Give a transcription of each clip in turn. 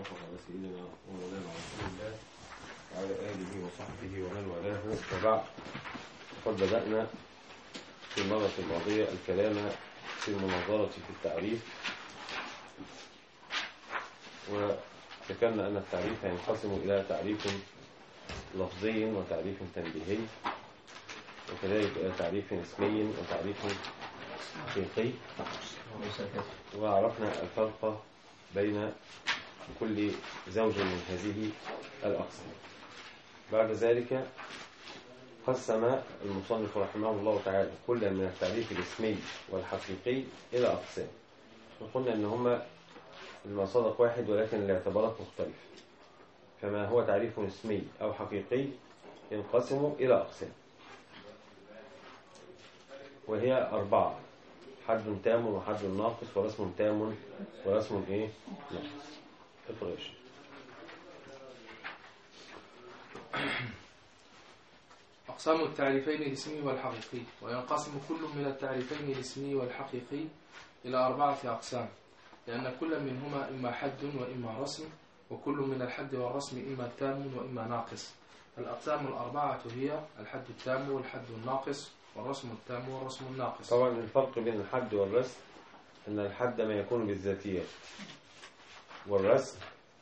على سيدنا ومولانا رسول الله وعلى آله وصحبه ومن والاه وبعد قد بدأنا في المرة الماضية الكلام في المناظرة في التعريف وذكرنا أن التعريف ينقسم إلى تعريف لفظي وتعريف تنبيهي وكذلك إلى تعريف اسمي وتعريف حقيقي وعرفنا الفرق بين كل زوج من هذه الأقسام بعد ذلك قسم المصنف رحمه الله تعالى كل من التعريف الاسمي والحقيقي إلى أقسام وقلنا أن هما المصادق واحد ولكن الاعتبارات مختلفة فما هو تعريف اسمي أو حقيقي ينقسم إلى أقسام وهي أربعة حد تام وحد ناقص ورسم تام ورسم إيه ناقص افرش أقسام التعريفين الاسمي والحقيقي وينقسم كل من التعريفين الاسمي والحقيقي إلى أربعة أقسام لأن كل منهما إما حد وإما رسم وكل من الحد والرسم إما تام وإما ناقص الأقسام الأربعة هي الحد التام والحد الناقص والرسم التام والرسم الناقص طبعا الفرق بين الحد والرسم أن الحد ما يكون بالذاتيات والرسم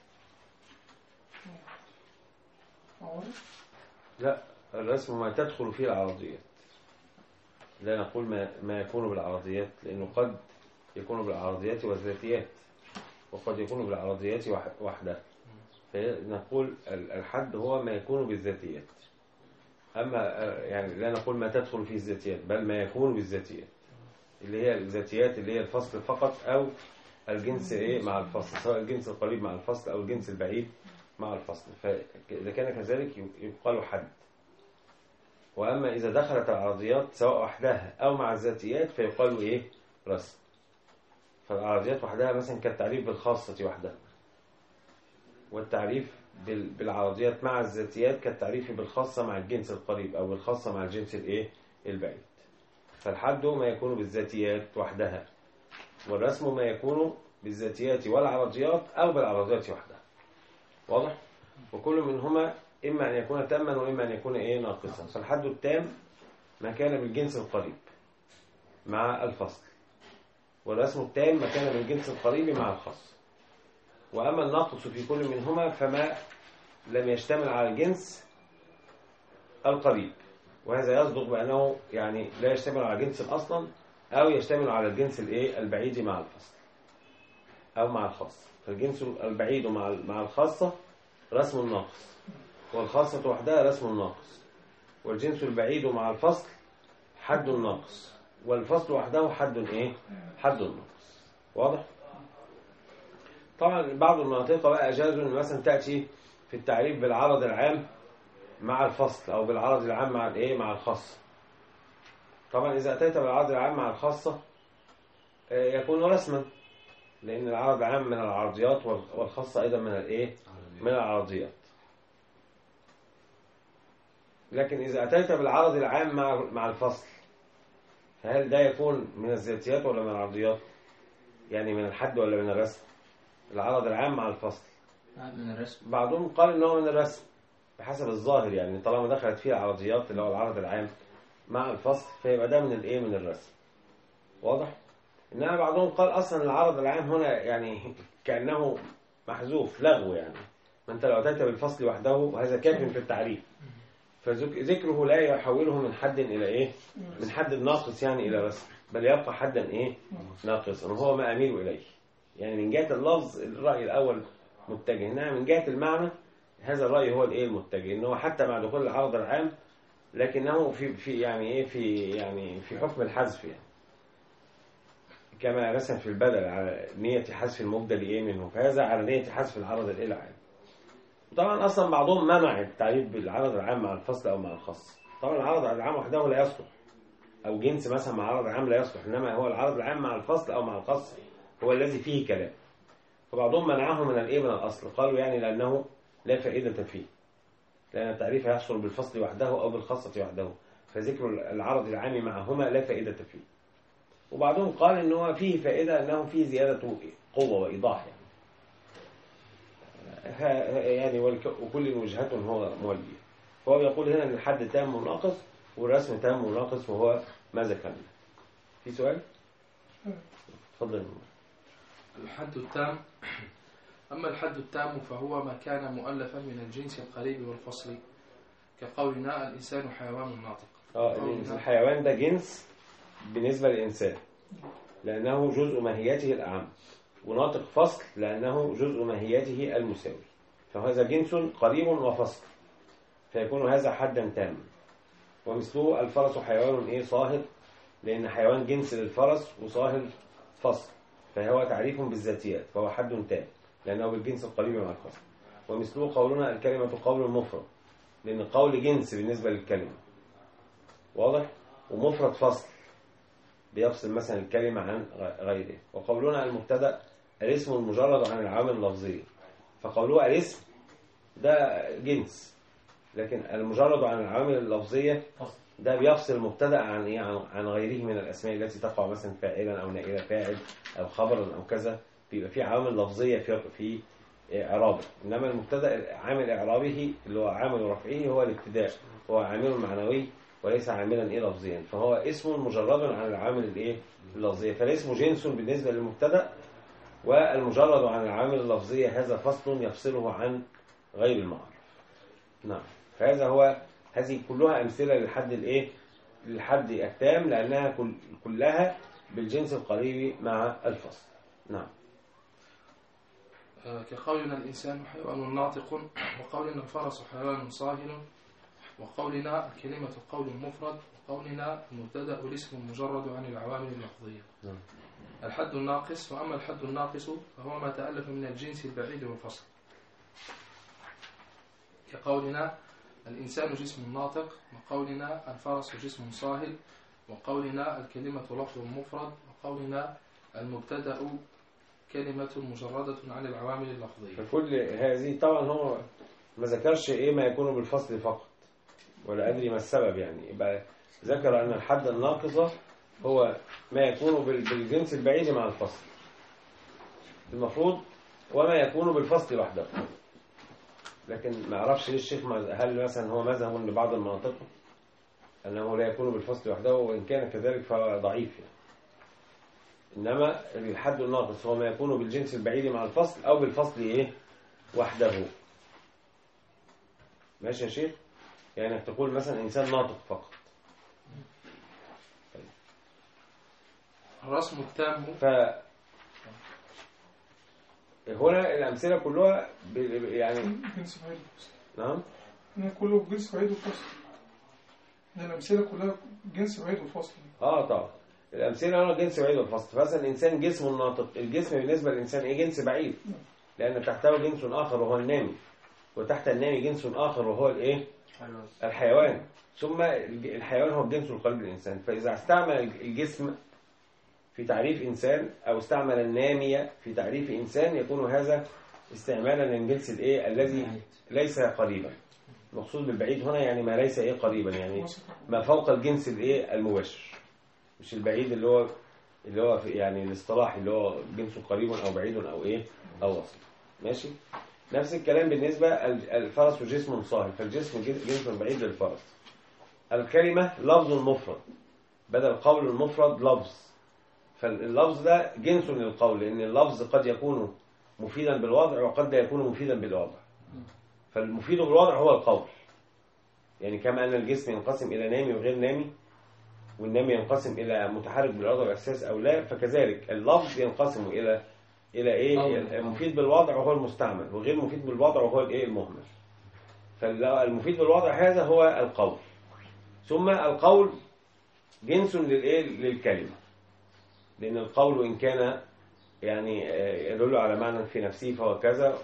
لا الرسم ما تدخل فيه العرضيات لا نقول ما, ما يكون بالعرضيات لأنه قد يكون بالعرضيات والذاتيات وقد يكون بالعرضيات وح- وحدها فنقول ال- الحد هو ما يكون بالذاتيات أما آه، يعني لا نقول ما تدخل فيه الذاتيات بل ما يكون بالذاتيات اللي هي الذاتيات اللي هي الفصل فقط أو الجنس إيه مع الفصل سواء الجنس القريب مع الفصل أو الجنس البعيد مع الفصل فإذا كان كذلك يقال حد وأما إذا دخلت العرضيات سواء وحدها أو مع الذاتيات فيقال إيه رسم فالعرضيات وحدها مثلا كالتعريف بالخاصة وحدها والتعريف بال- بالعرضيات مع الذاتيات كالتعريف بالخاصة مع الجنس القريب أو بالخاصة مع الجنس الإيه البعيد فالحد ما يكون بالذاتيات وحدها والرسم ما يكون بالذاتيات والعرضيات أو بالعرضيات وحدها واضح؟ وكل منهما إما أن يكون تاما وإما أن يكون إيه ناقصا فالحد التام ما كان بالجنس القريب مع الفصل والرسم التام ما كان بالجنس القريب مع الخاص وأما الناقص في كل منهما فما لم يشتمل على الجنس القريب وهذا يصدق بأنه يعني لا يشتمل على جنس أصلا أو يشتمل على الجنس الإيه البعيد مع الفصل أو مع الخاص فالجنس البعيد مع مع الخاصة رسم ناقص والخاصة وحدها رسم ناقص والجنس البعيد مع الفصل حد ناقص والفصل وحده حد ايه حد ناقص واضح طبعا بعض المناطق بقى اجازوا ان مثلا تاتي في التعريف بالعرض العام مع الفصل او بالعرض العام مع الايه مع الخاصه طبعا اذا اتيت بالعرض العام مع الخاصه آه، يكون رسما لان العرض العام من العرضيات وال- والخاصه ايضا من الايه من العرضيات لكن إذا أتيت بالعرض العام مع مع الفصل فهل ده يكون من الذاتيات ولا من العرضيات؟ يعني من الحد ولا من الرسم؟ العرض العام مع الفصل من الرسم بعضهم قال إن هو من الرسم بحسب الظاهر يعني طالما دخلت فيه العرضيات اللي هو العرض العام مع الفصل فيبقى ده من الإيه من الرسم واضح؟ إنما بعضهم قال أصلا العرض العام هنا يعني كأنه محذوف لغو يعني ما أنت لو أتيت بالفصل وحده وهذا كاف في التعريف فذكره لا يحوله من حد إلى إيه من حد ناقص يعني إلى رسم بل يبقى حدا إيه ناقصا وهو ما أميل إليه يعني من جهة اللفظ الرأي الأول متجه إنما من جهة المعنى هذا الرأي هو الإيه المتجه إن هو حتى مع دخول العرض العام لكنه في في يعني إيه في يعني في حكم الحذف يعني كما رسم في البدل على نية حذف المبدل إيه منه فهذا على نية حذف العرض الإيه العام طبعا اصلا بعضهم منع التعريف بالعرض العام مع الفصل او مع الخاص طبعا العرض العام وحده لا يصلح او جنس مثلا مع العرض العام لا يصلح انما هو العرض العام مع الفصل او مع الخاص هو الذي فيه كلام فبعضهم منعه من الايه من الاصل قالوا يعني لانه لا فائده فيه لان التعريف يحصل بالفصل وحده او بالخاصه وحده فذكر العرض العام معهما لا فائده فيه وبعضهم قال ان هو فيه فائده انه فيه زياده قوه وايضاح يعني ها يعني والك- وكل وجهة هو مولي فهو يقول هنا ان الحد تام وناقص والرسم تام وناقص وهو ما ذكرنا في سؤال؟ اتفضل الحد التام أما الحد التام فهو ما كان مؤلفا من الجنس القريب والفصل كقولنا الإنسان حيوان ناطق اه ال- الحيوان ده جنس بالنسبة للإنسان لأنه جزء ماهيته الأعم وناطق فصل لأنه جزء ماهيته المساوي فهذا جنس قريب وفصل فيكون هذا حدا تاما ومثله الفرس حيوان ايه صاهر لأن حيوان جنس للفرس وصاهر فصل فهو تعريف بالذاتيات فهو حد تام لأنه بالجنس القريب مع الفصل ومثله قولنا الكلمة قول مفرد لأن قول جنس بالنسبة للكلمة واضح ومفرد فصل بيفصل مثلا الكلمة عن غ- غيره وقولنا المبتدا الاسم المجرد عن العوامل اللفظية فقولها الاسم ده جنس لكن المجرد عن العوامل اللفظية ده بيفصل المبتدا عن ايه عن, عن غيره من الاسماء التي تقع مثلا فاعلا او نائبا فاعل او خبرا او كذا بيبقى في عوامل لفظيه في في اعرابه انما المبتدا عامل اعرابه اللي هو عامل رفعه هو الابتداء هو عامل معنوي وليس عاملا ايه لفظيا فهو اسم مجرد عن العامل الايه اللفظيه فالاسم جنس بالنسبه للمبتدا والمجرد عن العامل اللفظيه هذا فصل يفصله عن غير المعرف نعم فهذا هو هذه كلها امثله للحد الايه للحد التام لانها كل كلها بالجنس القريب مع الفصل نعم آه، كقولنا الإنسان حيوان ناطق وقولنا الفرس حيوان صاهر وقولنا الكلمة قول مفرد وقولنا المبتدأ الاسم المجرد عن العوامل اللفظية نعم. الحد الناقص وأما الحد الناقص فهو ما تألف من الجنس البعيد والفصل كقولنا الإنسان جسم ناطق وقولنا الفرس جسم صاهل وقولنا الكلمة لفظ مفرد وقولنا المبتدأ كلمة مجردة عن العوامل اللفظية فكل هذه طبعا هو ما ذكرش ايه ما يكون بالفصل فقط ولا ادري ما السبب يعني يبقى ذكر ان الحد الناقص هو ما يكون بال- بالجنس البعيد مع الفصل المفروض وما يكون بالفصل وحده لكن ما اعرفش ليه الشيخ ما- هل مثلا هو مذهب لبعض المناطق انه لا يكون بالفصل وحده وان كان كذلك فهو ضعيف يعني. انما الحد الناقص هو ما يكون بالجنس البعيد مع الفصل او بالفصل ايه وحده ماشي يا شيخ يعني انك تقول مثلا انسان ناطق فقط الرسم التام ف هنا الامثله كلها ب... يعني جنس بعيد وفصل نعم هنا كله جنس بعيد وفصل هنا الأمثلة كلها جنس بعيد وفصل اه طبعا الامثله هنا جنس بعيد والفصل فمثلا الانسان جسم ناطق الجسم بالنسبه للانسان ايه جنس بعيد لان تحته جنس اخر وهو النامي وتحت النامي جنس اخر وهو الايه الحيوان ثم الج- الحيوان هو الجنس القريب للإنسان فإذا استعمل الجسم في تعريف إنسان أو استعمل النامية في تعريف إنسان يكون هذا استعمالا للجنس الإيه الذي ليس قريبا المقصود بالبعيد هنا يعني ما ليس إيه قريبا يعني ما فوق الجنس الإيه المباشر مش البعيد اللي هو اللي هو في يعني الاصطلاح اللي هو جنس قريب أو بعيد أو إيه أو وسط ماشي نفس الكلام بالنسبة ال- الفرس جسم صاهر فالجسم جن- جنس بعيد للفرس الكلمة لفظ مفرد بدل قول المفرد لفظ فاللفظ ده جنس للقول لأن اللفظ قد يكون مفيدا بالوضع وقد لا يكون مفيدا بالوضع فالمفيد بالوضع هو القول يعني كما أن الجسم ينقسم إلى نامي وغير نامي والنامي ينقسم إلى متحرك بالوضع والإحساس أو لا فكذلك اللفظ ينقسم إلى إلى إيه قول. مفيد بالوضع وهو المستعمل وغير مفيد بالوضع وهو الإيه المهمل فالمفيد بالوضع هذا هو القول ثم القول جنس للايه للكلمه لان القول ان كان يعني آه، يدل على معنى في نفسه فهو كذا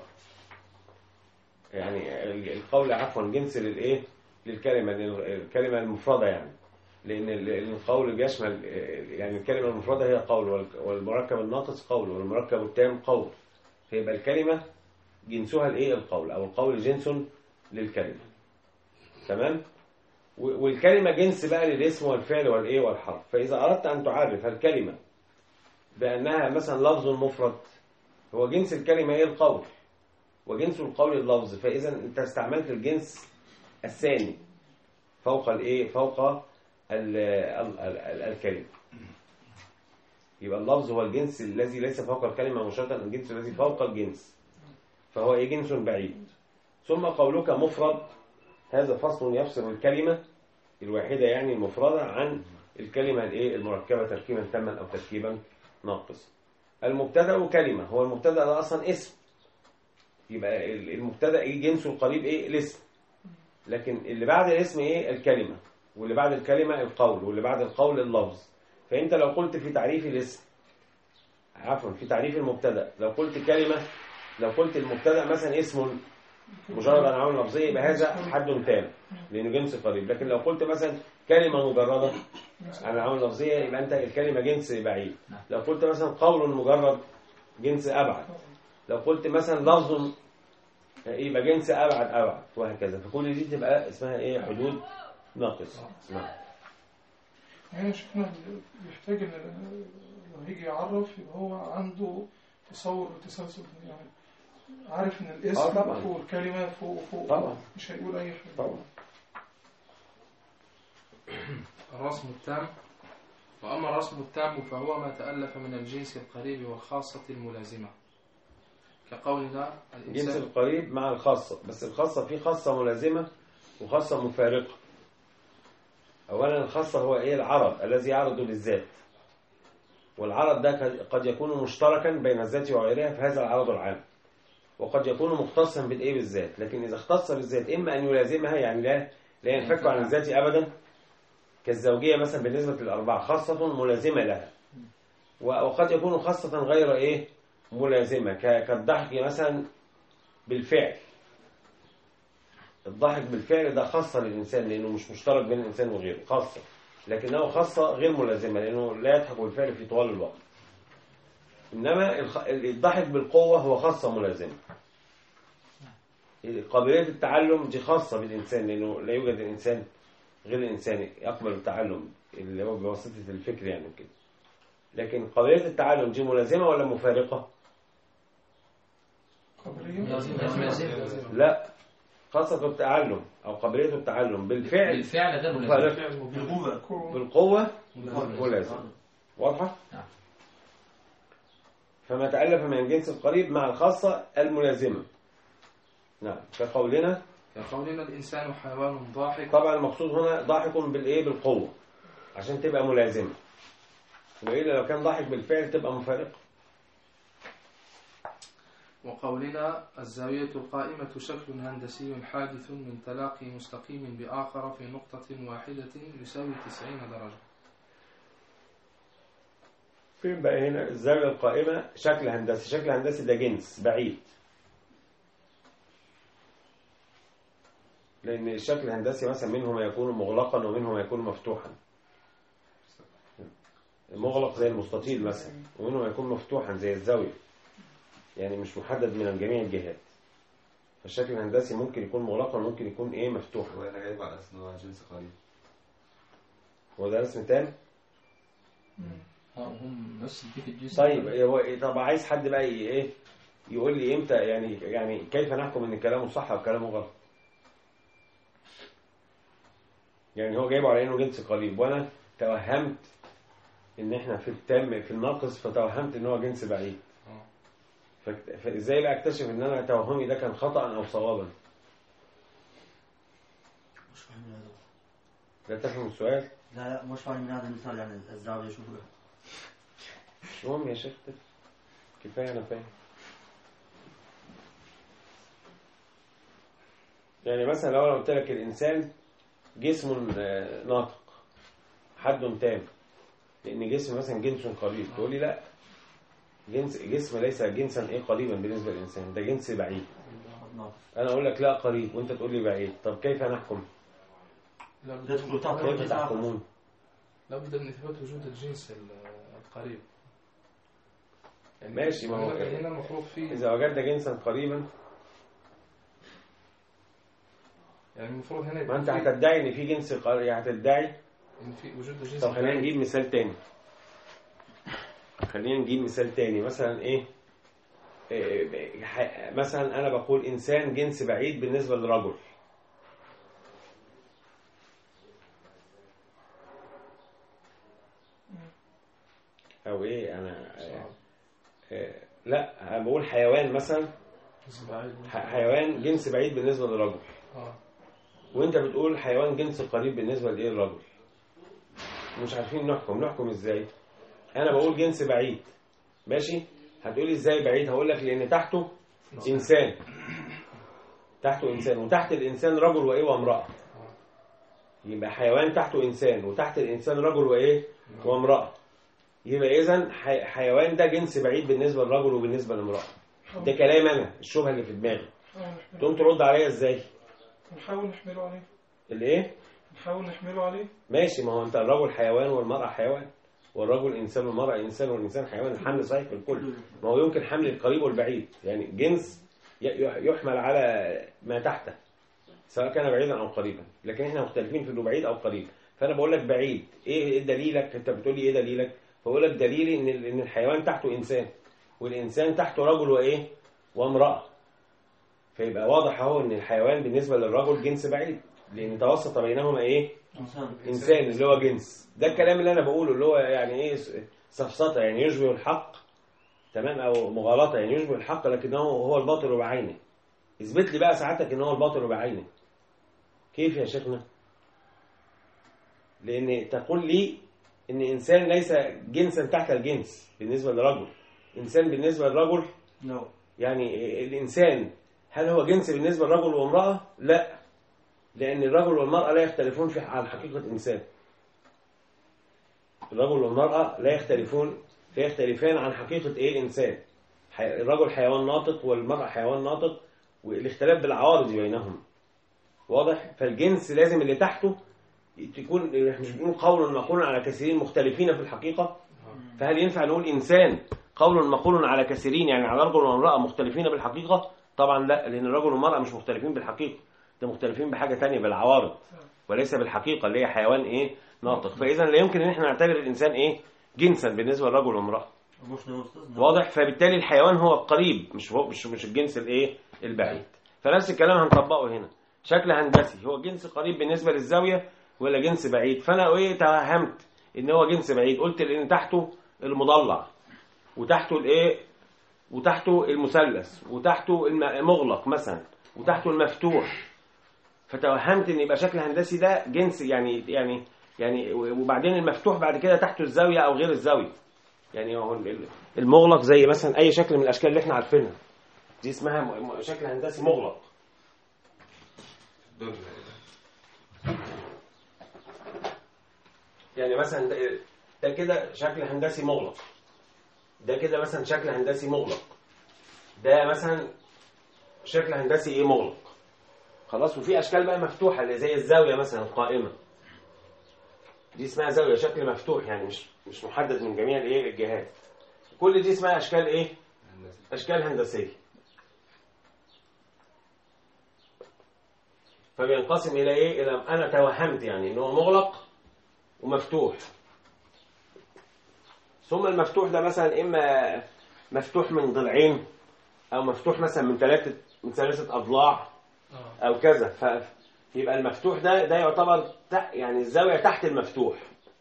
يعني القول عفوا جنس للايه للكلمه لل- الكلمه المفرده يعني لان ال- القول بيشمل آه، يعني الكلمه المفرده هي قول والك- والمركب الناقص قول والمركب التام قول فيبقى الكلمه جنسها الايه القول او القول جنس للكلمه تمام و- والكلمة جنس بقى للاسم والفعل والإيه والحرف فإذا أردت أن تعرف الكلمة بأنها مثلا لفظ مفرد هو جنس الكلمة إيه القول وجنس القول اللفظ فإذا أنت استعملت الجنس الثاني فوق الإيه فوق ال ال ال ال الكلمة يبقى اللفظ هو الجنس الذي ليس فوق الكلمة مباشرة الجنس الذي فوق الجنس فهو إيه جنس بعيد ثم قولك مفرد هذا فصل يفصل الكلمة الواحدة يعني المفردة عن الكلمة الايه المركبة تركيبا تاما أو تركيبا ناقص المبتدا كلمة هو المبتدا ده أصلا اسم يبقى ال- المبتدا ايه جنسه القريب ايه الاسم لكن اللي بعد الاسم ايه الكلمة واللي بعد الكلمة القول واللي بعد القول اللفظ فأنت لو قلت في تعريف الاسم عفوا في تعريف المبتدا لو قلت كلمة لو قلت المبتدا مثلا اسم مجرد انواع لفظيه يبقى هذا حد تام لانه جنس قريب لكن لو قلت مثلا كلمه مجرده انواع لفظيه يبقى انت الكلمه جنس بعيد لو قلت مثلا قول مجرد جنس ابعد لو قلت مثلا لفظ يبقى جنس ابعد ابعد وهكذا فكل دي تبقى اسمها ايه حدود ناقص نعم يعني شفنا بيحتاج ان لو هيجي يعرف يبقى هو عنده تصور وتسلسل يعني عارف ان آه الاسم طبعاً. فوق الكلمة فوق فوق طبعاً. مش هيقول اي حاجة طبعا الرسم التام وأما الرسم التام فهو ما تألف من الجنس القريب والخاصة الملازمة كقولنا الجنس الإنسان القريب مع الخاصة بس الخاصة في خاصة ملازمة وخاصة مفارقة أولا الخاصة هو إيه العرض الذي يعرض للذات والعرض ده قد- قد يكون مشتركا بين الذات وغيرها في هذا العرض العام وقد يكون مختصا بالإيه بالذات لكن إذا اختص بالذات إما أن يلازمها يعني لا لا ينفك عن الذات أبدا كالزوجية مثلا بالنسبة للأربعة خاصة ملازمة لها و- وقد يكون خاصة غير إيه ملازمة ك- كالضحك مثلا بالفعل الضحك بالفعل ده خاصة للإنسان لأنه مش مشترك بين الإنسان وغيره خاصة لكنه خاصة غير ملازمة لأنه لا يضحك بالفعل في طوال الوقت إنما الخ- الضحك بالقوة هو خاصة ملازمة قابلية التعلم دي خاصة بالإنسان لأنه لا يوجد إنسان غير الإنسان يقبل التعلم اللي هو بواسطة الفكر يعني كده لكن قابلية التعلم دي ملازمة ولا مفارقة؟ قابلية لا خاصة التعلم أو قابلية التعلم بالفعل بالفعل ده ملازم مفارقة بالقوة كون- بالقوة بالقوة. ملازم واضحة؟ نعم. فما تألف من الجنس القريب مع الخاصة الملازمة نعم كقولنا كقولنا الإنسان حيوان ضاحك طبعا المقصود هنا ضاحك بالإيه بالقوة عشان تبقى ملازمة وإلا لو كان ضاحك بالفعل تبقى مفارقة وقولنا الزاوية القائمة شكل هندسي حادث من تلاقي مستقيم بآخر في نقطة واحدة يساوي 90 درجة فين بقى هنا الزاوية القائمة شكل هندسي شكل هندسي ده جنس بعيد لأن الشكل الهندسي مثلا منه ما يكون مغلقا ومنه ما يكون مفتوحا المغلق زي المستطيل مثلا ومنه ما يكون مفتوحا زي الزاوية يعني مش محدد من جميع الجهات فالشكل الهندسي ممكن يكون مغلقا وممكن يكون ايه مفتوحا هو انا جايب على اساس ان هو جنس قريب هو ده رسم تاني مم. اه هم نفس البيت الجنس طيب هو إيه- طب عايز حد بقى ي- ايه يقول لي امتى يعني يعني كيف نحكم ان كلامه صح او كلامه غلط يعني هو جايبه على انه جنس قريب وانا توهمت ان احنا في التام في الناقص فتوهمت ان هو جنس بعيد آه. فك- فازاي بقى اكتشف ان انا توهمي ده كان خطا او صوابا مش فاهم من هذا لا تفهم السؤال لا لا مش فاهم من هذا المثال يعني الزاوية شو هو مش مهم يا شيخ كفايه انا فاهم يعني مثلا لو انا قلت لك الانسان جسم آه، ناطق حد تام لان جسم مثلا جنس قريب تقول لي لا جنس جسم ليس جنسا ايه قريبا بالنسبه للانسان ده جنس بعيد ناقص انا اقول لك لا قريب وانت تقول لي بعيد طب كيف نحكم تدخل تحت كيف الجنس تحكمون لابد من إثبات وجود الجنس ال- القريب يعني ماشي، ما هو- هنا هنا المفروض فيه اذا وجدت جنسا قريبا يعني المفروض هنا ما يكون انت في- هتدعي ان في جنس قريب هتدعي إن في وجود الجنس طب خلينا القريب. نجيب مثال تاني خلينا نجيب مثال تاني مثلا ايه إيه، ح- مثلا انا بقول انسان جنس بعيد بالنسبه للرجل او ايه انا إيه، لا انا بقول حيوان مثلا ح- حيوان جنس بعيد بالنسبه للرجل اه وانت بتقول حيوان جنس قريب بالنسبه لايه الرجل مش عارفين نحكم نحكم ازاي انا بقول جنس بعيد ماشي هتقولي ازاي بعيد هقول لك لان تحته انسان تحته انسان وتحت الانسان رجل وايه وامراه يبقى حيوان تحته انسان وتحت الانسان رجل وايه وامراه يبقى اذا حي- حيوان ده جنس بعيد بالنسبه للرجل وبالنسبه للامراه ده كلام انا الشبهه اللي في دماغي نحاول نحمله- تقوم ترد عليا ازاي نحاول نحمله عليه الايه نحاول نحمله عليه ماشي ما هو انت الرجل حيوان والمرأة حيوان والرجل انسان والمرأة انسان والانسان حيوان الحمل صحيح في الكل ما هو يمكن حمل القريب والبعيد يعني جنس ي- يح- يحمل على ما تحته سواء كان بعيدا او قريبا لكن احنا مختلفين في انه بعيد او قريب فانا بقول لك بعيد ايه إيه دليلك انت بتقول لي ايه دليلك فبقول لك دليلي ان ال- ان الحيوان تحته انسان والانسان تحته رجل وايه وامرأة فيبقى واضح اهو ان الحيوان بالنسبة للرجل جنس بعيد لان توسط بينهما ايه إنسان انسان اللي هو جنس ده الكلام اللي انا بقوله اللي هو يعني ايه سفسطه يعني يشبه الحق تمام او مغالطه يعني يشبه الحق لكنه هو الباطل بعينه اثبت لي بقى ساعتك ان هو الباطل بعينه كيف يا شيخنا لان تقول لي ان انسان ليس جنسا تحت الجنس بالنسبه لرجل انسان بالنسبه للرجل نو يعني الإنسان هل هو جنس بالنسبة للرجل وامرأة؟ لا لأن الرجل والمرأة لا يختلفون في عن حقيقة إنسان الرجل والمرأة لا يختلفون لا يختلفان عن حقيقة إيه إنسان حي- الرجل حيوان ناطق والمرأة حيوان ناطق والاختلاف بالعوارض بينهم واضح فالجنس لازم اللي تحته تكون إحنا مش بنقول قول مقول على كثيرين مختلفين في الحقيقة فهل ينفع نقول إنسان قول مقول على كثيرين يعني على رجل وامرأة مختلفين بالحقيقة طبعا لا لأن الرجل والمرأة مش مختلفين بالحقيقة ده مختلفين بحاجة تانية بالعوارض وليس بالحقيقة اللي هي حيوان إيه ناطق فإذا لا يمكن إن احنا نعتبر الإنسان إيه جنسا بالنسبة للرجل والامرأة مش نو أستاذ نو. واضح فبالتالي الحيوان هو القريب مش هو مش مش الجنس الايه البعيد فنفس الكلام هنطبقه هنا شكل هندسي هو جنس قريب بالنسبه للزاويه ولا جنس بعيد فانا ايه توهمت ان هو جنس بعيد قلت لان تحته المضلع وتحته الايه وتحته المثلث وتحته الم- المغلق مثلا وتحته المفتوح فتوهمت ان يبقى شكل هندسي ده جنس يعني يعني يعني وبعدين المفتوح بعد كده تحته الزاويه او غير الزاويه يعني هو ال- المغلق زي مثلا اي شكل من الاشكال اللي احنا عارفينها دي اسمها م- م- شكل هندسي مغلق دول يعني مثلا ده, ده كده شكل هندسي مغلق ده كده مثلا شكل هندسي مغلق ده مثلا شكل هندسي ايه مغلق خلاص وفي اشكال بقى مفتوحه اللي زي الزاويه مثلا القائمه دي اسمها زاويه شكل مفتوح يعني مش مش محدد من جميع الايه الجهات كل دي اسمها اشكال ايه هندسة اشكال هندسيه فبينقسم الى ايه الى انا توهمت يعني ان هو مغلق ومفتوح ثم المفتوح ده مثلا اما مفتوح من ضلعين او مفتوح مثلا من ثلاثه من ثلاثه اضلاع اه او كذا فيبقى المفتوح ده ده يعتبر تح- يعني الزاويه تحت المفتوح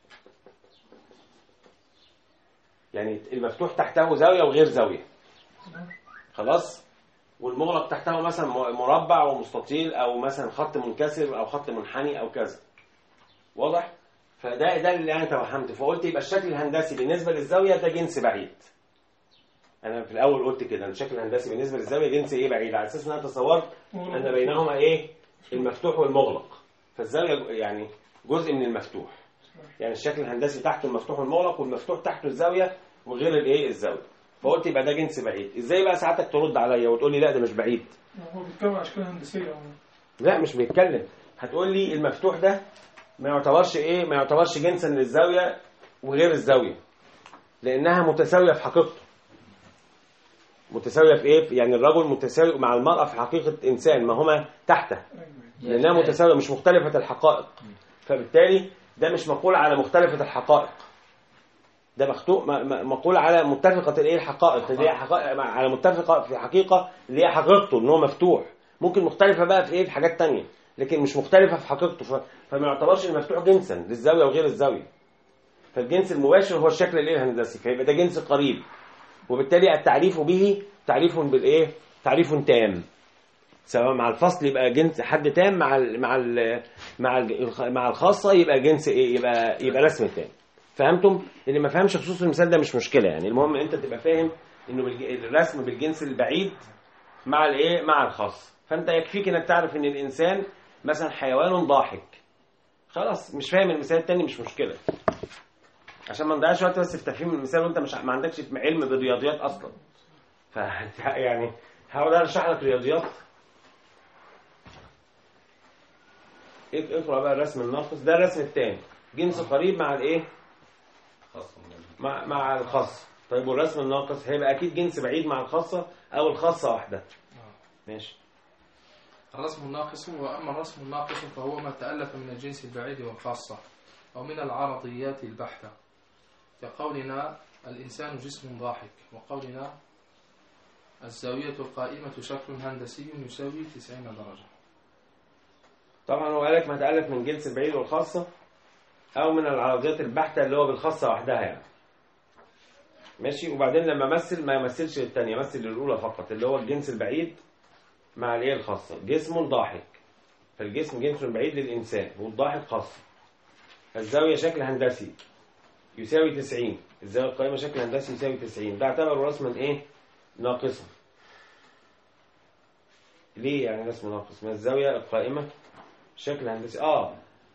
يعني المفتوح تحته زاويه وغير زاويه خلاص والمغلق تحته مثلا م- مربع ومستطيل او مثلا خط منكسر او خط منحني او كذا واضح فده ده اللي انا توهمت فقلت يبقى الشكل الهندسي بالنسبه للزاويه ده جنس بعيد انا في الاول قلت كده إن الشكل الهندسي بالنسبه للزاويه جنس ايه بعيد على اساس ان انا تصورت ان بينهما ايه المفتوح والمغلق فالزاويه يعني جزء من المفتوح يعني الشكل الهندسي تحته المفتوح والمغلق والمفتوح تحته الزاويه وغير الايه الزاويه فقلت يبقى ده جنس بعيد ازاي بقى ساعتك ترد عليا وتقول لي لا ده مش بعيد هو بيتكلم عن اشكال هندسيه عموما لا مش بيتكلم هتقول لي المفتوح ده ما يعتبرش ايه ما يعتبرش جنسا للزاويه وغير الزاويه لانها متساويه في حقيقته متساويه في ايه يعني الرجل متساوي مع المراه في حقيقه انسان ما هما تحته ايوه لانها متساويه مش مختلفه الحقائق فبالتالي ده مش مقول على مختلفه الحقائق ده مخطوق م- م- مقول على متفقة الايه الحقائق اللي هي حقائق على متفقة في حقيقة اللي هي حقيقته ان هو مفتوح ممكن مختلفة بقى في ايه في حاجات تانية لكن مش مختلفة في حقيقته ف... فما يعتبرش المفتوح جنسا للزاوية وغير الزاوية فالجنس المباشر هو الشكل الايه الهندسي فيبقى ده جنس قريب وبالتالي التعريف به تعريف بالايه تعريف تام سواء مع الفصل يبقى جنس حد تام مع ال مع ال مع ال مع الخاصه يبقى جنس ايه يبقى يبقى رسم تام فهمتم اللي ما فهمش خصوص المثال ده مش مشكله يعني المهم انت تبقى فاهم انه بالج- الرسم بالجنس البعيد مع الايه مع الخاص فانت يكفيك انك تعرف ان الانسان مثلا حيوان ضاحك خلاص مش فاهم المثال التاني مش مشكله عشان ما نضيعش وقت بس في تفهيم المثال وانت مش ما عندكش علم بالرياضيات اصلا ف يعني هقعد اشرح لك رياضيات اق- اقرا بقى الرسم الناقص ده الرسم التاني جنس قريب مع الايه خاصة من مع مع الخاص طيب والرسم الناقص هيبقى اكيد جنس بعيد مع الخاصه او الخاصه واحده ماشي الرسم الناقص وأما الرسم الناقص فهو ما تألف من الجنس البعيد والخاصة أو من العرضيات البحتة كقولنا الإنسان جسم ضاحك وقولنا الزاوية القائمة شكل هندسي يساوي 90 درجة طبعا هو قالك ما تألف من جنس البعيد والخاصة أو من العرضيات البحتة اللي هو بالخاصة وحدها يعني ماشي وبعدين لما مثل ما يمثلش للتانية مثل للأولى فقط اللي هو الجنس البعيد مع الإيه الخاصة جسم ضاحك فالجسم جنس بعيد للإنسان والضاحك خاصة الزاوية شكل هندسي يساوي 90 الزاوية القائمة شكل هندسي يساوي 90 ده اعتبره رسما إيه ناقصا ليه يعني رسم ناقص ما الزاوية القائمة شكل هندسي اه,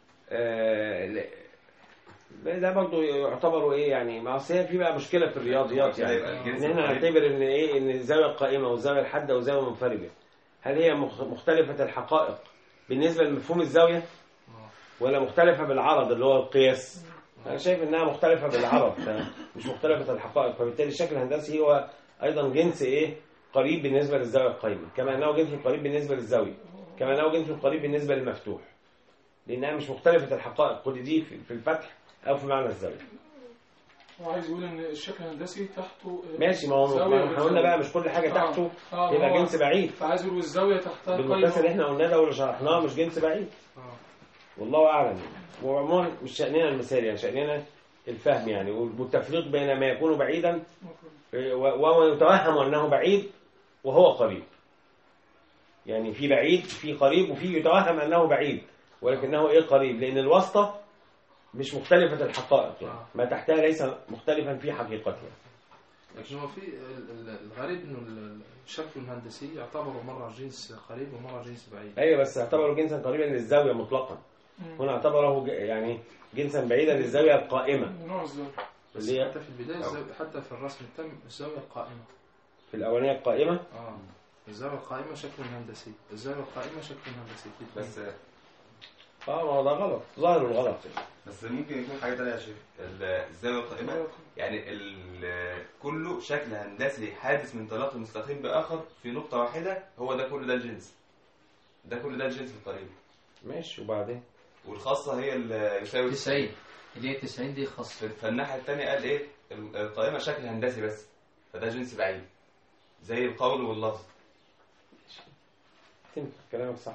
آه لا- ده برضه يعتبروا ايه يعني ما أصل هي في بقى مشكله في الرياضيات يعني يبقى الجنس ان احنا القريب. نعتبر ان ايه ان الزاويه القائمه والزاويه الحاده والزاويه المنفرجه هل هي مخ- مختلفه الحقائق بالنسبه لمفهوم الزاويه ولا مختلفه بالعرض اللي هو القياس انا شايف انها مختلفه بالعرض مش مختلفه الحقائق فبالتالي الشكل الهندسي هو ايضا جنس ايه قريب بالنسبه للزاويه القائمه كما انه جنس قريب بالنسبه للزاويه كما انه جنس قريب بالنسبه للمفتوح لانها مش مختلفه الحقائق كل دي في في الفتح او في معنى الزاويه هو عايز يقول ان الشكل الهندسي تحته آه، ماشي ما هو زاوية ما احنا قلنا بقى مش كل حاجه آه. تحته اه يبقى هو- جنس بعيد فعايز يقول والزاويه تحتها بالمقياس اللي قايمه احنا قلناه ده واللي شرحناه مش جنس بعيد آه. والله اعلم وعموما مش شاننا المثال يعني شاننا الفهم يعني والتفريق بين ما يكون بعيدا و- وما يتوهم انه بعيد وهو قريب يعني في بعيد في قريب وفي يتوهم انه بعيد ولكنه ايه قريب لان الواسطه مش مختلفه الحقائق يعني ما تحتها ليس مختلفا في حقيقتها لكن هو في ال- ال- الغريب انه ال- الشكل الهندسي يعتبر مرة جنس قريب ومرة جنس بعيد ايوه بس اعتبره جنسا قريبا للزاويه مطلقا هنا اعتبره ج- يعني جنسا بعيدا للزاويه القائمه نوع الزاويه اللي هي حتى في البداية الزاوية حتى في الرسم التم الزاوية القائمة في الاولانيه القائمه اه الزاوية القائمة شكل هندسي الزاوية القائمة شكل هندسي في اثنين. بس اه ما هو ده غلط ظاهر الغلط يعني. بس ممكن يكون حاجة تانية يا شيخ ال- الزاوية القائمة يعني ال- كله شكل هندسي حادث من تلاقي مستقيم بآخر في نقطة واحدة هو ده كل ده الجنس ده كل ده الجنس القريب ماشي وبعدين والخاصة هي اللي يساوي 90 اللي هي 90 دي خاصة فالناحية التانية قال ايه ال- القائمة شكل هندسي بس فده جنس بعيد زي القول واللفظ تنفع كلامك صح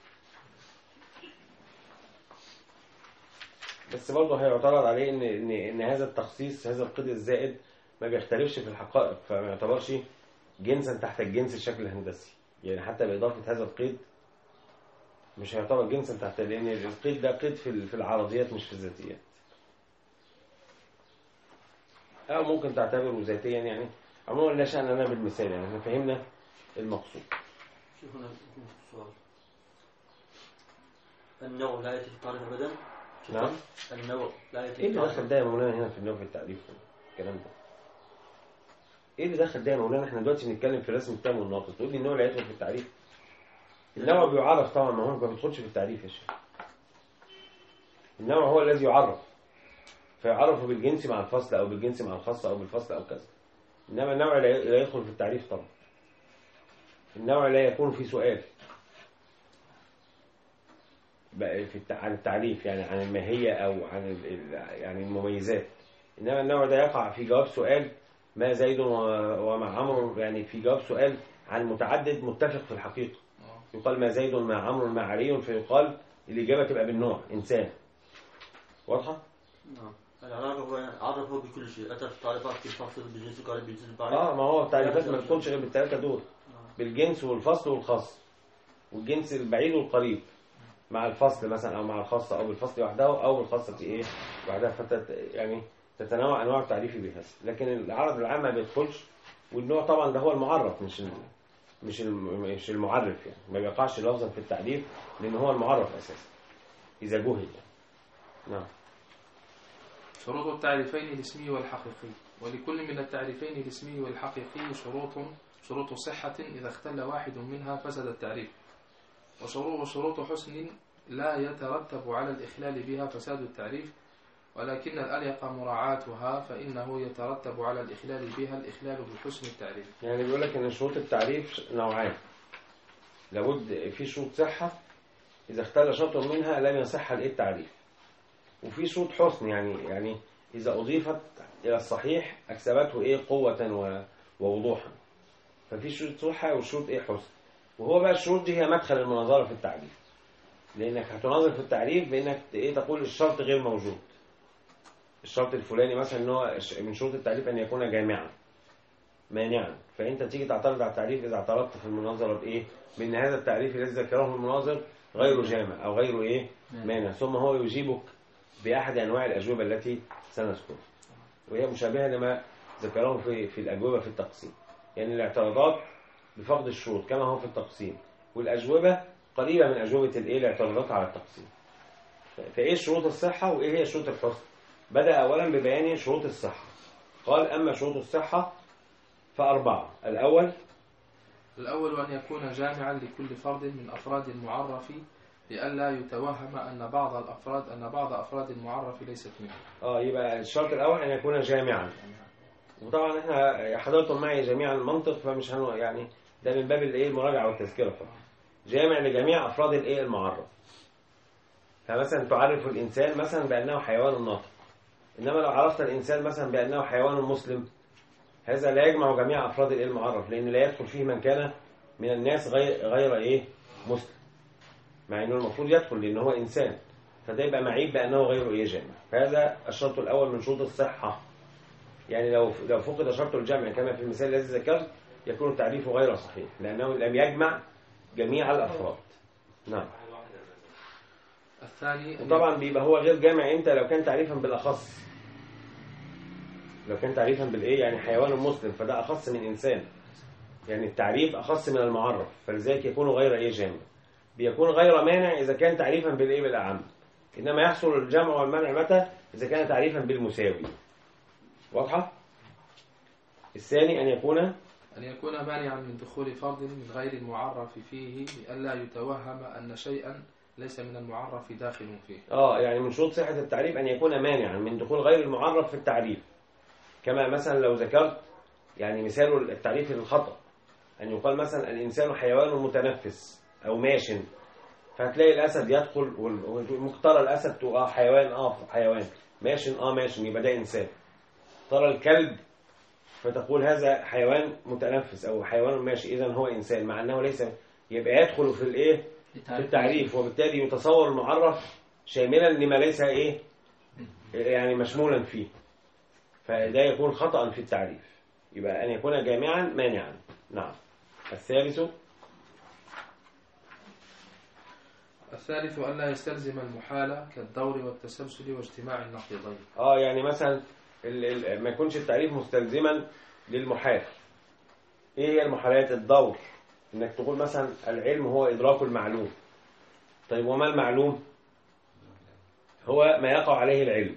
بس برضه هيعترض عليه ان ان ان هذا التخصيص هذا القيد الزائد ما بيختلفش في الحقائق فما يعتبرش جنسا تحت الجنس الشكل الهندسي يعني حتى بإضافة هذا القيد مش هيعتبر جنسا تحت لأن القيد ده قيد في ال- في العرضيات مش في الذاتيات أو ممكن تعتبره ذاتيا يعني عموما لا شأن لنا بالمثال يعني احنا فهمنا المقصود شوف هنا السؤال النوع لا يأتي في التعريف أبدا شوف نعم. النوع لا يأتي ايه في اللي التعريف دخل ده يا مولانا هنا في النوع في التعريف الكلام ده ايه اللي دخل ده يا مولانا احنا دلوقتي بنتكلم في الرسم التام والناقص تقول لي النوع لا يدخل في التعريف النوع بيعرف طبعا ما هو ما بيدخلش في التعريف يا شيخ النوع هو الذي يعرف فيعرف بالجنس مع الفصل او بالجنس مع الخاصة او بالفصل او كذا انما النوع لا لا يدخل في التعريف طبعا النوع لا يكون في سؤال بقى في التع- عن التعريف يعني عن الماهية او عن ال- ال- يعني المميزات انما النوع ده يقع في جواب سؤال ما زيد و- ومع عمرو يعني في جواب سؤال عن متعدد متفق في الحقيقه آه. يقال ما زيد مع عمرو مع علي فيقال الاجابه تبقى بالنوع انسان واضحه نعم الإعراب هو عرفه بكل شيء أتى في التعريفات في الفصل بالجنس القريب بالجنس البعيد اه ما هو التعريفات ما بتكونش غير بالثلاثه دول بالجنس والفصل والخاص والجنس البعيد والقريب مع الفصل مثلا او مع الخاصه او بالفصل وحده او بالخاصه ايه وحدها فت يعني تتنوع انواع التعريف بها لكن العرض العام ما بيدخلش والنوع طبعا ده هو المعرف مش ال- مش الم- مش المعرف يعني ما بيقعش لفظا في التعريف لان هو المعرف اساسا اذا جهل يعني. نعم شروط التعريفين الاسمي والحقيقي ولكل من التعريفين الاسمي والحقيقي شروط شروط صحة إذا اختل واحد منها فسد التعريف وشروط وشروط حسن لا يترتب على الإخلال بها فساد التعريف ولكن الأليق مراعاتها فإنه يترتب على الإخلال بها الإخلال بحسن التعريف يعني بيقول لك ان شروط التعريف نوعان لابد في شروط صحة إذا اختل شرط منها لم يصح الايه التعريف وفي شروط حسن يعني يعني إذا أضيفت إلى الصحيح أكسبته إيه قوة و- ووضوحا ففي شروط صحة وشروط إيه حسن وهو بقى الشروط دي هي مدخل المناظرة في التعريف لأنك هتناظر في التعريف بأنك إيه تقول الشرط غير موجود الشرط الفلاني مثلا إن هو من شروط التعريف أن يكون جامعا مانعا فانت تيجي تعترض على التعريف اذا اعترضت في المناظره بايه بان هذا التعريف الذي ذكره المناظر غير جامع او غير ايه مانع ثم هو يجيبك باحد انواع الاجوبه التي سنذكرها وهي مشابهه لما ذكره في في الاجوبه في التقسيم يعني الاعتراضات بفقد الشروط كما هو في التقسيم والاجوبه قريبه من اجوبه الايه الاعتراضات على التقسيم ف- فايه شروط الصحه وايه هي شروط الحسن بدا اولا ببيان شروط الصحه قال اما شروط الصحه فأربعة الأول الأول أن يكون جامعا لكل فرد من أفراد المعرف لئلا يتوهم أن بعض الأفراد أن بعض أفراد المعرف ليست منه اه يبقى الشرط الأول أن يكون جامعا وطبعا احنا حضرتم معي جميعا المنطق فمش هنو يعني ده من باب الايه المراجعة والتذكرة فقط جامع لجميع أفراد الايه المعرف فمثلا تعرف الإنسان مثلا بأنه حيوان ناطق إنما لو عرفت الإنسان مثلا بأنه حيوان مسلم هذا لا يجمع جميع أفراد الايه المعرف لأن لا يدخل فيه من كان من الناس غير غير ايه مسلم مع انه المفروض يدخل لان هو انسان فده يبقى معيب بانه غير ايه جامع فهذا الشرط الاول من شروط الصحه يعني لو لو فقد شرط الجمع كما في المثال الذي ذكرت يكون التعريف غير صحيح لانه لم يجمع جميع الافراد نعم الثاني أن وطبعا بيبقى هو غير جامع امتى لو كان تعريفا بالاخص لو كان تعريفا بالايه يعني حيوان مسلم فده اخص من انسان يعني التعريف اخص من المعرف فلذلك يكون غير ايه جامع بيكون غير مانع اذا كان تعريفا بالايه بالاعم انما يحصل الجمع والمنع متى اذا كان تعريفا بالمساوي واضحه الثاني ان يكون أن يكون مانعا من دخول فرد من غير المعرف فيه لئلا يتوهم أن شيئا ليس من المعرف داخل فيه اه يعني من شروط صحة التعريف أن يكون مانعا من دخول غير المعرف في التعريف كما مثلا لو ذكرت يعني مثال التعريف الخطأ أن يقال مثلا الإنسان حيوان متنفس أو ماش فهتلاقي الأسد يدخل وال- ممكن ترى الأسد تقول اه حيوان اه حيوان ماش اه ماش يبقى ده إنسان ترى الكلب فتقول هذا حيوان متنفس أو حيوان ماشي إذا هو إنسان مع أنه ليس يبقى يدخل في الإيه في التعريف وبالتالي يتصور المعرف شاملا لما ليس ايه يعني مشمولا فيه فده يكون خطأ في التعريف يبقى أن يكون جامعا مانعا نعم الثالث الثالث ألا يستلزم المحالة كالدور والتسلسل واجتماع النقيضين اه يعني مثلا ال ال ما يكونش التعريف مستلزما للمحال ايه هي المحالات الدور انك تقول مثلا العلم هو ادراك المعلوم طيب وما المعلوم هو ما يقع عليه العلم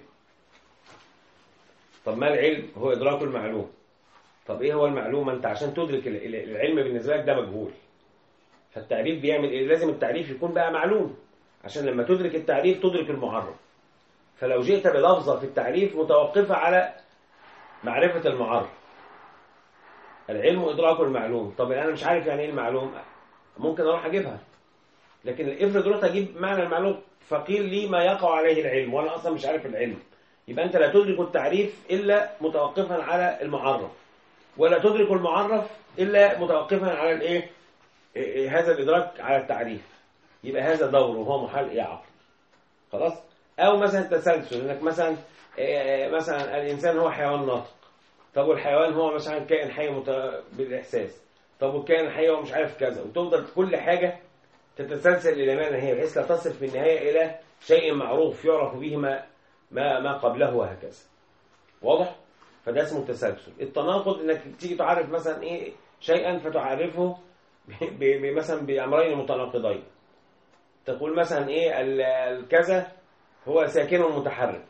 طب ما العلم هو ادراك المعلوم طب ايه هو المعلوم انت عشان تدرك ال- ال- العلم بالنسبه لك ده مجهول فالتعريف بيعمل ايه لازم التعريف يكون بقى معلوم عشان لما تدرك التعريف تدرك المعرف فلو جئت بلفظة في التعريف متوقفة على معرفة المعرف العلم إدراك المعلوم طب أنا مش عارف يعني إيه المعلوم ممكن أروح أجيبها لكن افرض رحت أجيب معنى المعلوم فقيل لي ما يقع عليه العلم وأنا أصلا مش عارف العلم يبقى أنت لا تدرك التعريف إلا متوقفا على المعرف ولا تدرك المعرف إلا متوقفا على الإيه إيه- إيه هذا الإدراك على التعريف يبقى هذا دور وهو محال إيه عقل خلاص أو مثلا تسلسل إنك مثلا إيه، مثلا الإنسان هو حيوان ناطق طب والحيوان هو مثلا كائن حي مت... بالإحساس طب والكائن الحي هو مش عارف كذا وتفضل كل حاجة تتسلسل إلى ما هي بحيث لا تصل في النهاية إلى شيء معروف يعرف به ما ما ما قبله وهكذا واضح فده اسمه التسلسل التناقض انك تيجي تعرف مثلا ايه شيئا فتعرفه ب- ب- مثلا بامرين متناقضين تقول مثلا ايه ال- الكذا هو ساكن متحرك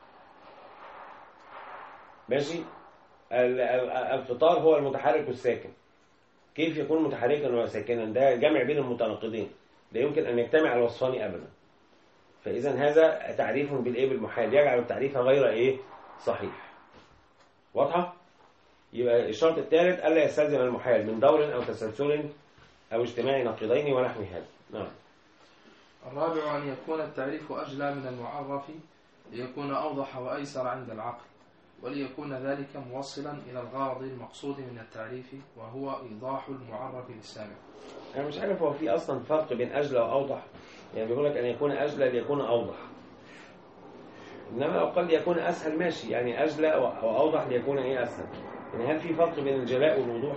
ماشي ال- ال- القطار هو المتحرك والساكن كيف يكون متحركا وساكنا ده جمع بين المتناقضين لا يمكن ان يجتمع الوصفان ابدا فاذا هذا تعريف بالايه بالمحال يجعل التعريف غير ايه صحيح واضحه يبقى الشرط الثالث الا يستلزم المحال من دور او تسلسل او اجتماع نقيضين ونحو هذا نعم الرابع أن يكون التعريف أجلى من المعرف ليكون أوضح وأيسر عند العقل وليكون ذلك موصلا إلى الغرض المقصود من التعريف وهو إيضاح المعرف للسامع انا مش عارف هو في اصلا فرق بين اجلى واوضح يعني بيقول لك ان يكون اجلى ليكون اوضح انما لو قال ليكون اسهل ماشي يعني اجلى واوضح ليكون ايه اسهل يعني هل في فرق بين الجلاء والوضوح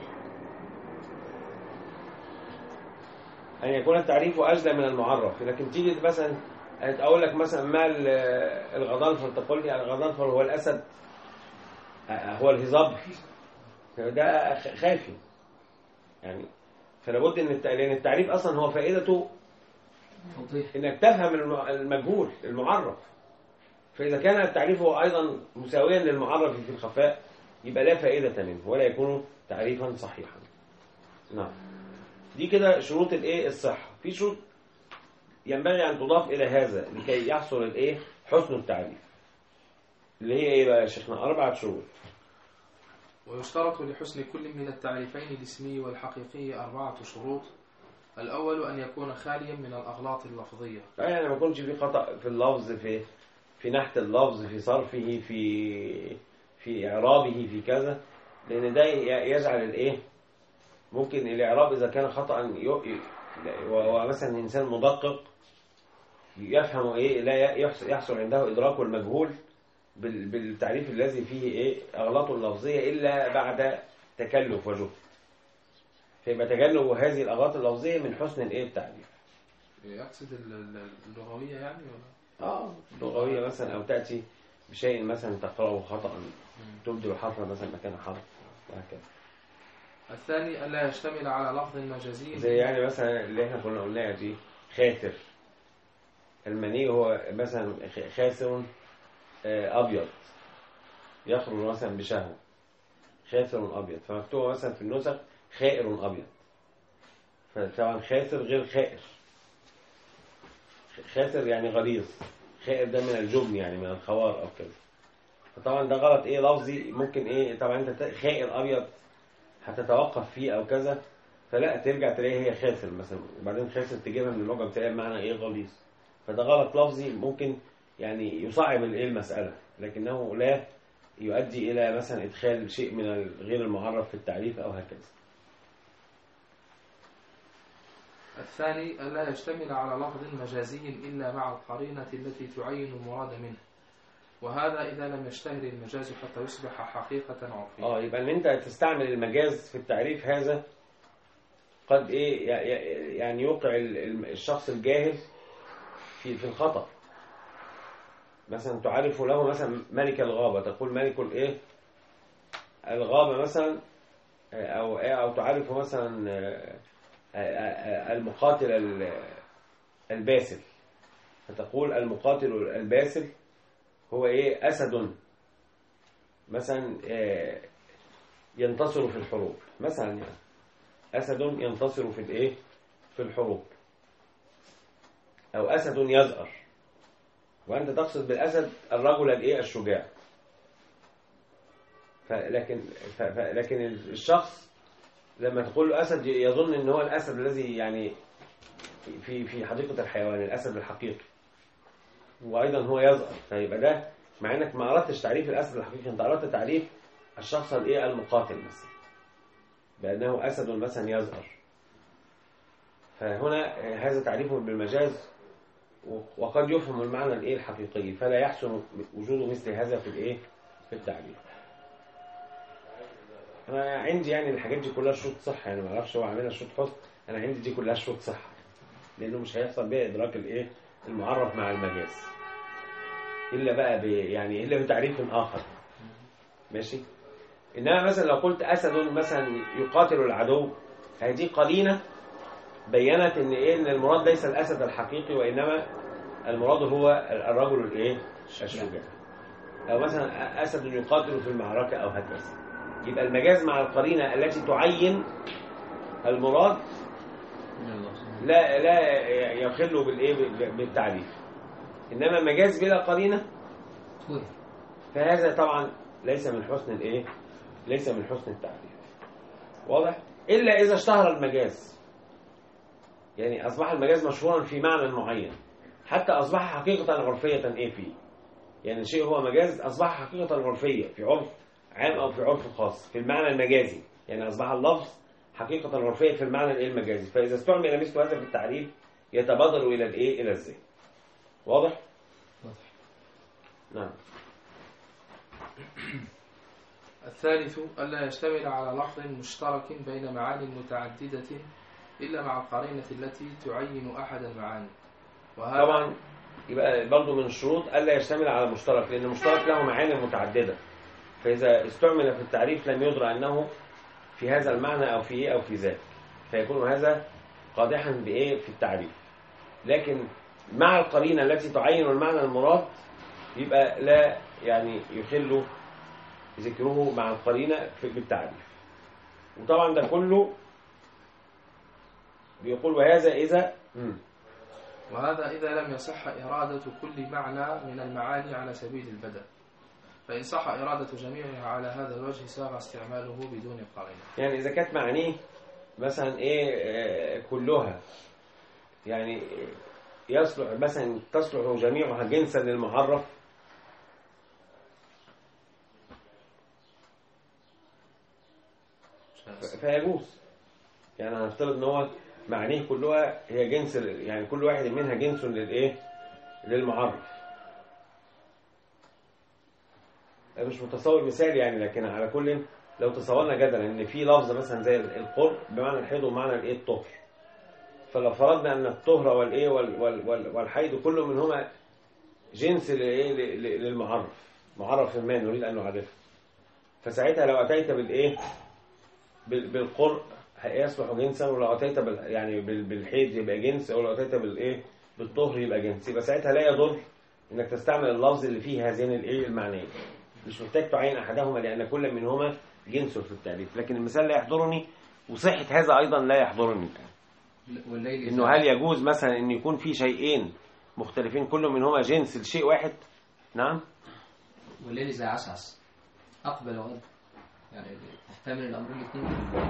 ان يكون التعريف اجلى من المعرف لكن تيجي مثلا اقول لك مثلا ما ال- الغضنفر تقول لي الغضنفر هو الاسد هو الهضاب ده خ- خافي يعني فلابد ان الت- لان التعريف اصلا هو فائدته توضيح انك تفهم الم- المجهول المعرف فاذا كان التعريف هو ايضا مساويا للمعرف في الخفاء يبقى لا فائده منه ولا يكون تعريفا صحيحا نعم دي كده شروط الايه الصحه في شروط ينبغي ان تضاف الى هذا لكي يحصل الايه حسن التعريف اللي هي ايه بقى يا شيخنا اربعه شروط ويشترط لحسن كل من التعريفين الاسمي والحقيقي أربعة شروط الأول أن يكون خاليا من الأغلاط اللفظية يعني ما يكونش في خطأ في اللفظ في في نحت اللفظ في صرفه في في إعرابه في كذا لأن ده ي- يجعل الإيه ممكن الإعراب إذا كان خطأ ي- ي- ومثلا إنسان مدقق يفهم إيه لا ي- يحصل, يحصل عنده إدراك المجهول بال- بالتعريف الذي فيه إيه أغلاط اللفظية إلا بعد تكلف وجهد فيبقى تجنب هذه الأغلاط اللفظية من حسن الإيه التعريف يقصد ال- ال- اللغوية يعني ولا؟ اه لغوية مثلا أو تأتي بشيء مثلا تقرأه خطأ تبدل حرفا مثلا مكان حرف وهكذا الثاني ألا يشتمل على لفظ مجازي زي يعني مثلا اللي احنا كنا قلناها دي خاتر المني هو مثلا خ- خاسر آه، أبيض يخرج مثلا بشهوة خاسر أبيض فمكتوبة مثلا في النسخ خائر أبيض فطبعا خاسر غير خائر خاسر يعني غليظ خائر ده من الجبن يعني من الخوار أو كده فطبعا ده غلط ايه لفظي ممكن ايه طبعا انت ت- خائر أبيض هتتوقف فيه أو كذا فلا ترجع تلاقي هي خاسر مثلا وبعدين خاسر تجيبها من اللغة تلاقي معنى ايه غليظ فده غلط لفظي ممكن يعني يصعب الايه المسألة لكنه لا يؤدي إلى مثلا إدخال شيء من غير المعرف في التعريف أو هكذا الثاني ألا يشتمل على لفظ مجازي إلا مع القرينة التي تعين المراد منه وهذا إذا لم يشتهر المجاز حتى يصبح حقيقة عرفية اه يبقى ان انت تستعمل المجاز في التعريف هذا قد ايه ي- ي- يعني يوقع ال- ال- الشخص الجاهل في في الخطأ مثلا تعرف له مثلا ملك الغابة تقول ملك الايه الغابة مثلا آه، او إيه، او تعرف مثلا آه، آه، آه، المقاتل ال- الباسل فتقول المقاتل الباسل هو ايه اسد مثلا آه، ينتصر في الحروب مثلا يعني أسد ينتصر في الإيه في الحروب أو أسد يزأر وأنت تقصد بالأسد الرجل الإيه الشجاع فلكن ف- ف- لكن الشخص لما تقول له أسد يظن إن هو الأسد الذي يعني في في حديقة الحيوان الأسد الحقيقي وأيضا هو يزأر فيبقى ده مع انك ما اردتش تعريف الاسد الحقيقي انت اردت تعريف الشخص الايه المقاتل مثلا بانه اسد مثلا يزهر فهنا هذا تعريفه بالمجاز وقد يفهم المعنى الايه الحقيقي فلا يحسن وجود مثل هذا في الايه في التعريف انا عندي يعني الحاجات دي كلها شروط صح يعني ما اعرفش هو عاملها شروط حسن انا عندي دي كلها شروط صح لانه مش هيحصل بيها ادراك الايه المعرف مع المجاز الا بقى ب يعني الا بتعريف اخر ماشي انما مثلا لو قلت اسد مثلا يقاتل العدو هذه قرينه بينت ان ايه ان المراد ليس الاسد الحقيقي وانما المراد هو الرجل الايه الشجاع او مثلا اسد يقاتل في المعركه او هكذا يبقى المجاز مع القرينه التي تعين المراد لا لا يخل بالايه بالتعريف انما مجاز بلا قرينه فهذا طبعا ليس من حسن الايه ليس من حسن التعريف واضح الا اذا اشتهر المجاز يعني اصبح المجاز مشهورا في معنى معين حتى اصبح حقيقه عرفيه ايه فيه يعني شيء هو مجاز اصبح حقيقه عرفيه في عرف عام او في عرف خاص في المعنى المجازي يعني اصبح اللفظ حقيقه عرفيه في المعنى الايه المجازي فاذا استعمل مثل هذا في التعريف يتبادر الى الايه الى الذهن واضح واضح. نعم الثالث ألا يشتمل على لفظ مشترك بين معان متعددة إلا مع القرينة التي تعين أحد المعاني وهذا طبعا يبقى برضه من الشروط الا يشتمل على مشترك لان المشترك له معاني متعدده فاذا استعمل في التعريف لم يدرى انه في هذا المعنى او في ايه او في ذاك فيكون هذا قادحا بايه في التعريف لكن مع القرينه التي تعين المعنى المراد يبقى لا يعني يخل ذكره مع القرينه في بالتعريف وطبعا ده كله بيقول وهذا اذا مم. وهذا إذا لم يصح إرادة كل معنى من المعاني على سبيل البدل فإن صح إرادة جميعها على هذا الوجه ساغ استعماله بدون قرينة يعني إذا كانت معانيه مثلا إيه آه، كلها يعني يصلح مثلا تصلح جميعها جنسا للمعرف ف- فيجوز يعني هنفترض ان هو معانيه كلها هي جنس يعني كل واحد منها جنس للايه للمعرف أنا مش متصور مثال يعني لكن على كل لو تصورنا جدلا ان في لفظ مثلا زي القرب بمعنى الحيض ومعنى الايه الطهر فلو فرضنا ان الطهر والايه وال- وال- وال- والحيض كل منهما جنس للايه ل- ل- للمعرف معرف ما نريد ان نعرفه فساعتها لو اتيت بالايه بال- بالقرء يصلح جنسا ولو اتيت بال يعني بال- بالحيض يبقى جنس ولو اتيت بالايه بالطهر يبقى جنس يبقى ساعتها لا يضر انك تستعمل اللفظ اللي فيه هذين الايه المعنيين مش محتاج تعين احدهما لان كل منهما جنس في التعريف لكن المثال لا يحضرني وصحه هذا ايضا لا يحضرني والليل انه هل يجوز مثلا ان يكون في شيئين مختلفين كل منهما جنس لشيء واحد نعم والليل زي عسعس أقبل وأدبر يعني تحتمل الأمرين الاثنين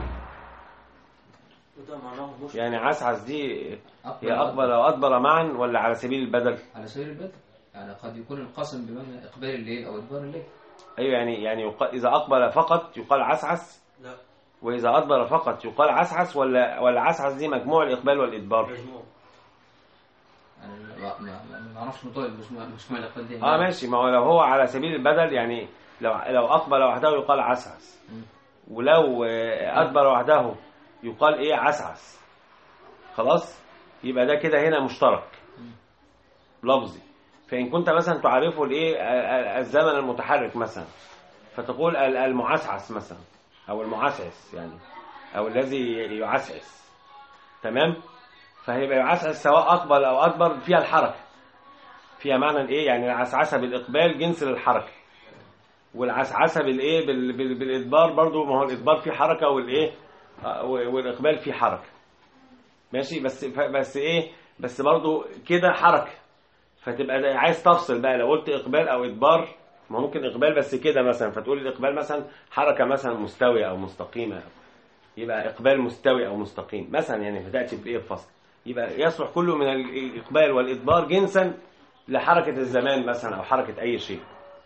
وده معناه مش يعني عسعس دي أقبل هي اقبل وأدبر. وادبر معا ولا على سبيل البدل على سبيل البدء يعني قد يكون القسم بمعنى إقبال الليل أو إدبار الليل ايوه يعني يعني يقال اذا اقبل فقط يقال عسعس لا واذا ادبر فقط يقال عسعس ولا ولا عسعس دي مجموع الاقبال والادبار مجموع يعني ما ما- ما ما أعرفش مطالب مش مش معنى الإقبال دي اه ماشي ما هو لو هو على سبيل البدل يعني لو لو اقبل وحده يقال عسعس مم. ولو آه، ادبر وحده يقال ايه عسعس خلاص يبقى ده كده هنا مشترك لفظي فان كنت مثلا تعرفه الايه آه، آه، الزمن المتحرك مثلا فتقول ال- المعسعس مثلا او المعسعس يعني او الذي يعسعس تمام فهيبقى يعسعس سواء اقبل او ادبر فيها الحركه فيها معنى الايه يعني العسعسه بالاقبال جنس للحركه والعسعسه بالايه بال... بال... بالادبار برضو ما هو الادبار فيه حركه والايه آه، والاقبال فيه حركه ماشي بس ف... بس ايه بس برضو كده حركه فتبقى ده عايز تفصل بقى لو قلت اقبال او ادبار ما ممكن اقبال بس كده مثلا فتقول الاقبال مثلا حركه مثلا مستويه او مستقيمه يبقى اقبال مستوي او مستقيم مثلا يعني فتاتي بايه بفصل يبقى يصلح كله من الاقبال والادبار جنسا لحركه الزمان مثلا او حركه اي شيء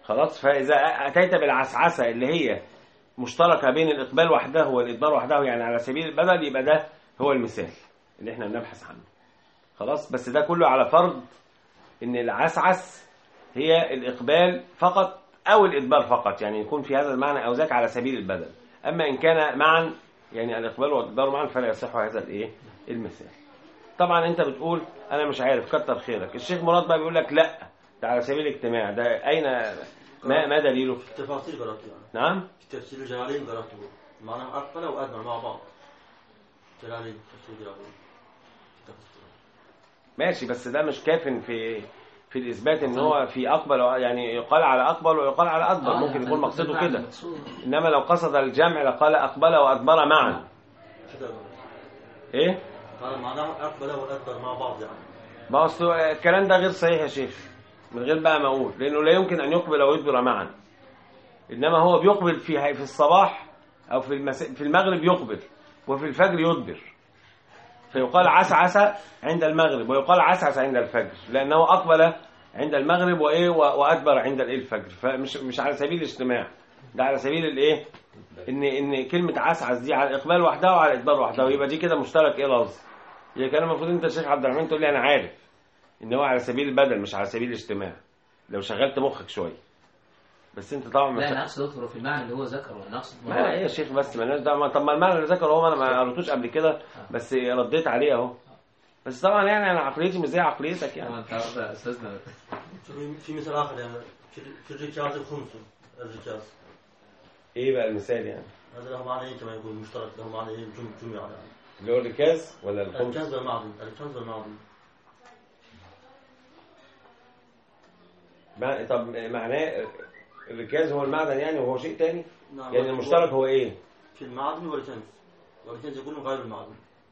خلاص فاذا اتيت بالعسعسه اللي هي مشتركه بين الاقبال وحده والادبار وحده يعني على سبيل البدل يبقى ده هو المثال اللي احنا بنبحث عنه خلاص بس ده كله على فرض ان العسعس هي الاقبال فقط او الادبار فقط يعني يكون في هذا المعنى او ذاك على سبيل البدل اما ان كان معا يعني الاقبال والادبار معا فلا يصح هذا الايه المثال طبعا انت بتقول انا مش عارف كتر خيرك الشيخ مراد بقى بيقول لك لا ده على سبيل الاجتماع ده اين ما ما دليله في التفاصيل قرأت يعني نعم في تفسير الجلالين قرأته معناه أقبل وأدبر مع بعض جلالين تفسير جلالين تفسير. ماشي بس ده مش كاف في في الاثبات ان هو في اقبل يعني يقال على اقبل ويقال على ادبر آه، ممكن يعني يكون مقصده المعنى كده المقصود. انما لو قصد الجمع لقال اقبل وادبر معا كده قرأت. ايه قال معناه أقبل وأدبر مع بعض يعني ما اصل الكلام ده غير صحيح يا شيخ من غير بقى ما اقول لانه لا يمكن ان يقبل ويدبر معا انما هو بيقبل في في الصباح او في المس... في المغرب يقبل وفي الفجر يدبر فيقال عسعس عند المغرب ويقال عسعس عند الفجر لانه اقبل عند المغرب وايه و- وادبر عند الايه الفجر فمش مش على سبيل الاجتماع ده على سبيل الايه ان ان كلمه عسعس دي على الاقبال وحدها وعلى الادبار وحدها ويبقى دي كده مشترك ايه لفظ يبقى كان المفروض انت يا شيخ عبد الرحمن تقول لي انا عارف ان هو على سبيل البدل مش على سبيل الاجتماع لو شغلت مخك شويه بس انت طبعا لا مش انا اقصد دكتور في المعنى اللي هو ذكره انا اقصد ما ايه يا شيخ بس مالناش دعوه طب ما المعنى اللي ذكره هو انا ما قريتوش قبل كده بس رديت عليه اهو بس طبعا يعني انا عقليتي مش زي عقليتك يعني طبعا انت عارف يا استاذنا في في مثال آخر يعني في في الركاز الخمس الركاز ايه بقى المثال يعني هذا له معنى إيه كما يقول مشترك له معنى إيه جم جمع يعني اللي هو الركاز ولا الخمس الكنز والمعدن الكنز والمعدن مع- طب معناه الركاز هو المعدن يعني وهو شيء تاني نعم يعني المشترك هو ايه في المعدن والكنز والكنز يكون غير المعدن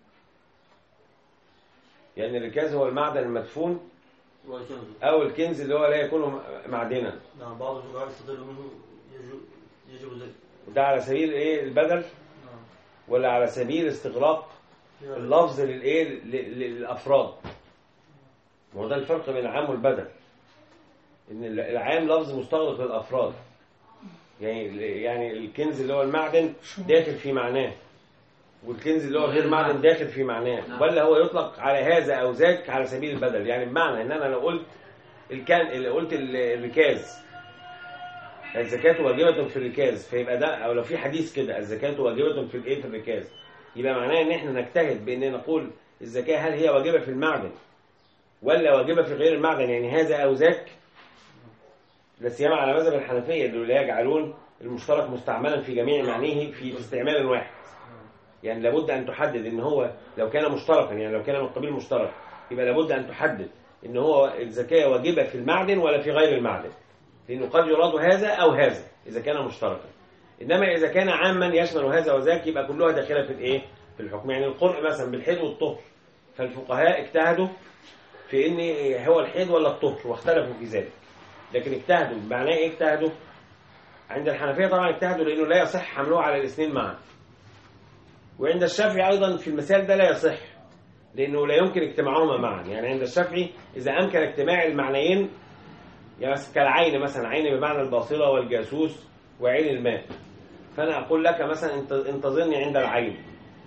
يعني الركاز هو المعدن المدفون والكنز او الكنز اللي هو لا يكون معدنا نعم بعض الفقهاء يستدل منه يجب يجب ذلك ده على سبيل ايه البدل نعم ولا على سبيل استغراق في هذا- اللفظ للايه ل- للافراد ما هو ده الفرق بين العام والبدل ان العام لفظ مستغرق للافراد يعني يعني الكنز اللي هو المعدن داخل في معناه والكنز اللي هو غير معدن داخل في معناه نعم. ولا هو يطلق على هذا او ذاك على سبيل البدل يعني بمعنى ان انا لو قلت الكان اللي قلت ال- الركاز الزكاة واجبة في الركاز فيبقى ده او لو في حديث كده الزكاة واجبة في الايه في الركاز يبقى معناه ان احنا نجتهد بان نقول الزكاة هل هي واجبة في المعدن ولا واجبة في غير المعدن يعني هذا او ذاك لا سيما على مذهب الحنفية اللي لا يجعلون المشترك مستعملا في جميع معانيه في في استعمال واحد يعني لابد ان تحدد ان هو لو كان مشتركا يعني لو كان من قبيل مشترك يبقى لابد ان تحدد ان هو الزكاة واجبة في المعدن ولا في غير المعدن لانه قد يراد هذا او هذا اذا كان مشتركا انما اذا كان عاما يشمل هذا وذاك يبقى كلها داخله في الايه في الحكم يعني القرء مثلا بالحيض والطهر فالفقهاء اجتهدوا في ان هو الحيض ولا الطهر واختلفوا في ذلك لكن اجتهدوا بمعنى ايه اجتهدوا عند الحنفيه طبعا اجتهدوا لانه لا يصح حمله على الاثنين معا وعند الشافعي ايضا في المثال ده لا يصح لانه لا يمكن اجتماعهما معا يعني عند الشافعي اذا امكن اجتماع المعنيين يعني مثلا كالعين مثلا عين بمعنى الباصره والجاسوس وعين الماء فانا اقول لك مثلا انت انتظرني عند العين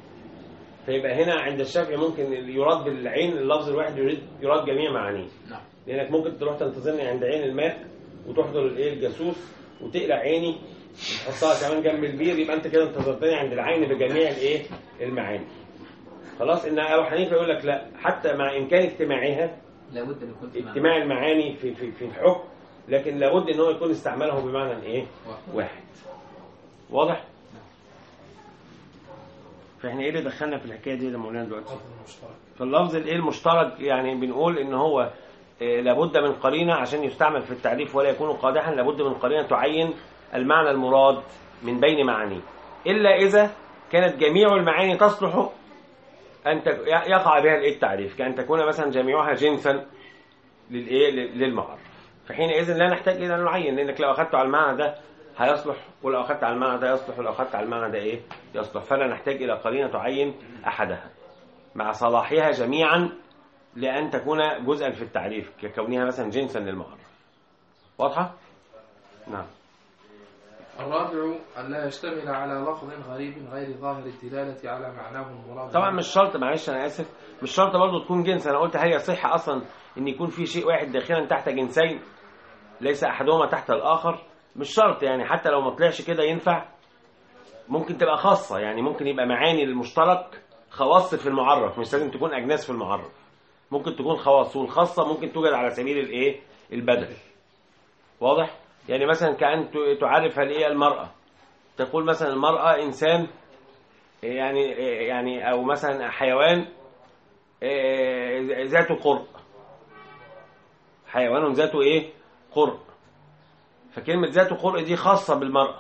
فيبقى هنا عند الشافعي ممكن يراد بالعين اللفظ الواحد يريد يراد جميع معانيه نعم لانك ممكن تروح تنتظرني عند عين الماء وتحضر الايه الجاسوس وتقلع عيني وتحطها كمان جنب البير يبقى انت كده انتظرتني عند العين بجميع الايه المعاني خلاص ان ابو حنيفه يقول لك لا حتى مع امكان اجتماعها لابد ان يكون في معنى. اجتماع المعاني في في في الحكم لكن لابد ان هو يكون استعمله بمعنى ايه واحد واضح فاحنا ايه اللي دخلنا في الحكايه دي لما قلنا دلوقتي لفظ المشترك فاللفظ الايه المشترك يعني بنقول ان هو آه، لابد من قرينه عشان يستعمل في التعريف ولا يكون قادحا لابد من قرينه تعين المعنى المراد من بين معانيه الا اذا كانت جميع المعاني تصلح ان تك- يقع بها الايه التعريف كان تكون مثلا جميعها جنسا للايه للمعرف فحينئذ لا نحتاج الى ان نعين لانك لو اخذته على المعنى ده هيصلح ولو اخذت على المعنى ده يصلح ولو اخذت على المعنى ده ايه يصلح فلا نحتاج الى قرينه تعين احدها مع صلاحها جميعا لأن تكون جزءا في التعريف ككونها مثلا جنسا للمعرف واضحة؟ نعم الرابع أن لا يشتمل على لفظ غريب غير ظاهر الدلالة على معناه المراد طبعا منه. مش شرط معلش انا اسف مش شرط برضه تكون جنس انا قلت هل يصح اصلا ان يكون في شيء واحد داخلا تحت جنسين ليس احدهما تحت الاخر مش شرط يعني حتى لو ما طلعش كده ينفع ممكن تبقى خاصه يعني ممكن يبقى معاني المشترك خواص في المعرف مش لازم تكون اجناس في المعرف ممكن تكون خواص والخاصه ممكن توجد على سبيل الايه البدل واضح يعني مثلا كأن ت- تعرف هل ايه المرأة تقول مثلا المرأة إنسان يعني يعني أو مثلا حيوان آه، ذاته قرء حيوان ذاته إيه قرء فكلمة ذاته قرء دي خاصة بالمرأة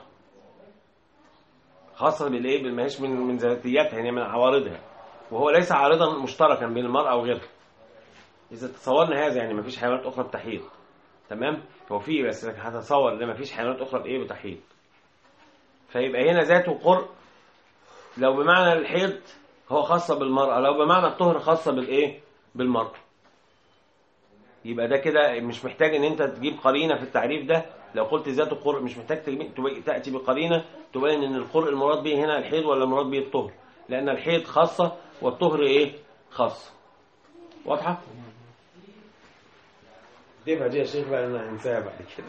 خاصة بالإيه بالماهيش من من ذاتياتها يعني من عوارضها وهو ليس عارضا مشتركا بين المرأة وغيرها إذا تصورنا هذا يعني ما فيش حيوانات أخرى بتحيض تمام هو في بس لك هتصور ان ما فيش حيوانات اخرى بايه بتحيض فيبقى هنا ذاته قرء لو بمعنى الحيض هو خاصه بالمراه لو بمعنى الطهر خاصه بالايه بالمراه يبقى ده كده مش محتاج ان انت تجيب قرينه في التعريف ده لو قلت ذات قرء مش محتاج تجيب- تبي- تاتي بقرينه تبين ان القرء المراد به هنا الحيض ولا المراد به الطهر لان الحيض خاصه والطهر ايه خاصه واضحه دي بقى دي يا شيخ بقى انا هنساها بعد كده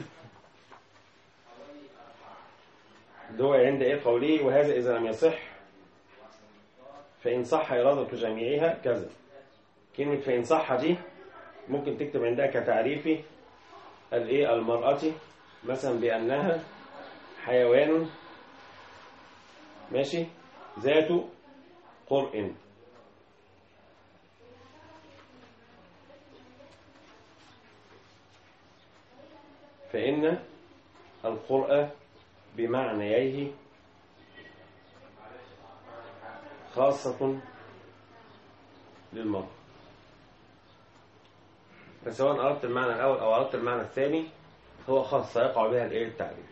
اللي هو عند ايه قوله وهذا اذا لم يصح فان صح اراده جميعها كذا كلمه فان صح دي ممكن تكتب عندها كتعريف الايه المراه مثلا بانها حيوان ماشي ذات قرء فإن القرء بمعنييه خاصة للمرء فسواء أردت المعنى الأول أو أردت المعنى الثاني هو خاصة يقع بها الإيه التعريف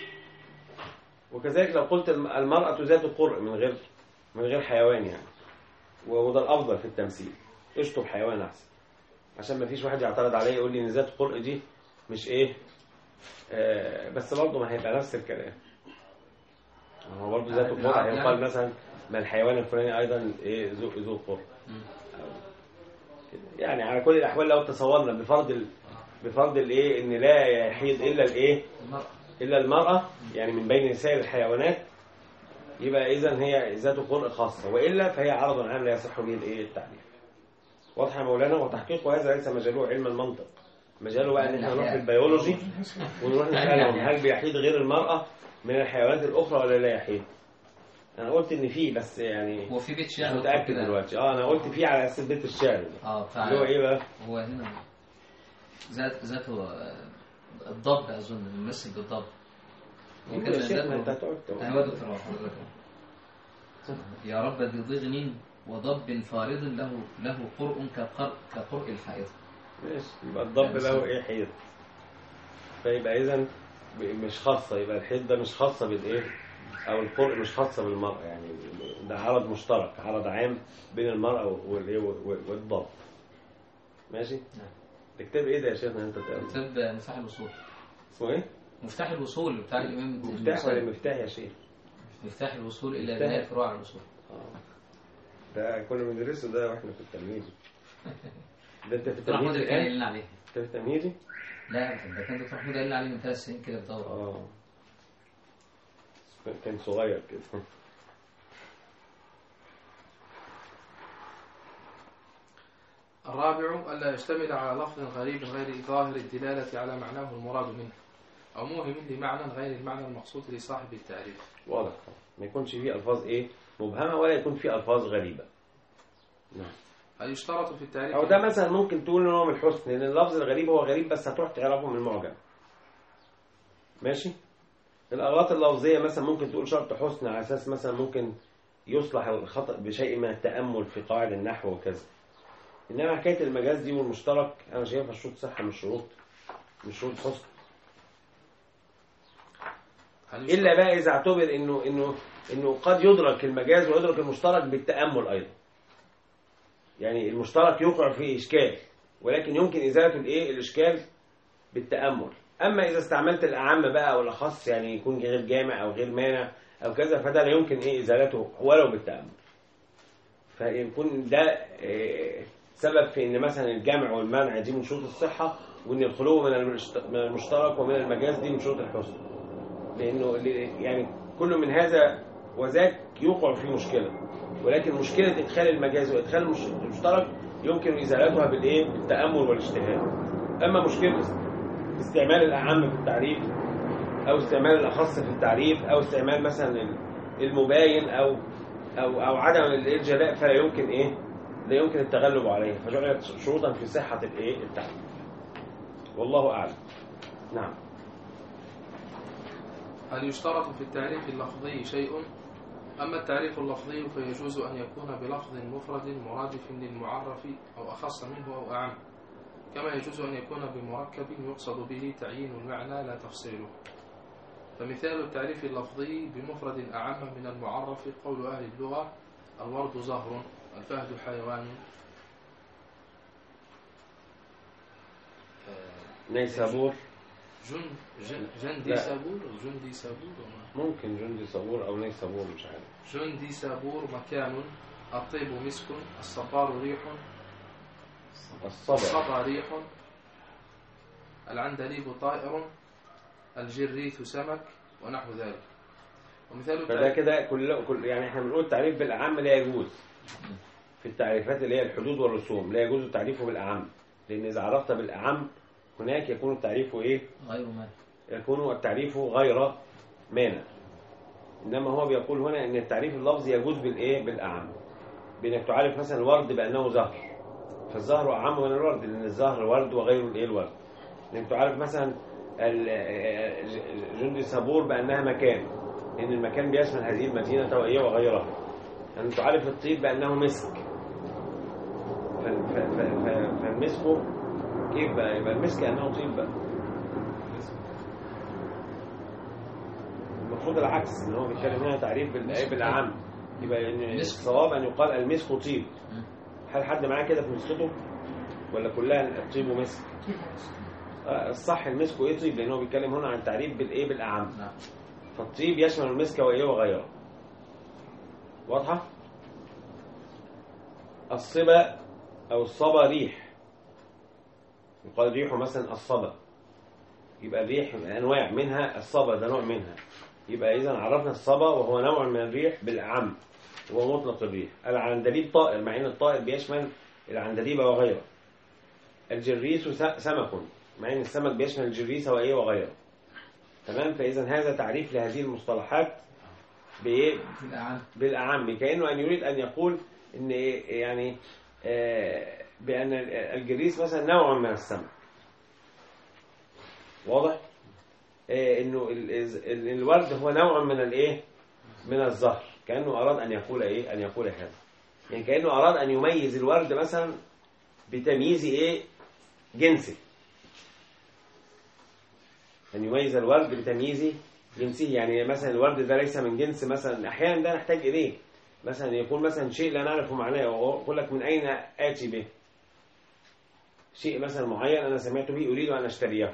وكذلك لو قلت الم- المرأة ذات قرء من غير من غير حيوان يعني وده الأفضل في التمثيل اشطب حيوان أحسن عشان ما فيش واحد يعترض عليه يقول لي إن ذات قرء دي مش إيه آه، بس برضه ما هيبقى نفس الكلام هو برضه ذات القرء بالعقل هيقال يعني؟ مثلا ما الحيوان الفلاني ايضا ايه ذو ذو قرء مم. كده. يعني على كل الاحوال لو تصورنا بفرض ال... بفرض الايه ان لا يحيض الا الايه المرأة الا المراه يعني من بين سائر الحيوانات يبقى اذا هي ذات قرء خاصه والا فهي عرض عام لا يصح به الايه التعريف واضح يا مولانا وتحقيق هذا ليس مجاله علم المنطق مجاله بقى ان احنا نروح في البيولوجي ونروح نسألهم هل بيحيض غير المرأة من الحيوانات الأخرى ولا لا يحيض؟ أنا قلت إن فيه بس يعني هو في بيت مش شعر متأكد كده. دلوقتي أه أنا قلت فيه على أساس بيت الشعر اه بتاع اللي هو إيه بقى؟ هو هنا ذات ذاته آه، الضب اظن بيمثل بالضب هو يا كده شيخ ما أنت ذاته هتقعد تقول. ايوه دكتور هو حضرتك يا رب ذي ضغن وضب فارض له له قرء كقرء كقرء الحائض ماشي يبقى الضب له إيه حيض فيبقى إذا مش خاصة يبقى الحيض ده مش خاصة بالإيه؟ أو القرء مش خاصة بالمرأة يعني ده عرض مشترك عرض عام بين المرأة والإيه والضب ماشي؟ تكتب إيه ده يا شيخنا أنت تقرأ؟ كتاب مفتاح الوصول اسمه إيه؟ مفتاح الوصول بتاع الامام مفتاح ولا مفتاح يا شيخ؟ مفتاح الوصول الى مفتاح. نهايه فروع الوصول آه. ده كنا بندرسه ده واحنا في التلميذ ده انت في دكتور محمود التلميذ اللي كان الان قايل لنا عليه انت في التلميذي لا أبداً، ده كان دكتور محمود قايل لنا عليه من ثلاث سنين كده في دوره اه كان صغير كده الرابع ألا يشتمل على لفظ غريب غير ظاهر الدلالة على معناه المراد منه أو موهم لمعنى غير المعنى المقصود لصاحب التعريف واضح ما يكونش فيه الفاظ ايه مبهمه ولا يكون فيه الفاظ غريبه نعم هل يشترط في التعريف او ده مثلا ممكن تقول ان هو من الحسن لان اللفظ الغريب هو غريب بس هتروح تعرفه من المعجم ماشي الاغلاط اللفظيه مثلا ممكن تقول شرط حسن على اساس مثلا ممكن يصلح الخطا بشيء من التامل في قواعد النحو وكذا انما حكايه المجاز دي والمشترك انا شايفها شروط صحه مش شروط مش شروط حسن هل يشترط الا بقى اذا اعتبر انه انه انه قد يدرك المجاز ويدرك المشترك بالتامل ايضا يعني المشترك يوقع فيه اشكال ولكن يمكن ازاله الايه الاشكال بالتامل اما اذا استعملت الاعم بقى او الاخص يعني يكون غير جامع او غير مانع او كذا فده لا يمكن ايه ازالته ولو بالتامل فيكون ده آه، سبب في ان مثلا الجمع والمنع دي من شروط الصحه وان الخلو من المشت- من المشترك ومن المجاز دي من شروط الحسن لانه ل- يعني كل من هذا وذاك يوقع في مشكله ولكن مشكله ادخال المجاز وادخال المش- المشترك يمكن ازالتها بالايه بالتامل والاجتهاد اما مشكله استعمال الاعم في التعريف او استعمال الاخص في التعريف او استعمال مثلا ال- المباين او او او عدم الجلاء فلا يمكن ايه لا يمكن التغلب عليه فجعلت شروطا في صحه الايه التعريف والله اعلم نعم هل يشترط في التعريف اللفظي شيء أما التعريف اللفظي فيجوز أن يكون بلفظ مفرد مرادف للمعرف أو أخص منه أو أعم كما يجوز أن يكون بمركب يقصد به تعيين المعنى لا تفصيله فمثال التعريف اللفظي بمفرد أعم من المعرف قول أهل اللغة الورد زهر الفهد حيوان نيسابور جن جن جندي لا. سابور جندي سابور وما ممكن جندي صبور او نيسابور مش عارف جندي سابور مكان الطيب مسك الصبار ريح الصبر الصبا ريح العندليب طائر الجريث سمك ونحو ذلك ومثال فده التعريف كده كل كل يعني احنا بنقول التعريف بالاعم لا يجوز في التعريفات اللي هي الحدود والرسوم لا يجوز التعريف بالاعم لان اذا عرفت بالاعم هناك يكون التعريف ايه غير مانع يكون التعريف غير مانع انما هو بيقول هنا ان التعريف اللفظي يجوز بالايه بالاعم بانك تعرف مثلا الورد بانه زهر فالزهر اعم من الورد لان الزهر ورد وغيره الايه الورد انك تعرف مثلا ال- جندي صبور بانها مكان ان المكان بيشمل هذه المدينه وايه وغيرها ان تعرف الطيب بانه مسك ف- ف- ف- ف- فالمسك كيف بقى يبقى المسك انه طيب بقى المفروض العكس ان هو بيتكلم هنا تعريف بالايه بالاعم يبقى ان مسك. الصواب ان يقال المسك طيب مم. هل حد معاه كده في نسخته ولا كلها الطيب ومسك آه، الصح المسك وايه طيب لان هو بيتكلم هنا عن تعريف بالايه بالاعم نعم فالطيب يشمل المسك وايه وغيره واضحه الصبا او الصبا ريح يقال ريحه مثلا الصبا يبقى الريح انواع منها الصبا ده نوع منها يبقى اذا عرفنا الصبا وهو نوع من الريح بالاعم وهو مطلق الريح العندليب طائر مع ان الطائر بيشمل العندليب وغيره الجريس س- سمك مع ان السمك بيشمل الجريس وايه وغيره تمام فاذا هذا تعريف لهذه المصطلحات بايه في الأعم بالاعم كانه ان يريد ان يقول ان إيه يعني آه، بان الجريس مثلا نوع من السمك واضح آه، انه ال- ال- الورد هو نوع من الايه من الزهر كانه اراد ان يقول ايه ان يقول هذا يعني كانه اراد ان يميز الورد مثلا بتمييز ايه جنسي أن يميز الورد بتمييز جنسه يعني مثلا الورد ده ليس من جنس مثلا أحيانا ده نحتاج إليه مثلا يكون مثلا شيء لا نعرف معناه وأقول لك من أين آتي به شيء مثلا معين أنا سمعت به أريد أن أشتريه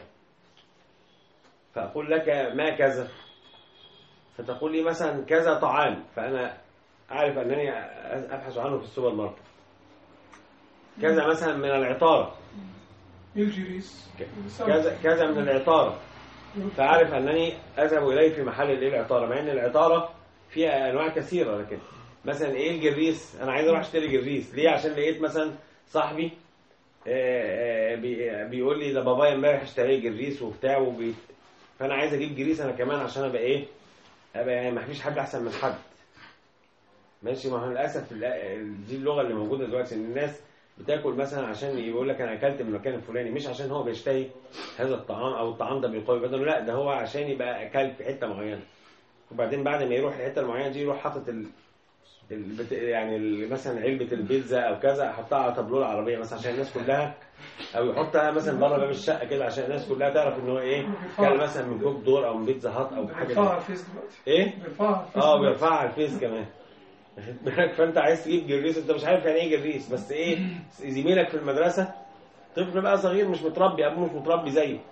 فأقول لك ما كذا فتقول لي مثلا كذا طعام فأنا أعرف أنني أبحث عنه في السوبر ماركت كذا مثلا من العطارة الجريس كذا كذا من العطارة فأعرف أنني أذهب إليه في محل الإيه العطارة مع أن العطارة فيها أنواع كثيرة لكن مثلا إيه الجريس أنا عايز أروح أشتري جريس ليه عشان لقيت مثلا صاحبي آه، آه، بي- بيقول لي ده بابايا امبارح اشتري جريس وبتاع وبي... فأنا عايز أجيب جريس أنا كمان عشان أبقى إيه أبقى يعني ما فيش حد أحسن من حد ماشي ما هو للأسف ال- دي اللغة اللي موجودة دلوقتي إن الناس بتاكل مثلا عشان يقول لك انا اكلت من المكان الفلاني مش عشان هو بيشتهي هذا الطعام او الطعام ده بيقوي بدنه لا ده هو عشان يبقى اكل في حته معينه وبعدين بعد ما يروح الحته المعينه دي يروح حاطط ال... البت... يعني ال- مثلا علبه البيتزا او كذا احطها على طابلوه العربيه مثلا عشان الناس كلها او يحطها مثلا بره باب الشقه كده عشان الناس كلها تعرف ان هو ايه كان مثلا من كوك دور او من بيتزا هات او حاجه بيرفعها كده. على الفيس دلوقتي ايه بيرفعها على الفيس اه دلوقتي. بيرفعها على الفيس كمان واخد بالك فانت عايز تجيب جريس انت مش عارف يعني ايه جريس بس ايه زميلك في المدرسه طفل بقى صغير مش متربي ابوه مش متربي زيه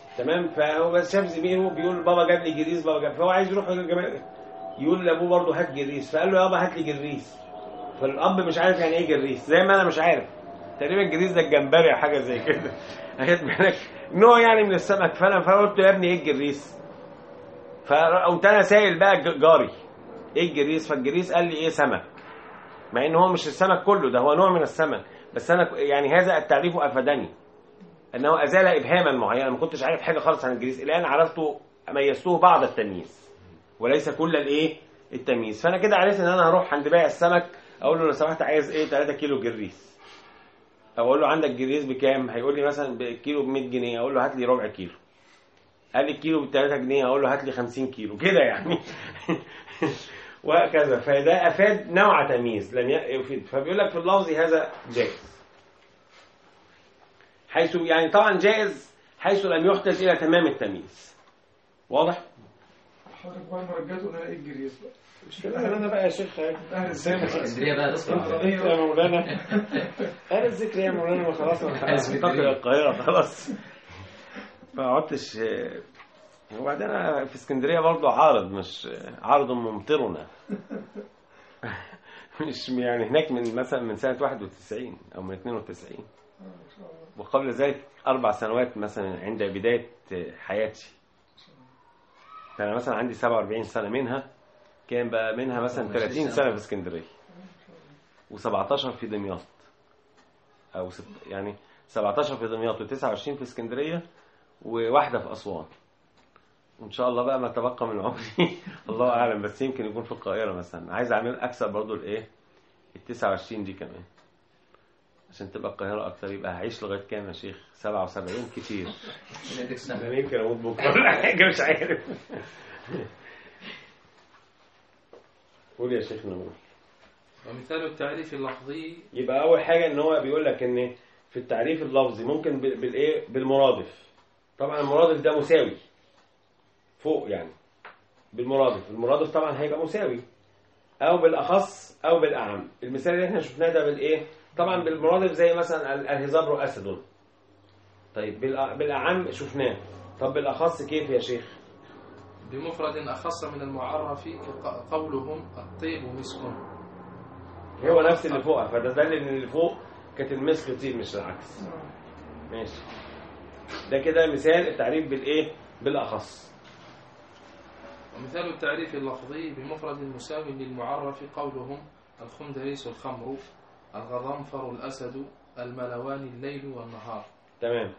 تمام فهو بس شاف زميله بيقول بابا جاب لي جريس بابا جاب فهو عايز يروح الجمال يقول لابوه برضه هات جريس فقال له يابا هات لي جريس فالاب مش عارف يعني ايه جريس زي ما انا مش عارف تقريبا جريس ده الجمبري او حاجه زي كده اخد بالك نوع يعني من السمك فانا فقلت له يا ابني ايه الجريس فقمت انا سائل بقى ج- جاري ايه الجريس فالجريس قال لي ايه سمك مع ان هو مش السمك كله ده هو نوع من السمك بس انا ك- يعني هذا التعريف افادني انه ازال ابهاما معينا ما كنتش عارف حاجه خالص عن الجريس الان عرفته ميزته بعض التمييز وليس كل الايه التمييز فانا كده عرفت ان انا هروح عند بائع السمك اقول له لو سمحت عايز ايه 3 كيلو جريس او اقول له عندك جريس بكام هيقول لي مثلا الكيلو ب 100 جنيه اقول له هات لي ربع كيلو قال لي الكيلو ب 3 جنيه اقول له هات لي 50 كيلو كده يعني وهكذا فده افاد نوع تمييز لم يفيد فبيقول لك في اللفظ هذا جائز حيث يعني طبعا جائز حيث لم يحتج الى تمام التمييز واضح حضرتك بقى المرجات قلنا ايه الجريس بقى مش كده انا بقى يا شيخ من اهل السنة اسكندريه بقى تسمع يا مولانا انا الذكر يا مولانا ما خلاص انا انتقل القاهره خلاص ما عدتش وبعدين انا في اسكندريه برضو عارض مش عارض ممطرنا مش يعني هناك من مثلا من سنه 91 او من 92 وقبل ذلك اربع سنوات مثلا عند بدايه حياتي فانا مثلا عندي 47 سنه منها كان بقى منها مثلا 30 سنه في اسكندريه و17 في دمياط او ست يعني 17 في دمياط و29 في اسكندريه وواحده في اسوان وان شاء الله بقى ما تبقى من عمري الله اعلم بس يمكن يكون في القاهره مثلا عايز اعمل اكثر برضو الايه ال 29 دي كمان عشان تبقى القاهره اكتر يبقى هعيش لغايه كام يا شيخ 77 كتير يديك سنة. انا يمكن اموت بكره ولا حاجه مش عارف قول يا شيخ نور ومثال التعريف اللفظي يبقى اول حاجه ان هو بيقول لك ان في التعريف اللفظي ممكن بال- بالايه بالمرادف طبعا المرادف ده مساوي فوق يعني بالمرادف المرادف طبعا هيبقى مساوي او بالاخص او بالاعم المثال اللي احنا شفناه ده بالايه طبعا بالمرادف زي مثلا ال- الهزبر اسد طيب بالأ- بالاعم شفناه طب بالاخص كيف يا شيخ بمفرد أخص من المعرف كقولهم الطيب مسك هو نفس اللي فوقها فده دل ان اللي فوق كانت المسك طيب مش العكس ماشي ده كده مثال التعريف بالايه بالاخص ومثال التعريف اللفظي بمفرد مساو للمعرف قولهم الخندريس الخمر الغضنفر الأسد الملوان الليل والنهار تمام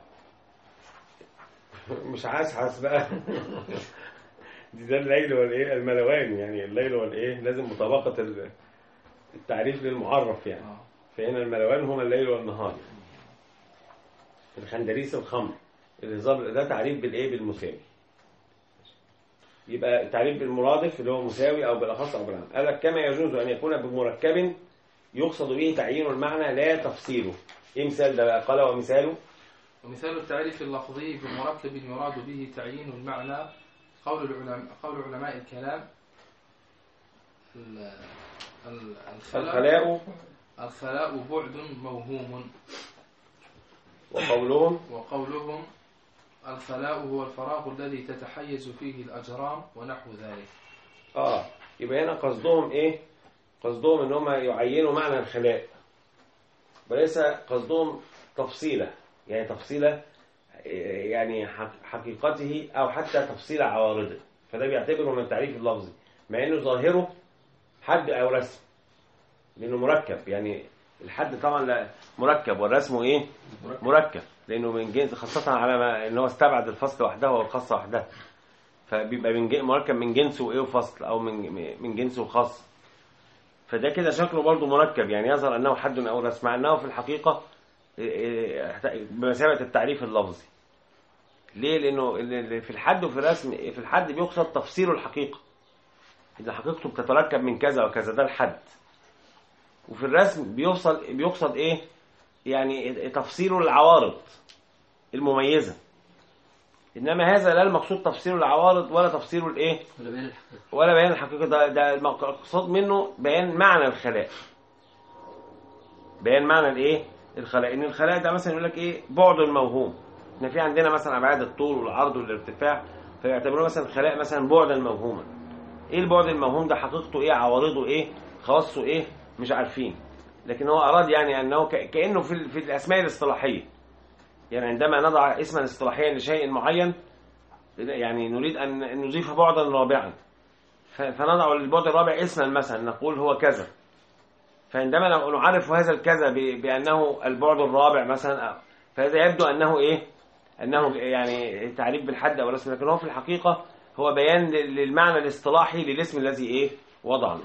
مش عاس بقى دي ده الليل والايه الملوان يعني الليل والايه لازم مطابقه ال- التعريف للمعرف يعني آه. فهنا الملوان هما الليل والنهار الخندريس الخمر الهزار ده تعريف بالايه بالمساوي يبقى التعريف بالمرادف اللي هو مساوي او بالاخص او بالعام قال لك كما يجوز ان يكون بمركب يقصد به تعيين المعنى لا تفصيله ايه مثال ده بقى قال ومثاله ومثال التعريف اللفظي بمركب يراد به تعيين المعنى قول العلماء قول علماء الكلام ال- ال- الخلاء الخلاء الخلاء بعد موهوم وقولهم وقولهم الخلاء هو الفراغ الذي تتحيز فيه الأجرام ونحو ذلك اه يبقى هنا قصدهم ايه قصدهم ان هم يعينوا معنى الخلاء وليس قصدهم تفصيله يعني تفصيله إيه، يعني حق- حقيقته او حتى تفصيل عوارضه فده بيعتبره من التعريف اللفظي مع انه ظاهره حد او رسم لانه مركب يعني الحد طبعا لا مركب والرسم ايه مركب لانه من جنس خاصه على ما ان هو استبعد الفصل وحدها والخاصه وحدها فبيبقى من جن- مركب من جنسه وايه وفصل او من من جنسه وخاص فده كده شكله برضه مركب يعني يظهر انه حد او رسم مع انه في الحقيقه إيه، إيه، بمثابه التعريف اللفظي ليه لانه اللي في الحد وفي الرسم في الحد بيقصد تفسير الحقيقه ان حقيقته بتتركب من كذا وكذا ده الحد وفي الرسم بيوصل بيقصد ايه يعني تفسير العوارض المميزه انما هذا لا المقصود تفسير العوارض ولا تفسير الايه ولا بين الحقيقة ولا بيان الحقيقه ده ده المقصود منه بيان معنى الخلاء بيان معنى الايه الخلاء ان الخلاء ده مثلا يقول لك ايه بعد الموهوم احنا في عندنا مثلا ابعاد الطول والعرض والارتفاع فيعتبروه مثلا خلاء مثلا بعدا موهوما ايه البعد الموهوم ده حقيقته ايه عوارضه ايه خواصه ايه مش عارفين لكن هو اراد يعني انه ك- كانه في ال- في الاسماء الاصطلاحيه يعني عندما نضع اسما اصطلاحيا لشيء معين يعني نريد ان نضيف بعدا رابعا ف- فنضع للبعد الرابع اسما مثلا نقول هو كذا فعندما ن- نعرف هذا الكذا ب- بانه البعد الرابع مثلا فهذا يبدو انه ايه انه يعني تعريف بالحد او الرسم لكن هو في الحقيقه هو بيان لل- للمعنى الاصطلاحي للاسم الذي ايه وضعناه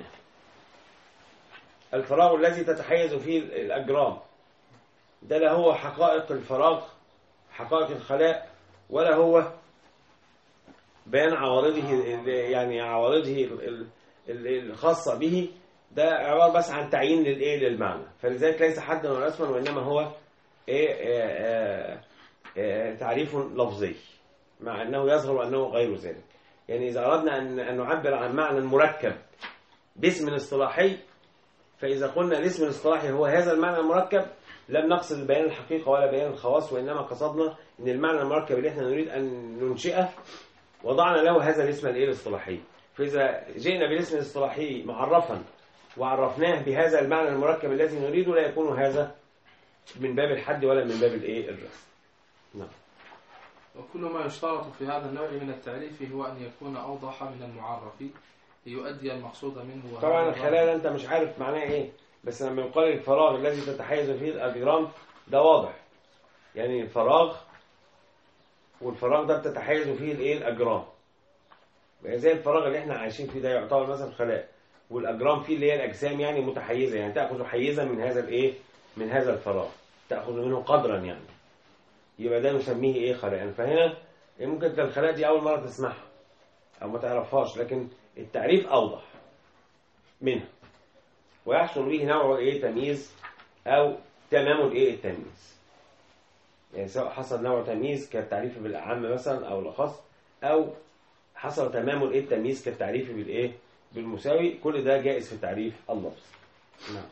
الفراغ الذي تتحيز فيه ال- الاجرام ده لا هو حقائق الفراغ حقائق الخلاء ولا هو بيان عوارضه ال- يعني عوارضه ال- ال- ال- الخاصة به ده عبارة بس عن تعيين للايه للمعنى فلذلك ليس حدا ولا اسما وانما هو ايه آه، آه، آه، تعريف لفظي مع انه يظهر انه غير ذلك يعني اذا اردنا ان ان نعبر عن معنى مركب باسم اصطلاحي فاذا قلنا الاسم الاصطلاحي هو هذا المعنى المركب لم نقصد بيان الحقيقه ولا بيان الخواص وانما قصدنا ان المعنى المركب اللي احنا نريد ان ننشئه وضعنا له هذا الاسم الايه الاصطلاحي فاذا جئنا بالاسم الاصطلاحي معرفا وعرفناه بهذا المعنى المركب الذي نريده لا يكون هذا من باب الحد ولا من باب الايه الرسم نعم وكل ما يشترط في هذا النوع من التعريف هو أن يكون أوضح من المعرف ليؤدي المقصود منه وهذا طبعا الظاهر. الخلايا ده انت مش عارف معناه ايه بس لما يقال الفراغ الذي تتحيز فيه الاجرام ده واضح يعني الفراغ والفراغ ده بتتحيز فيه الايه الاجرام يعني زي الفراغ اللي احنا عايشين فيه ده يعتبر مثلا خلايا والاجرام فيه اللي هي الاجسام يعني متحيزه يعني تاخذ حيزا من هذا الايه من هذا الفراغ تاخذ منه قدرا يعني يبقى ده نسميه ايه خلايا فهنا ممكن انت الخلايا دي اول مره تسمعها او ما تعرفهاش لكن التعريف اوضح منها ويحصل به نوع ايه تمييز او تمام الايه التمييز يعني سواء حصل نوع تمييز كالتعريف بالاعم مثلا او الاخص او حصل تمام الايه التمييز كالتعريف بالايه بالمساوي كل ده جائز في تعريف اللفظ نعم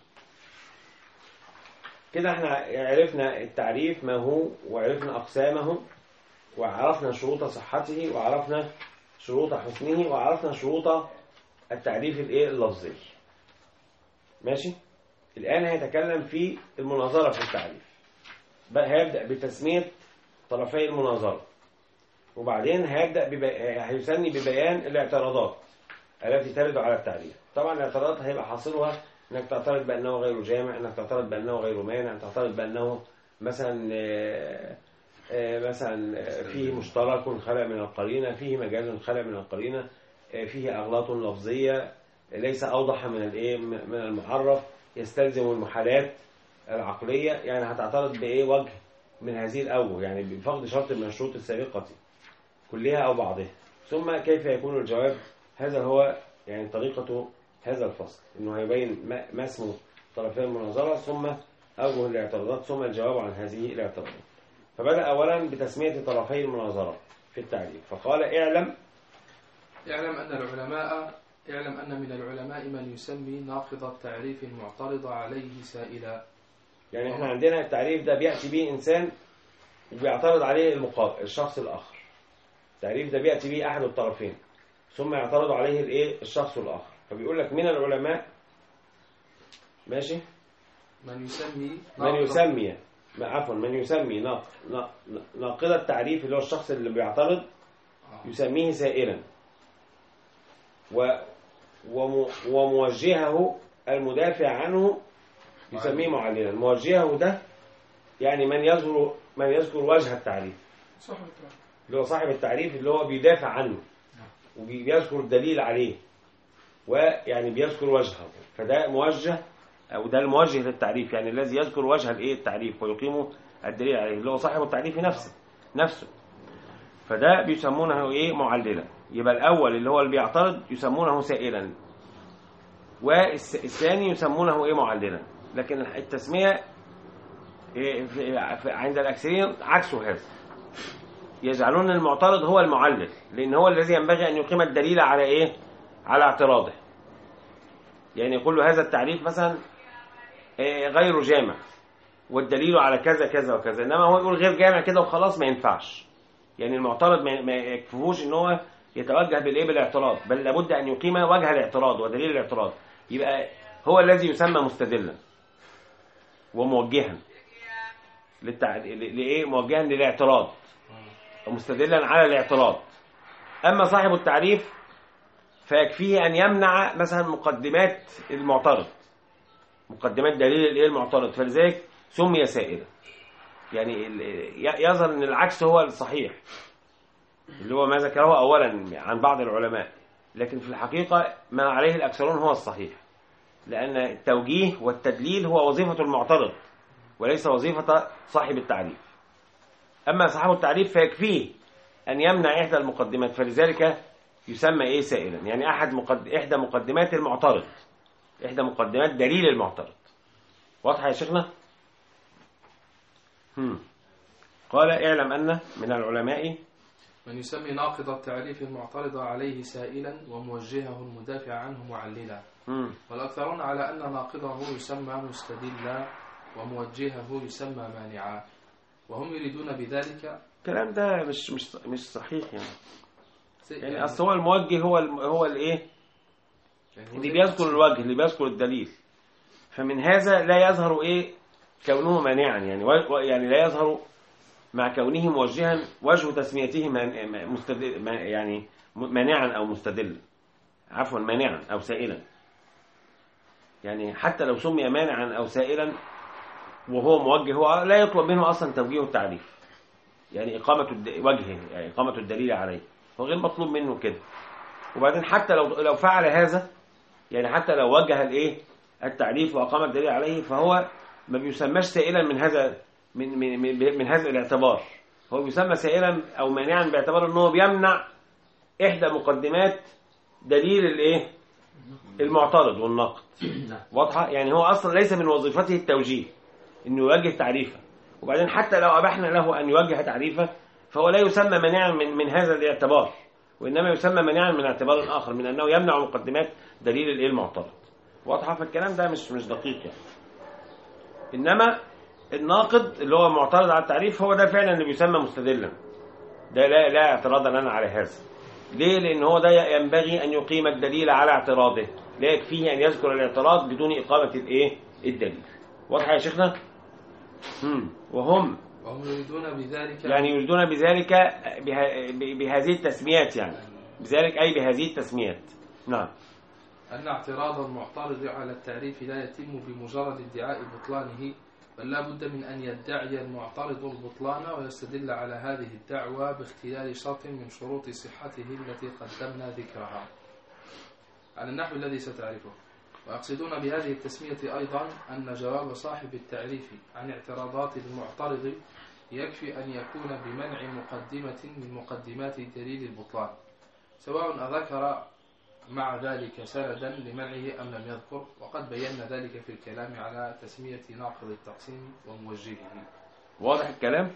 كده احنا عرفنا التعريف ما هو وعرفنا اقسامه وعرفنا شروط صحته وعرفنا شروط حسنه وعرفنا شروط التعريف الايه اللفظي ماشي الان هيتكلم في المناظره في التعريف بقى هيبدا بتسميه طرفي المناظره وبعدين هيبدا ببي... هيثني ببيان الاعتراضات التي ترد على التعريف طبعا الاعتراضات هيبقى حاصلها انك تعترض بانه غير جامع انك تعترض بانه غير مانع تعترض بانه مثلا آه، آه، مثلا آه، فيه مشترك خلق من القرينه فيه مجاز خلق من القرينه آه، فيه اغلاط لفظيه ليس اوضح من الايه من المعرف يستلزم المحالات العقليه يعني هتعترض بايه وجه من هذه الاوجه يعني بفقد شرط من الشروط السابقه كلها او بعضها ثم كيف يكون الجواب هذا هو يعني طريقة هذا الفصل انه هيبين ما- ما اسمه طرفي المناظرة ثم اوجه الاعتراضات ثم الجواب عن هذه الاعتراضات فبدأ اولا بتسمية طرفي المناظرة في التعريف فقال اعلم اعلم أن العلماء اعلم أن من العلماء من يسمي ناقض التعريف المعترض عليه سائلا يعني احنا عندنا التعريف ده بيأتي به انسان وبيعترض عليه المقابل الشخص الاخر التعريف ده بيأتي به احد الطرفين ثم يعترض عليه الايه الشخص الاخر فبيقول لك من العلماء ماشي من يسمي من ناقض- يسمي ما- عفوا من يسمي ناق- نا- ناقض التعريف اللي هو الشخص اللي بيعترض آه. يسميه سائلا و وم- وموجهه المدافع عنه يسميه معللا موجهه ده يعني من يذكر من يذكر وجه التعريف صح التعريف اللي هو صاحب التعريف اللي هو بيدافع عنه وبيذكر الدليل عليه ويعني بيذكر وجهه فده موجه او ده الموجه للتعريف يعني الذي يذكر وجه الايه التعريف ويقيم الدليل عليه اللي هو صاحب التعريف نفسه نفسه فده بيسمونه ايه معللا يبقى الاول اللي هو اللي بيعترض يسمونه سائلا والثاني يسمونه ايه معللا لكن التسميه إيه في- في- عند الاكثرين عكس هذا يجعلون المعترض هو المعلل لان هو الذي ينبغي ان يقيم الدليل على ايه على اعتراضه يعني يقول له هذا التعريف مثلا إيه غير جامع والدليل على كذا كذا وكذا انما هو يقول غير جامع كده وخلاص ما ينفعش يعني المعترض ما ما يكفيهوش ان هو يتوجه بالايه بالاعتراض بل لابد ان يقيم وجه الاعتراض ودليل الاعتراض يبقى هو الذي يسمى مستدلا وموجها للتع... ل- لايه موجها للاعتراض ومستدلا على الاعتراض اما صاحب التعريف فيكفيه ان يمنع مثلا مقدمات المعترض مقدمات دليل الايه المعترض فلذلك سمي سائلا يعني ال- ي- يظهر ان العكس هو الصحيح اللي هو ما ذكره اولا عن بعض العلماء لكن في الحقيقه ما عليه الاكثرون هو الصحيح لان التوجيه والتدليل هو وظيفه المعترض وليس وظيفه صاحب التعريف اما صاحب التعريف فيكفيه ان يمنع احدى المقدمات فلذلك يسمى ايه سائلا يعني احد مقد... احدى مقدمات المعترض احدى مقدمات دليل المعترض واضحه يا شيخنا هم. قال اعلم ان من العلماء من يسمي ناقض التعريف المعترض عليه سائلا وموجهه المدافع عنه معللا هم. والأكثرون على أن ناقضه يسمى مستدلا وموجهه يسمى مانعا وهم يريدون بذلك الكلام ده مش مش مش صحيح يعني زي- يعني اصل هو الموجه هو الم... هو الايه يعني هو اللي زي بيذكر التفسير. الوجه اللي بيذكر الدليل فمن هذا لا يظهر ايه كونه مانعا يعني و... يعني لا يظهر مع كونه موجها وجه تسميته مان... ما- مستدل ما... يعني م- مانعا او مستدلا عفوا مانعا او سائلا يعني حتى لو سمي مانعا او سائلا وهو موجه هو لا يطلب منه اصلا توجيه التعريف يعني اقامه الد... وجهه يعني اقامه الدليل عليه هو غير مطلوب منه كده وبعدين حتى لو لو فعل هذا يعني حتى لو وجه الايه التعريف واقام الدليل عليه فهو ما بيسماش سائلا من هذا من من من, من هذا الاعتبار هو بيسمى سائلا او مانعا باعتبار ان هو بيمنع احدى مقدمات دليل الايه المعترض والناقد واضحه يعني هو اصلا ليس من وظيفته التوجيه انه يوجه تعريفه وبعدين حتى لو ابحنا له ان يوجه تعريفه فهو لا يسمى مانعا من من هذا الاعتبار وانما يسمى مانعا من اعتبار اخر من انه يمنع مقدمات دليل الايه المعترض واضحه فالكلام ده مش مش دقيق يعني انما الناقد اللي هو معترض على التعريف هو ده فعلا اللي بيسمى مستدلا ده لا لا اعتراض لنا على هذا ليه لان هو ده ينبغي ان يقيم الدليل على اعتراضه لا يكفيه ان يذكر الاعتراض بدون اقامه الايه الدليل واضحه يا شيخنا هم. وهم وهم يريدون بذلك يعني يريدون بذلك بها بهذه التسميات يعني بذلك أي بهذه التسميات نعم أن اعتراض المعترض على التعريف لا يتم بمجرد ادعاء بطلانه بل لا بد من أن يدعي المعترض البطلان ويستدل على هذه الدعوة باختلال شرط من شروط صحته التي قدمنا ذكرها على النحو الذي ستعرفه ويقصدون بهذه التسمية أيضا أن جواب صاحب التعريف عن اعتراضات المعترض يكفي أن يكون بمنع مقدمة من مقدمات دليل البطلان سواء أذكر مع ذلك سندا لمنعه أم لم يذكر وقد بينا ذلك في الكلام على تسمية ناقض التقسيم وموجهه واضح الكلام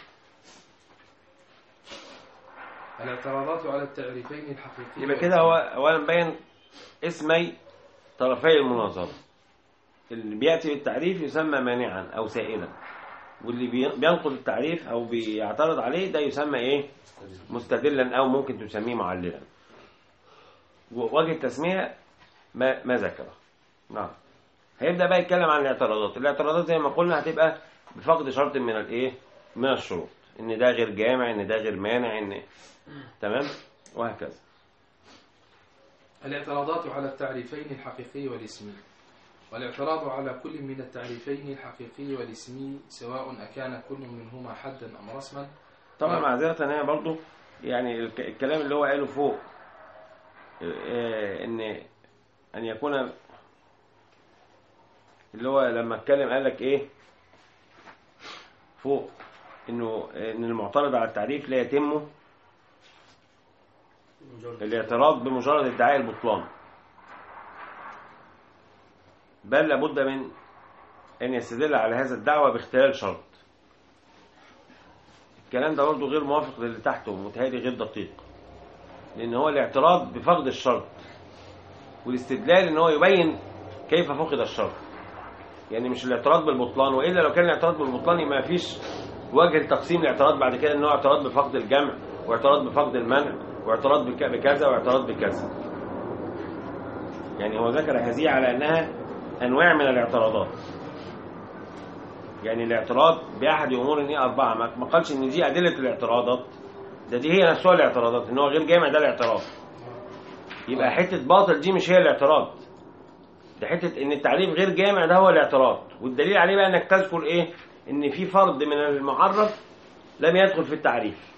الاعتراضات على التعريفين الحقيقي يبقى كده هو أولا بين اسمي طرفي المناظرة اللي بيأتي بالتعريف يسمى مانعا أو سائلا واللي بي- بينقض التعريف أو بيعترض عليه ده يسمى إيه مستدلا أو ممكن تسميه معللا وجه التسمية ما, ما ذكره نعم هيبدأ بقى يتكلم عن الاعتراضات الاعتراضات زي ما قلنا هتبقى بفقد شرط من الايه من الشروط ان ده غير جامع ان ده غير مانع ان تمام وهكذا الاعتراضات على التعريفين الحقيقي والاسمي والاعتراض على كل من التعريفين الحقيقي والاسمي سواء أكان كل منهما حدا أم رسما طبعا نعم. معذرة هنا برضو يعني الك- الكلام اللي هو قاله فوق آه، ان ان يكون اللي هو لما اتكلم قال لك ايه فوق انه ان المعترض على التعريف لا يتم الاعتراض بمجرد ادعاء البطلان بل لابد من ان يستدل على هذا الدعوة باختلال شرط الكلام ده برضه غير موافق للي تحته ومتهيألي غير دقيق لان هو الاعتراض بفقد الشرط والاستدلال ان هو يبين كيف فقد الشرط يعني مش الاعتراض بالبطلان والا لو كان الاعتراض بالبطلان يبقى ما فيش وجه لتقسيم الاعتراض بعد كده ان هو اعتراض بفقد الجمع واعتراض بفقد المنع واعتراض بك- بكذا واعتراض بكذا يعني هو ذكر هذه على انها انواع من الاعتراضات يعني الاعتراض باحد امور ايه اربعه ما ما قالش ان دي ادله الاعتراضات ده دي هي نفسها الاعتراضات ان هو غير جامع ده الاعتراض يبقى حته باطل دي مش هي الاعتراض ده حته ان التعريف غير جامع ده هو الاعتراض والدليل عليه بقى انك تذكر ايه ان في فرد من المعرف لم يدخل في التعريف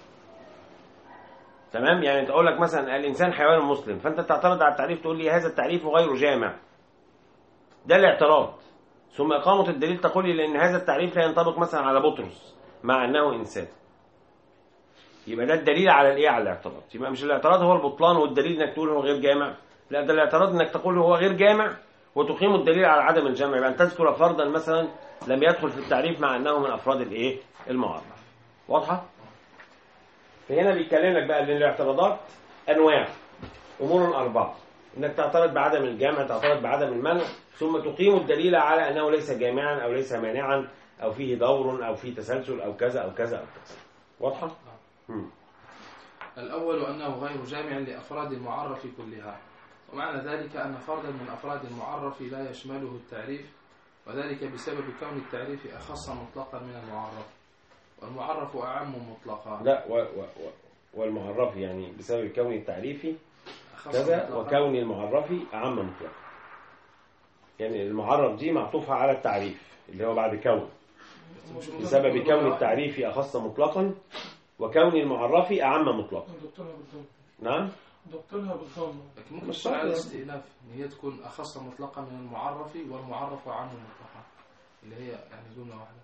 تمام يعني تقول لك مثلا الانسان حيوان مسلم فانت تعترض على التعريف تقول لي هذا التعريف غير جامع ده الاعتراض ثم إقامة الدليل تقول لي لأن هذا التعريف لا ينطبق مثلا على بطرس مع أنه إنسان يبقى ده الدليل على الإيه على الاعتراض يبقى مش الاعتراض هو البطلان والدليل إنك تقول هو غير جامع لا ده الاعتراض إنك تقول هو غير جامع وتقيم الدليل على عدم الجمع يبقى أن تذكر فردا مثلا لم يدخل في التعريف مع أنه من أفراد الإيه المعرف واضحة؟ فهنا بيتكلم لك بقى ان الاعتراضات انواع امور اربعه انك تعترض بعدم الجمع تعترض بعدم المنع ثم تقيم الدليل على انه ليس جامعا او ليس مانعا او فيه دور او فيه تسلسل او كذا او كذا او كذا واضحه مم. الأول أنه غير جامع لأفراد المعرف كلها ومعنى ذلك أن فردا من أفراد المعرف لا يشمله التعريف وذلك بسبب كون التعريف أخص مطلقا من المعرف والمعرف أعم مطلقا لا و و و والمعرف يعني بسبب كون التعريفي أخص كذا مطلقاً. وكون المعرف اعم مطلقا يعني المعرف دي معطوفه على التعريف اللي هو بعد كون مش بسبب مطلق. كون التعريف أخص مطلقا وكون المعرف أعم مطلقا ضبطلها بالضم نعم ضبطلها بالضم لكن ممكن مش تكون شرط على يعني. الاستئناف ان هي تكون اخص مطلقا من المعرف والمعرف عام مطلقا اللي هي يعني جمله واحده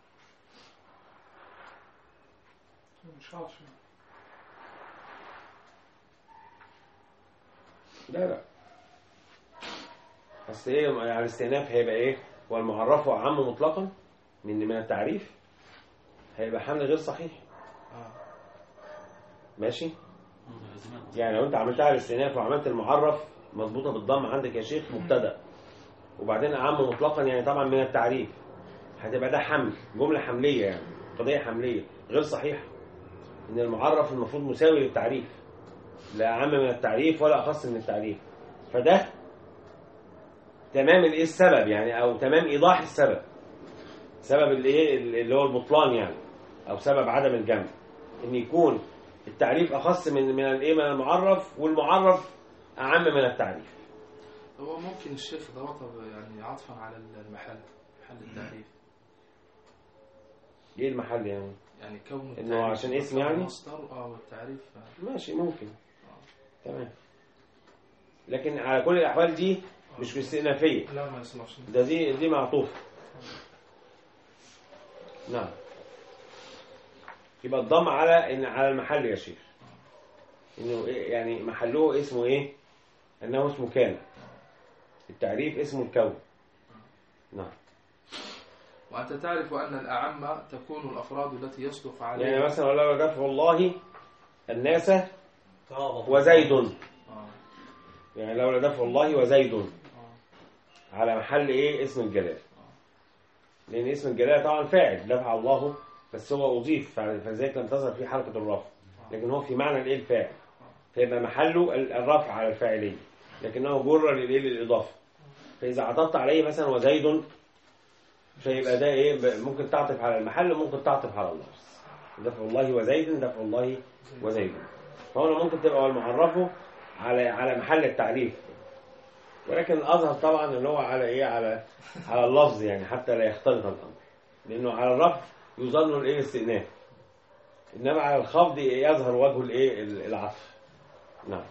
مش عارف يعني. لا لا بس ايه على الاستئناف هيبقى ايه والمعرف أعم مطلقا من من التعريف هيبقى حمل غير صحيح آه. ماشي يعني لو انت عملتها على الاستئناف وعملت المعرف مظبوطه بالضم عندك يا شيخ مبتدا وبعدين اعم مطلقا يعني طبعا من التعريف هتبقى ده حمل جمله حمليه يعني قضيه حمليه غير صحيحه ان المعرف المفروض مساوي للتعريف لا اعم من التعريف ولا اخص من التعريف فده تمام الايه السبب يعني او تمام ايضاح السبب سبب الايه اللي هو البطلان يعني او سبب عدم الجمع ان يكون التعريف اخص من من الايه من المعرف والمعرف اعم من التعريف هو ممكن الشيخ ده وطب يعني عطفا على المحل محل التعريف ايه المحل يعني يعني كون إنه التعريف عشان اسم يعني؟ مصدر اه والتعريف آه. ماشي ممكن تمام لكن على كل الاحوال دي مش استئنافيه لا ما يصلحش ده دي دي معطوفه نعم يبقى الضم على ان على المحل يا شيخ انه إيه يعني محله اسمه ايه انه اسمه كان التعريف اسمه الكون نعم وأنت تعرف أن الأعم تكون الأفراد التي يصدق عليها يعني مثلا ولو دفع الله الناس تواضع وزيد آه. يعني لولا دفع الله وزيد آه. على محل ايه اسم الجلال لان اسم الجلال طبعا فاعل دفع الله بس هو اضيف فلذلك لم تظهر فيه حركه الرفع لكن هو في معنى الايه الفاعل فيبقى محله ال- الرفع على الفاعليه لكنه جر للايه للاضافه فاذا عطفت عليه مثلا وزيد فيبقى ده ايه ب- ممكن تعطف على المحل وممكن تعطف على الله دفع الله وزيد دفع الله وزيد فهنا ممكن تبقى المعرفه على على محل التعريف ولكن الاظهر طبعا ان هو على ايه على على اللفظ يعني حتى لا يختلط الامر لانه على الرفع يظن الايه الاستئناف انما على الخفض يظهر وجه الايه العطف نعم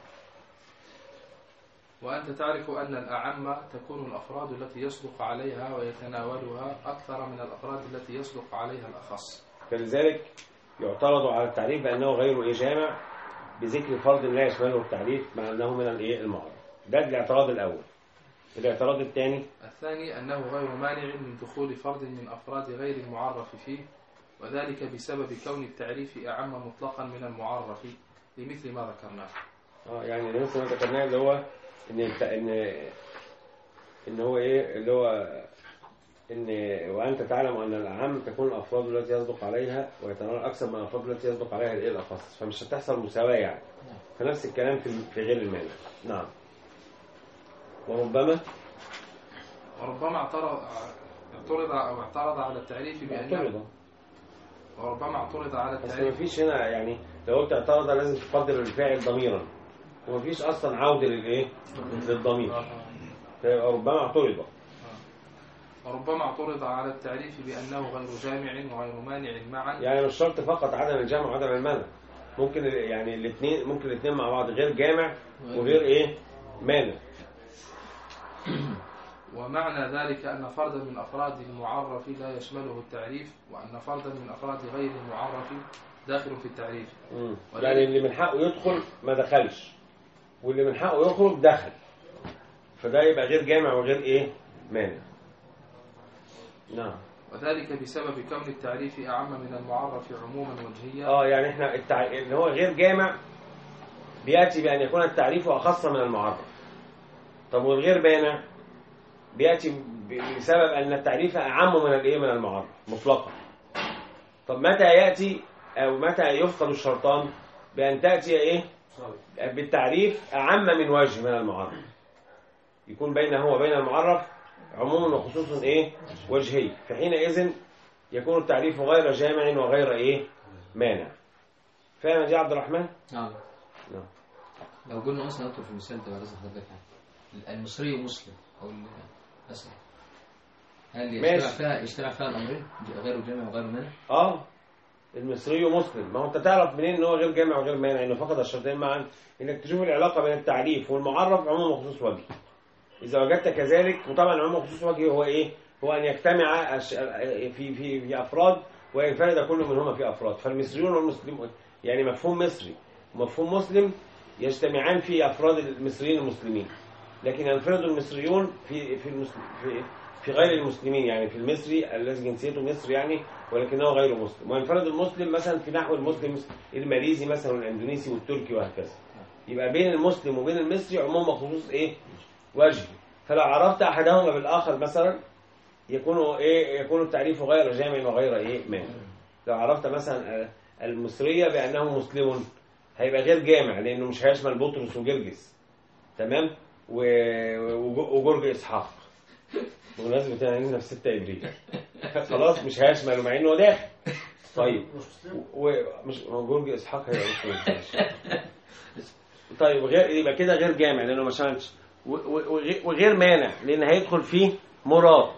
وأنت تعرف أن الأعم تكون الأفراد التي يصدق عليها ويتناولها أكثر من الأفراد التي يصدق عليها الأخص فلذلك يعترض على التعريف بانه غير ايه جامع بذكر فرد لا يشمله التعريف مع انه من الايه المعرف ده الاعتراض الاول الاعتراض الثاني الثاني أنه غير مانع من دخول فرد من أفراد غير المعرف فيه وذلك بسبب كون التعريف أعم مطلقا من المعرف لمثل ما ذكرناه اه يعني اللي لسه ما ذكرناه اللي هو ان الت- ان ان هو ايه اللي هو ان وانت تعلم ان الاعم تكون الافراد التي يصدق عليها ويتناول اكثر من الافراد التي يصدق عليها الايه الاخص فمش هتحصل مساواه يعني فنفس الكلام في في غير المانع نعم وربما وربما اعترض اعترض أو اعترض على التعريف بأنه اعترض وربما اعترض على بس ما التعريف فيش هنا يعني لو قلت اعترض لازم تقدر الفاعل ضميرا وما فيش اصلا عوده للايه للضمير فيبقى ربما اعترض وربما اعترض على التعريف بأنه غير جامع وغير مانع معا يعني مش شرط فقط عدم الجمع وعدم المنع ممكن ال- يعني الاثنين ممكن الاثنين مع بعض غير جامع وغير ايه مانع ومعنى ذلك أن فردا من أفراد المعرف لا يشمله التعريف وأن فردا من أفراد غير المعرف داخل في التعريف مم. ولكن- يعني اللي من حقه يدخل ما دخلش واللي من حقه يخرج دخل فده يبقى غير جامع وغير ايه مانع نعم وذلك بسبب كون التعريف أعم من المعرف عموما وجهيا اه يعني احنا التع... اللي هو غير جامع بياتي بان يكون التعريف اخص من المعرف طب والغير بانع بياتي ب- بسبب ان التعريف اعم من الايه من المعرف مطلقا طب متى ياتي او متى يفقد الشرطان بان تاتي ايه صحيح. بالتعريف اعم من وجه من المعرف يكون بينه وبين المعرف عموم وخصوص ايه وجهي فحينئذ يكون التعريف غير جامع وغير ايه مانع فاهم يا عبد الرحمن نعم نعم. لو قلنا مثلا ندخل في المثال ده بعد إذن حضرتك يعني المصري مسلم او ال- مثلا هل ماشي. يجتمع فيها يجتمع فيها الامرين غير جامع وغير مانع؟ اه المصري مسلم ما هو انت تعرف منين ان هو غير جامع وغير مانع انه فقد الشرطين معا انك تشوف العلاقه بين التعريف والمعرف عموم وخصوص وجه اذا وجدت كذلك وطبعا عموم وخصوص وجه هو ايه هو ان يجتمع الش- في في في افراد وينفرد كل منهما في افراد فالمصريون والمسلمون يعني مفهوم مصري ومفهوم مسلم يجتمعان في افراد المصريين المسلمين لكن ينفرد المصريون في في المسلم في في غير المسلمين يعني في المصري الذي جنسيته مصر يعني ولكنه غير مسلم وينفرد المسلم مثلا في نحو المسلم الماليزي مثلا والاندونيسي والتركي وهكذا يبقى بين المسلم وبين المصري عموم وخصوص ايه وجه فلو عرفت احدهما بالاخر مثلا يكون ايه يكون التعريف غير جامع وغير ايه مانع لو عرفت مثلا آه، المصريه بانه مسلم هيبقى غير جامع لانه مش هيشمل بطرس وجرجس تمام و- وج- وجرج اسحاق بمناسبة يعني عندنا في 6 ابريل خلاص مش هيشمل مع انه داخل طيب مش مسلم ومش هو جورج اسحاق هيبقى مش ممتاز. طيب غير يبقى كده غير جامع لانه ما شملش و- و- وغي- وغير مانع لان هيدخل فيه مراد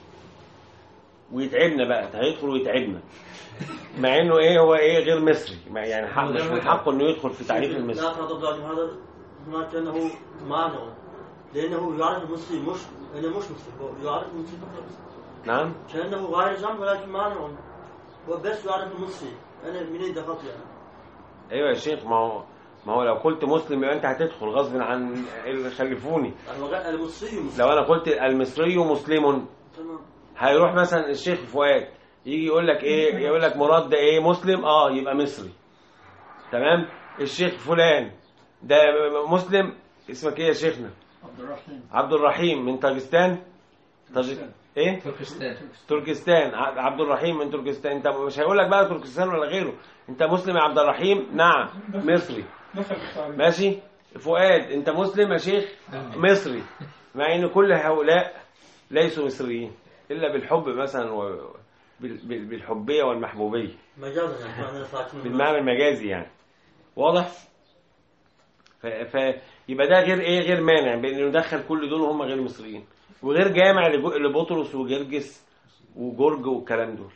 ويتعبنا بقى هيدخل ويتعبنا مع انه ايه هو ايه غير مصري ما- يعني حق مش من حقه انه يدخل في تعريف لا المصري تغضب لكن هذا هناك أنه مانع لأنه يعرف المسلم مش أنه مش مسلم هو يعرف المسلم فقط نعم كأنه غير جمع ولكن مانع هو بس يعرف المسلم أنا منين دخلت يعني ايوه يا شيخ ما هو ما هو لو قلت مسلم يبقى انت هتدخل غصب عن اللي خلفوني يعني وغير- المصري مسلم لو انا قلت المصري مسلم تمام هيروح مثلا الشيخ فؤاد يجي يقول لك ايه يقول لك مراد ده ايه مسلم اه يبقى مصري تمام الشيخ فلان ده مسلم اسمك ايه يا شيخنا عبد الرحمن عبد الرحيم من طاجستان طاج... ايه تركستان تركستان ع- عبد الرحيم من تركستان انت مش هيقول لك بقى تركستان ولا غيره انت مسلم يا عبد الرحيم نعم مصري دخل في التعريف ماشي فؤاد انت مسلم يا شيخ مصري مع ان كل هؤلاء ليسوا مصريين الا بالحب مثلا و... بال- بال- بالحبيه والمحبوبيه مجازا يعني كأننا ساكنين بالمعنى المجازي يعني واضح ف... ف... يبقى ده غير ايه غير مانع بانه يدخل كل دول وهم غير مصريين وغير جامع لجو- لبطرس وجرجس وجورج والكلام دول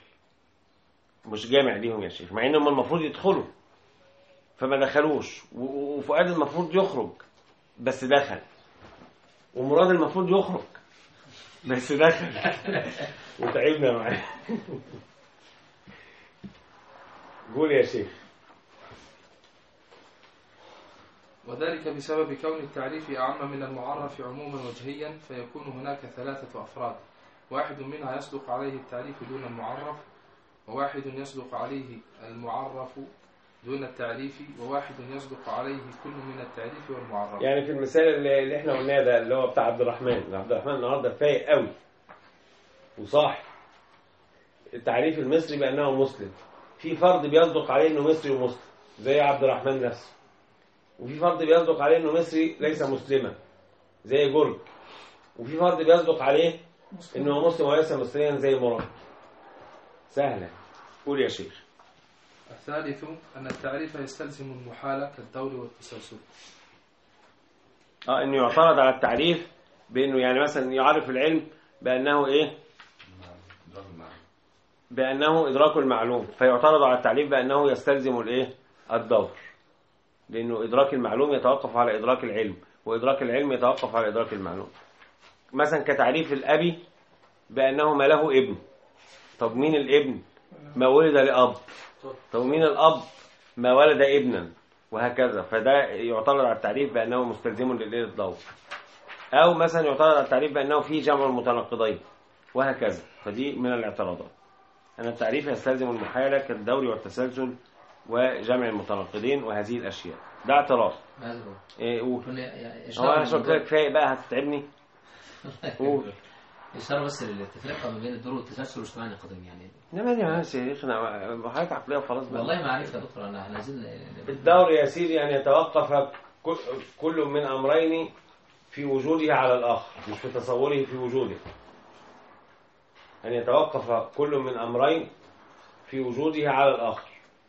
مش جامع ليهم يا شيخ مع انهم المفروض يدخلوا فما دخلوش و- و- وفؤاد المفروض يخرج بس دخل ومراد المفروض يخرج بس دخل وتعبنا معاه قول يا شيخ وذلك بسبب كون التعريف أعم من المعرف عموما وجهيا فيكون هناك ثلاثة أفراد واحد منها يصدق عليه التعريف دون المعرف وواحد يصدق عليه المعرف دون التعريف وواحد يصدق عليه كل من التعريف والمعرف يعني في المثال اللي اللي احنا قلناه ده اللي هو بتاع عبد الرحمن عبد الرحمن النهارده فايق قوي وصاحب التعريف المصري بأنه مسلم في فرد بيصدق عليه انه مصري ومسلم زي عبد الرحمن نفسه وفي فرد بيصدق عليه انه مصري ليس مسلما زي جورج وفي فرد بيصدق عليه انه هو مسلم وليس مصريا زي مراد سهلة قول يا شيخ الثالث أن التعريف يستلزم المحالة كالدور والتسلسل اه انه يعترض على التعريف بانه يعني مثلا يعرف العلم بانه ايه بانه ادراك المعلوم فيعترض على التعريف بانه يستلزم الايه الدور لانه ادراك المعلوم يتوقف على ادراك العلم وادراك العلم يتوقف على ادراك المعلوم مثلا كتعريف الابي بانه ما له ابن طب مين الابن ما ولد لاب طب مين الاب ما ولد ابنا وهكذا فده يعترض على التعريف بانه مستلزم للدور او مثلا يعترض على التعريف بانه فيه جمع المتناقضين وهكذا فدي من الاعتراضات أن التعريف يستلزم المحالة كالدور والتسلسل وجمع المتناقضين وهذه الأشياء ده اعتراض هذا هو إيه قول كنا هو أنا قلت لك كفاية بقى هتتعبني قول إشارة بس للتفرقة ما بين الدور والتسلسل والاجتماع القديم يعني انما دي يا شيخنا حاجات عقلية وخلاص بقى والله ما عرفت يا دكتور أنا احنا عايزين الدور يا سيدي أن يتوقف كل- كل من أمرين في وجوده على الآخر مش في تصوره في وجوده أن يتوقف كل من أمرين في وجوده على الآخر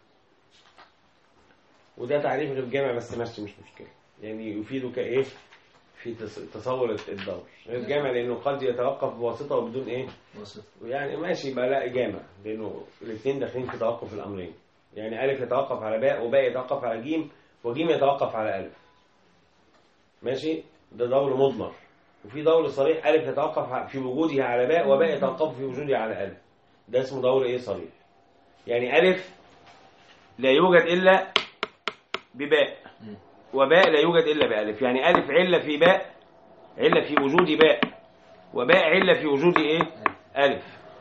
وده تعريف غير جامع بس ماشي مش مشكلة يعني يفيدك إيه في تص- تصور الدور غير جامع لأنه قد يتوقف بواسطة وبدون إيه وسط يعني ماشي يبقى لا جامع لانه الاثنين داخلين في توقف الامرين يعني الف يتوقف على باء وباء يتوقف على جيم وجيم يتوقف على الف ماشي ده دور مضمر وفي دور صريح الف يتوقف في وجوده على باء وباء يتوقف في وجوده على الف ده اسمه دور ايه صريح يعني الف لا يوجد الا بباء مم. وباء لا يوجد الا بالف يعني الف عله في باء عله في وجود باء وباء عله في وجود ايه ألف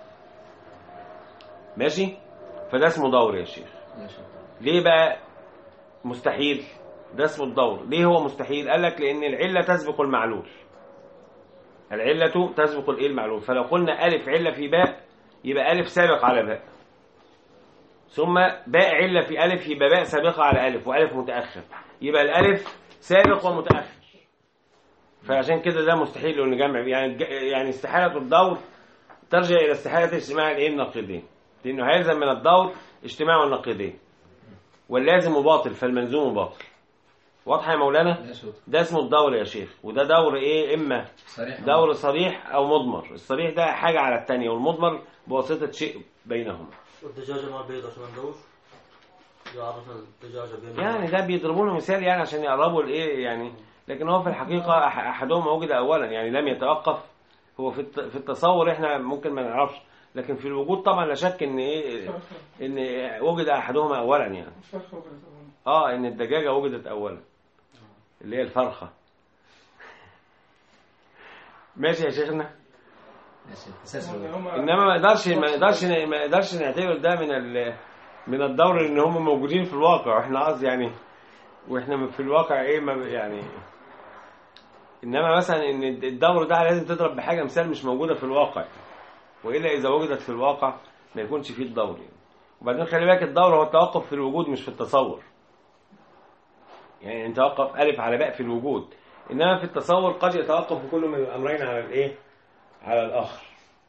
ماشي فده اسمه دور يا شيخ ماشي ليه بقى مستحيل ده اسمه الدور ليه هو مستحيل قال لك لأن العلة تسبق المعلول العلة تسبق الايه المعلول فلو قلنا ألف علة في باء يبقى ألف سابق على باء ثم باء علة في ألف يبقى باء سابقة على ألف وألف متأخر يبقى الألف سابق ومتأخر فعشان كده ده مستحيل انه جمع يعني يعني استحالة الدور ترجع إلى استحالة اجتماع الايه النقيضين لأنه هيلزم من الدور اجتماع النقيضين واللازم باطل فالملزوم باطل واضحة يا مولانا ماشي ده اسمه الدور يا شيخ وده دور ايه اما صريح دور صريح او مضمر الصريح ده حاجة على التانية والمضمر بواسطة شيء بينهما والدجاجة ما بيض عشان ندور يعرفنا الدجاجة بين يعني ده بيضربوا له مثال يعني عشان يقربوا الايه يعني لكن هو في الحقيقة أح- احدهما وجد اولا يعني لم يتوقف هو في الت- في التصور احنا ممكن ما نعرفش لكن في الوجود طبعا لا شك ان ايه فرخة ان وجد احدهما اولا يعني فرخة وجدت أولا اه ان الدجاجة وجدت اولا اللي هي الفرخة ماشي يا شيخنا ماشي التسلسل هما- انما ما يقدرش ما يقدرش ما يقدرش نعتبر ده من ال من الدور ان هم موجودين في الواقع احنا قصدي يعني واحنا في الواقع ايه ما يعني انما مثلا ان الدور ده لازم تضرب بحاجه مثال مش موجوده في الواقع والا اذا وجدت في الواقع ما يكونش فيه الدور يعني. وبعدين خلي بالك الدور هو التوقف في الوجود مش في التصور يعني انت توقف الف على باء في الوجود انما في التصور قد يتوقف كل من الامرين على الايه على الاخر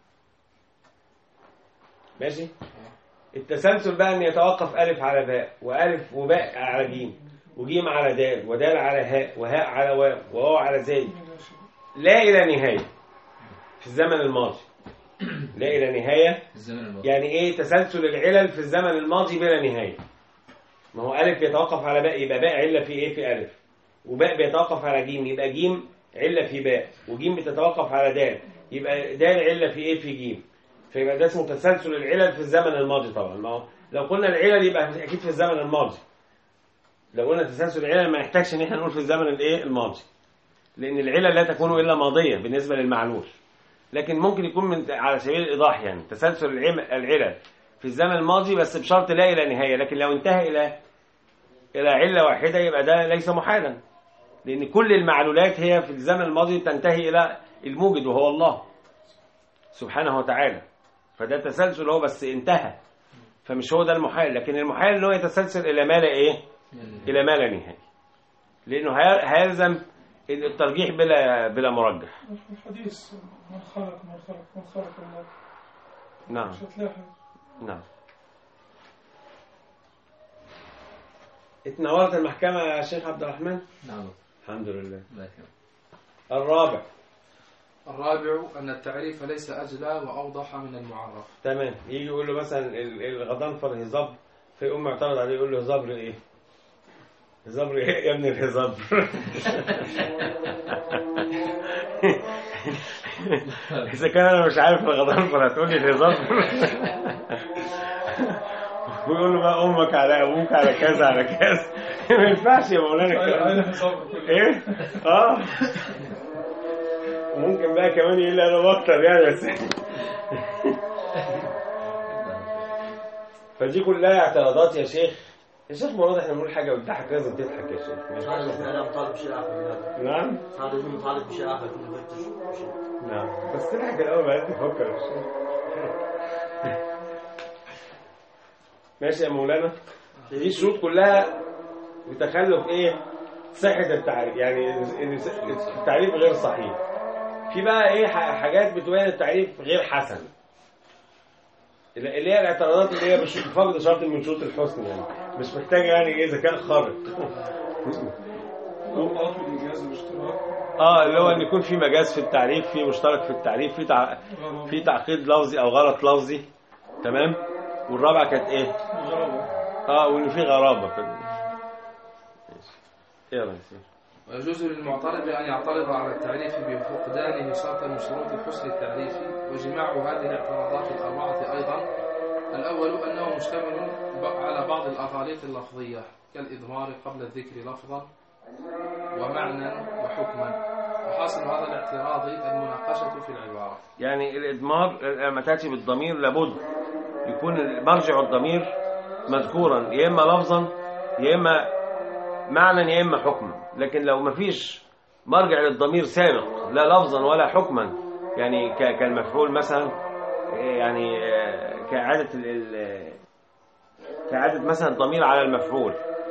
ماشي التسلسل بقى ان يتوقف الف على باء والف وباء على جيم وجيم على دال ودال على هاء وهاء على واو وواو على زي لا الى نهايه في الزمن الماضي لا الى نهايه في الزمن الماضي يعني ايه تسلسل العلل في الزمن الماضي بلا نهايه ما هو الف يتوقف على باء يبقى باء عله في ايه في الف وباء بيتوقف على جيم يبقى جيم عله في باء وجيم بتتوقف على دال يبقى دال عله في ايه في جيم فيبقى ده اسمه تسلسل العلل في الزمن الماضي طبعا ما هو لو قلنا العلل يبقى اكيد في الزمن الماضي لو قلنا تسلسل العلل ما نحتاجش ان احنا نقول في الزمن الايه الماضي لان العلل لا تكون الا ماضيه بالنسبه للمعلول لكن ممكن يكون من على سبيل الايضاح يعني تسلسل العم- العلل في الزمن الماضي بس بشرط لا الى نهايه لكن لو انتهى الى الى عله واحده يبقى ده ليس محالا لان كل المعلولات هي في الزمن الماضي تنتهي الى الموجد وهو الله سبحانه وتعالى فده تسلسل هو بس انتهى فمش هو ده المحال لكن المحال ان هو يتسلسل الى ما لا ايه الى ما لا نهايه لانه هي- هيلزم الترجيح بلا بلا مرجح الحديث من خلق من خلق من خلق الله نعم مش هتلاقي نعم اتناولت المحكمة يا شيخ عبد الرحمن نعم الحمد لله الله يكرمك. الرابع الرابع أن التعريف ليس أجلى وأوضح من المعرف تمام يجي يقول له مثلا ال- الغضنفر هزبر فيقوم معترض عليه يقول له هزبر ايه هزبر ايه يا ابني الهزبر اذا كان انا مش عارف الغضنفر هتقول لي الهزبر ويقول له بقى امك على ابوك على كذا على كذا ما ينفعش يا مولانا الكلام ده عين صبر كل ايه اه ممكن بقى كمان يقول لي انا بكتر يعني بس فدي كلها اعتراضات يا شيخ يا شيخ مراد احنا بنقول حاجه بتضحك لازم تضحك يا شيخ ما ينفعش هذا انا مطالب بشيء اخر من هذا نعم هذا يكون مطالب بشيء اخر يكون يفتش شيء نعم بس تضحك الاول بعدين تفكر يا شيخ ماشي يا مولانا دي الشروط كلها بتخلف ايه صحة التعريف يعني إن التعريف غير صحيح في بقى ايه ح- حاجات بتبين التعريف غير حسن اللي هي الاعتراضات اللي هي بش- بفقد شرط من شروط الحسن يعني مش محتاجه يعني ايه ذكاء خارق الأوقات والإنجاز والاشتراك اه اللي هو ان يكون في مجاز في التعريف في مشترك في التعريف في تع... غرابة في تعقيد لفظي او غلط لفظي تمام والرابعه كانت ايه غرابة اه وان في غرابه في ال- ماشي ايه يا ريس ويجوز للمعترض أن يعترض على التعريف بفقدانه شرطا من شروط حسن التعريف وجماع هذه الاعتراضات الأربعة أيضا الأول أنه مشتمل ب- على بعض الأغاليط اللفظية كالإضمار قبل الذكر لفظا ومعنى وحكما وحاصل هذا الاعتراض المناقشة في العبارة يعني الإضمار لما تأتي بالضمير لابد يكون مرجع الضمير مذكورا يا إما لفظا يا إما معنى يا إما حكما لكن لو ما فيش مرجع للضمير سابق لا لفظا ولا حكما يعني ك- كالمفعول مثلا يعني آه، كإعادة ال- ال- كإعادة مثلا الضمير على المفعول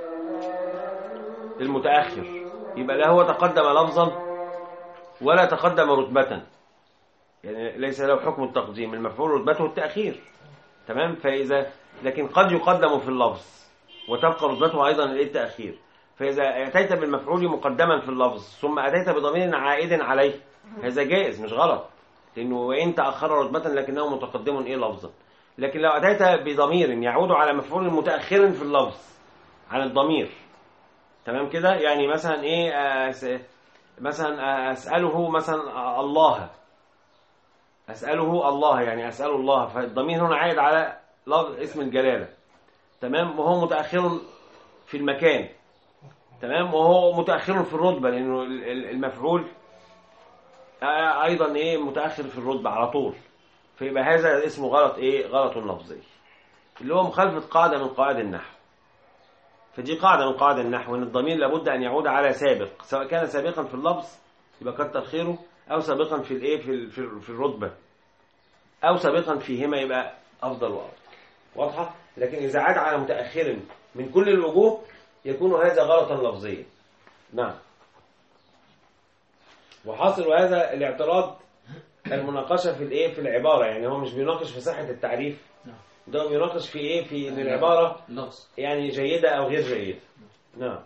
المتأخر يبقى لا هو تقدم لفظا ولا تقدم رتبة يعني ليس له حكم التقديم المفعول رتبته التأخير تمام فإذا لكن قد يقدم في اللفظ وتبقى رتبته أيضا إيه التأخير فإذا أتيت بالمفعول مقدما في اللفظ ثم أتيت بضمير عائد عليه هذا جائز مش غلط لأنه وإن تأخر رتبة لكنه متقدم إيه لفظا لكن لو أتيت بضمير يعود على مفعول متأخر في اللفظ عن الضمير تمام كده يعني مثلا إيه أس- مثلا أسأله مثلا الله أسأله الله يعني أسأل الله فالضمير هنا عائد على لفظ اسم الجلالة تمام وهو متأخر في المكان تمام وهو متأخر في الرتبة لأنه ال- ال- المفعول آه، أيضا إيه متأخر في الرتبة على طول فيبقى هذا اسمه غلط إيه غلط لفظي اللي هو مخالفة قاعدة من قواعد النحو فدي قاعدة من قواعد النحو إن الضمير لابد أن يعود على سابق سواء كان سابقا في اللفظ يبقى كتر خيره أو سابقا في الإيه في ال- في ال- في الرتبة أو سابقا فيهما يبقى أفضل وأفضل واضحة لكن إذا عاد على متأخر من كل الوجوه يكون هذا غلطا لفظيا نعم وحاصل هذا الاعتراض المناقشة في الايه في العبارة يعني هو مش بيناقش في صحة التعريف نعم. ده بيناقش في ايه في ان العبارة لفظ يعني جيدة او غير جيدة نعم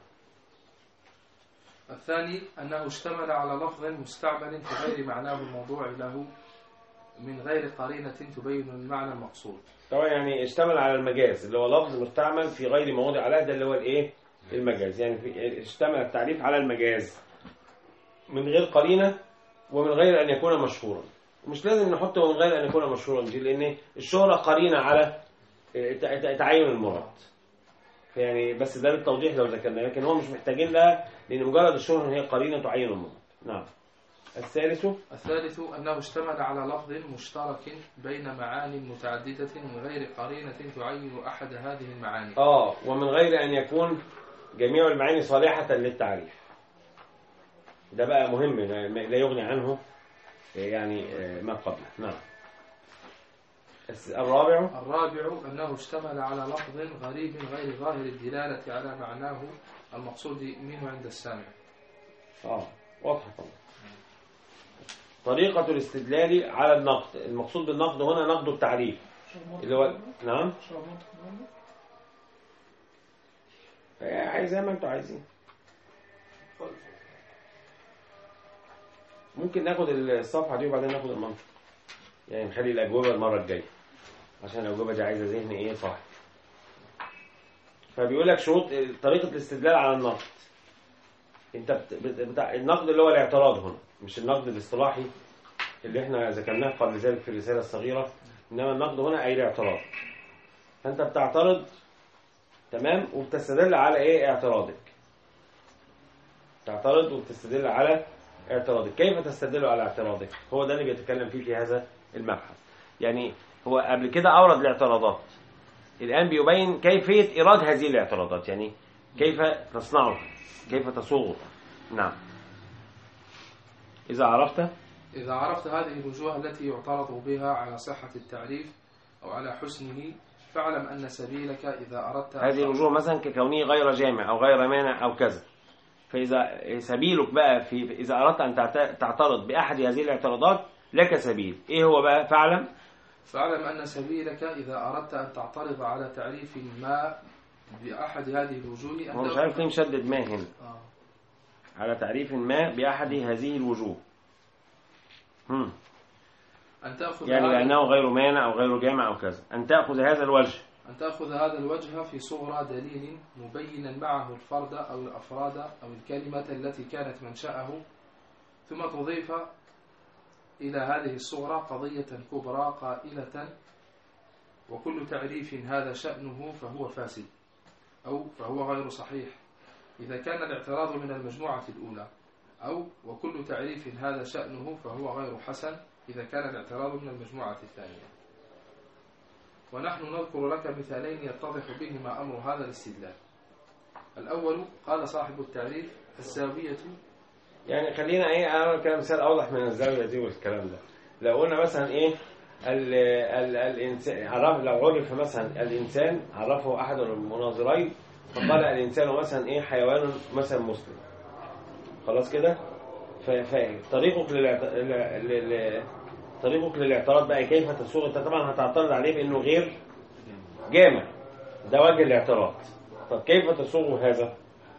الثاني أنه اشتمل على لفظ مستعمل في غير معناه الموضوع له من غير قرينة تبين المعنى المقصود طبعا يعني اشتمل على المجاز اللي هو لفظ مستعمل في غير مواضع عليه ده اللي هو الايه المجاز يعني في اشتمل التعريف على المجاز من غير قرينة ومن غير ان يكون مشهورا مش لازم نحط من غير ان يكون مشهورا دي لان الشهرة قرينة على تع- تع- تعين المراد يعني بس ده للتوضيح لو ذكرنا لكن هو مش محتاجين لها لان مجرد الشهرة هي قرينة تعين المراد نعم الثالث الثالث أنه اشتمل على لفظ مشترك بين معان متعددة من غير قرينة تعين أحد هذه المعاني اه ومن غير ان يكون جميع المعاني صالحة للتعريف ده بقى مهم لا لا يغني عنه يعني آه، ما قبله نعم الس- الرابع الرابع أنه اشتمل على لفظ غريب غير ظاهر الدلالة على معناه المقصود منه عند السامع اه واضحة طبعا طريقة الاستدلال على النقد المقصود بالنقد هنا نقد التعريف اللي هو نعم عايز زي ما انتوا عايزين ممكن ناخد الصفحة دي وبعدين ناخد المنطق يعني نخلي الأجوبة المرة الجاية عشان الأجوبة دي عايزة ذهن إيه صح فبيقول لك شروط طريقة الاستدلال على النقد انت بت... بت... بتاع النقد اللي هو الاعتراض هنا مش النقد الاصطلاحي اللي احنا ذكرناه قبل ذلك في الرسالة الصغيرة انما النقد هنا اي الاعتراض فانت بتعترض تمام وبتستدل على ايه اعتراضك تعترض وبتستدل على اعتراضك كيف تستدل على اعتراضك هو ده اللي بيتكلم فيه في هذا المبحث يعني هو قبل كده اورد الاعتراضات الان بيبين كيفية ايراد هذه الاعتراضات يعني كيف تصنعها كيف تصوغها نعم إذا عرفت إذا عرفت هذه الوجوه التي يعترض بها على صحة التعريف أو على حسنه فاعلم أن سبيلك إذا أردت أن هذه الوجوه مثلا ككونه غير جامع أو غير مانع أو كذا فإذا سبيلك بقى في إذا أردت أن تعت- تعترض بأحد هذه الاعتراضات لك سبيل إيه هو بقى فاعلم فاعلم أن سبيلك إذا أردت أن تعترض على تعريف ما بأحد هذه الوجوه هو مش عارف ليه مشدد ما هنا آه. على تعريف ما بأحد هذه الوجوه هم. أن تأخذ يعني هذا لأنه غير مانع أو غير جامع أو كذا أن تأخذ هذا الوجه أن تأخذ هذا الوجه في صغرى دليل مبينا معه الفرد أو الأفراد أو الكلمة التي كانت منشأه ثم تضيف إلى هذه الصغرى قضية كبرى قائلة وكل تعريف هذا شأنه فهو فاسد أو فهو غير صحيح إذا كان الاعتراض من المجموعة الأولى أو وكل تعريف هذا شأنه فهو غير حسن إذا كان الاعتراض من المجموعة الثانية ونحن نذكر لك مثالين يتضح بهما أمر هذا الاستدلال الأول قال صاحب التعريف الزاوية يعني خلينا ايه انا كلام مثال اوضح من الزاويه دي والكلام ده لو قلنا مثلا ايه ال ال الانسان عرف لو عرف مثلا الانسان عرفه احد المناظرين فقال الانسان مثلا ايه حيوان مثلا مسلم خلاص كده ف- فطريقك للاعت... ل- ل- ل- طريقك للاعتراض بقى كيف تسوق انت طبعا هتعترض عليه بانه غير جامع ده وجه الاعتراض طب كيف تسوق هذا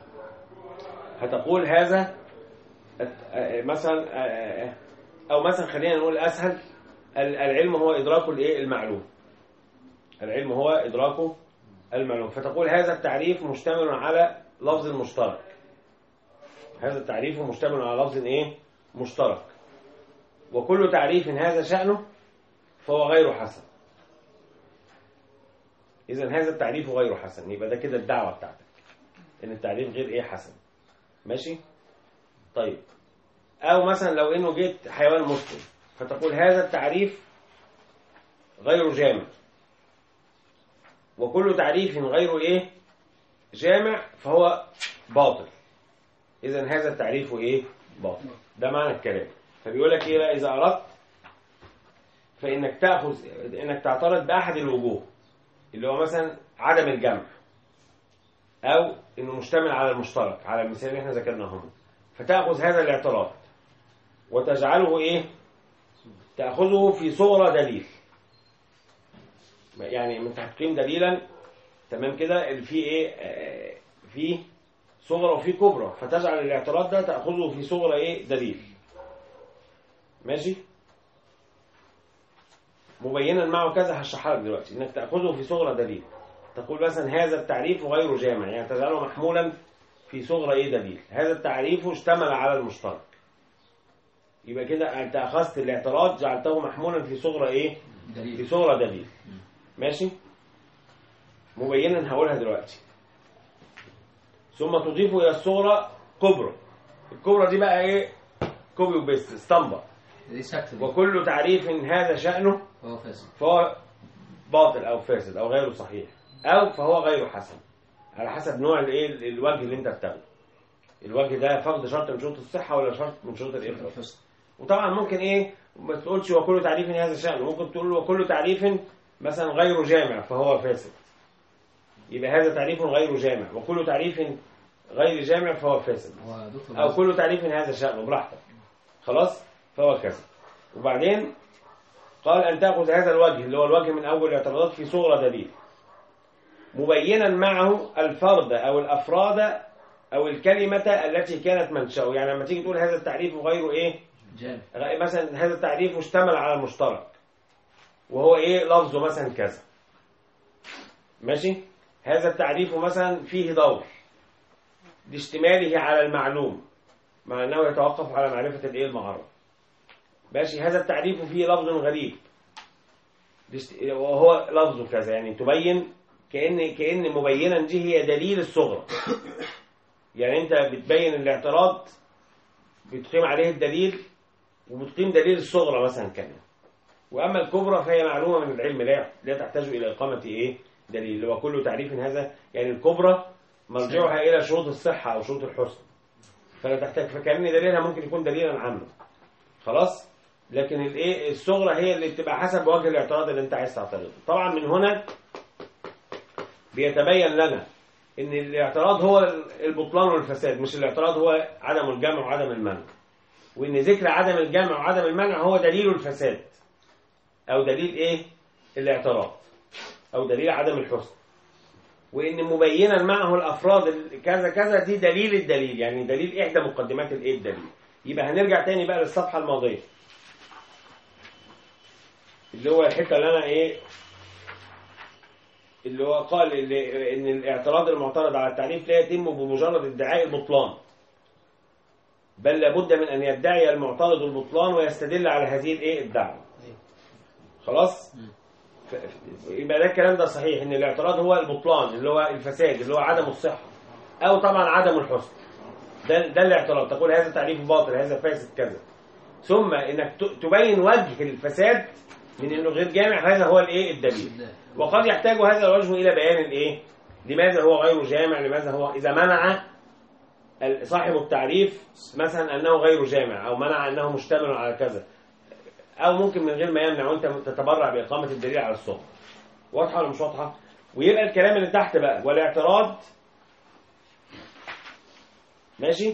هتقول هذا الت- آه، مثلا آه، او مثلا خلينا نقول اسهل ال- العلم هو ادراك الايه المعلوم العلم هو ادراك المعلوم فتقول هذا التعريف مشتمل على لفظ مشترك هذا التعريف مشتمل على لفظ ايه مشترك وكل تعريف هذا شأنه فهو غير حسن اذا هذا التعريف غير حسن يبقى ده كده الدعوة بتاعتك ان التعريف غير ايه حسن ماشي طيب او مثلا لو انه جيت حيوان مسلم فتقول هذا التعريف غير جامع وكل تعريف غير ايه جامع فهو باطل اذا هذا التعريف ايه باطل ده معنى الكلام فبيقول لك ايه بقى اذا اردت فانك تاخذ انك تعترض باحد الوجوه اللي هو مثلا عدم الجمع او انه مشتمل على المشترك على المثال اللي احنا ذكرناه هنا فتاخذ هذا الاعتراض وتجعله ايه تاخذه في صورة دليل يعني من تحقيم دليلا تمام كده اللي فيه ايه آه، فيه صغرى وفيه كبرى فتجعل الاعتراض ده تاخذه في صغرى ايه دليل ماشي مبينا معه كذا هشرحها لك دلوقتي انك تاخذه في صغرى دليل تقول مثلا هذا التعريف غير جامع يعني تجعله محمولا في صغرى ايه دليل هذا التعريف اشتمل على المشترك يبقى كده انت اخذت الاعتراض جعلته محمولا في صغرى ايه في دليل صغرى دليل ماشي مبينا هقولها دلوقتي ثم تضيف الى الصغرى كبرى الكبرى دي بقى ايه كوبي وبيست اسطمبة دي سكت دي وكل تعريف هذا شأنه هو فاسد فهو باطل او فاسد او غير صحيح او فهو غير حسن على حسب نوع الايه الوجه اللي انت بتاخده الوجه ده فرض شرط من شروط الصحه ولا شرط من شروط الاخلاص الحسن وطبعا ممكن ايه ما تقولش وكل تعريف هذا شأنه ممكن تقول وكل تعريف مثلا غير جامع فهو فاسد يبقى هذا تعريف غير جامع وكل تعريف غير جامع فهو فاسد هو دكتور أو بس- كل تعريف هذا شأنه براحتك خلاص فهو كذا وبعدين قال أن تأخذ هذا الوجه اللي هو الوجه من أول الاعتراضات في صغرى دليل مبينا معه الفرد أو الأفراد أو الكلمة التي كانت منشأه يعني لما تيجي تقول هذا التعريف غير إيه جامع غ- مثلا هذا التعريف مشتمل على المشترك وهو إيه لفظه مثلا كذا ماشي هذا التعريف مثلا فيه دور لاشتماله على المعلوم مع أنه يتوقف على معرفة الإيه المعرف ماشي هذا التعريف فيه لفظ غريب لاشت- وهو لفظه كذا يعني تبين كأن كأن مبينا دي هي دليل الصغرى يعني أنت بتبين الاعتراض بتقيم عليه الدليل وبتقيم دليل الصغرى مثلا كمان واما الكبرى فهي معلومه من العلم لا لا تحتاج الى اقامه ايه دليل وكل تعريف هذا يعني الكبرى مرجعها الى شروط الصحه او شروط الحسن فلا تحتاج فكان دليلها ممكن يكون دليلا عاما خلاص لكن الايه الصغرى هي اللي بتبقى حسب وجه الاعتراض اللي انت عايز تعترضه طبعا من هنا بيتبين لنا ان الاعتراض هو البطلان والفساد مش الاعتراض هو عدم الجمع وعدم المنع وان ذكر عدم الجمع وعدم المنع هو دليل الفساد او دليل ايه الاعتراض او دليل عدم الحسن وان مبينا معه الافراد ال- كذا كذا دي دليل الدليل يعني دليل احدى مقدمات الايه الدليل يبقى هنرجع تاني بقى للصفحه الماضيه اللي هو الحته اللي انا ايه اللي هو قال اللي ان الاعتراض المعترض على التعريف لا يتم بمجرد ادعاء البطلان بل لابد من ان يدعي المعترض البطلان ويستدل على هذه الايه الدعوه خلاص ف- ف- يبقى ده الكلام ده صحيح ان الاعتراض هو البطلان اللي هو الفساد اللي هو عدم الصحه او طبعا عدم الحسن ده ده الاعتراض تقول هذا تعريف باطل هذا فاسد كذا ثم انك ت- تبين وجه الفساد من انه غير جامع هذا هو الايه الدليل وقد يحتاج هذا الوجه الى بيان الايه لماذا هو غير جامع لماذا هو اذا منع ال- صاحب التعريف مثلا انه غير جامع او منع انه مشتمل على كذا او ممكن من غير ما يمنع وانت تتبرع باقامه الدليل على الصغر واضحه ولا مش واضحه ويبقى الكلام اللي تحت بقى والاعتراض ماشي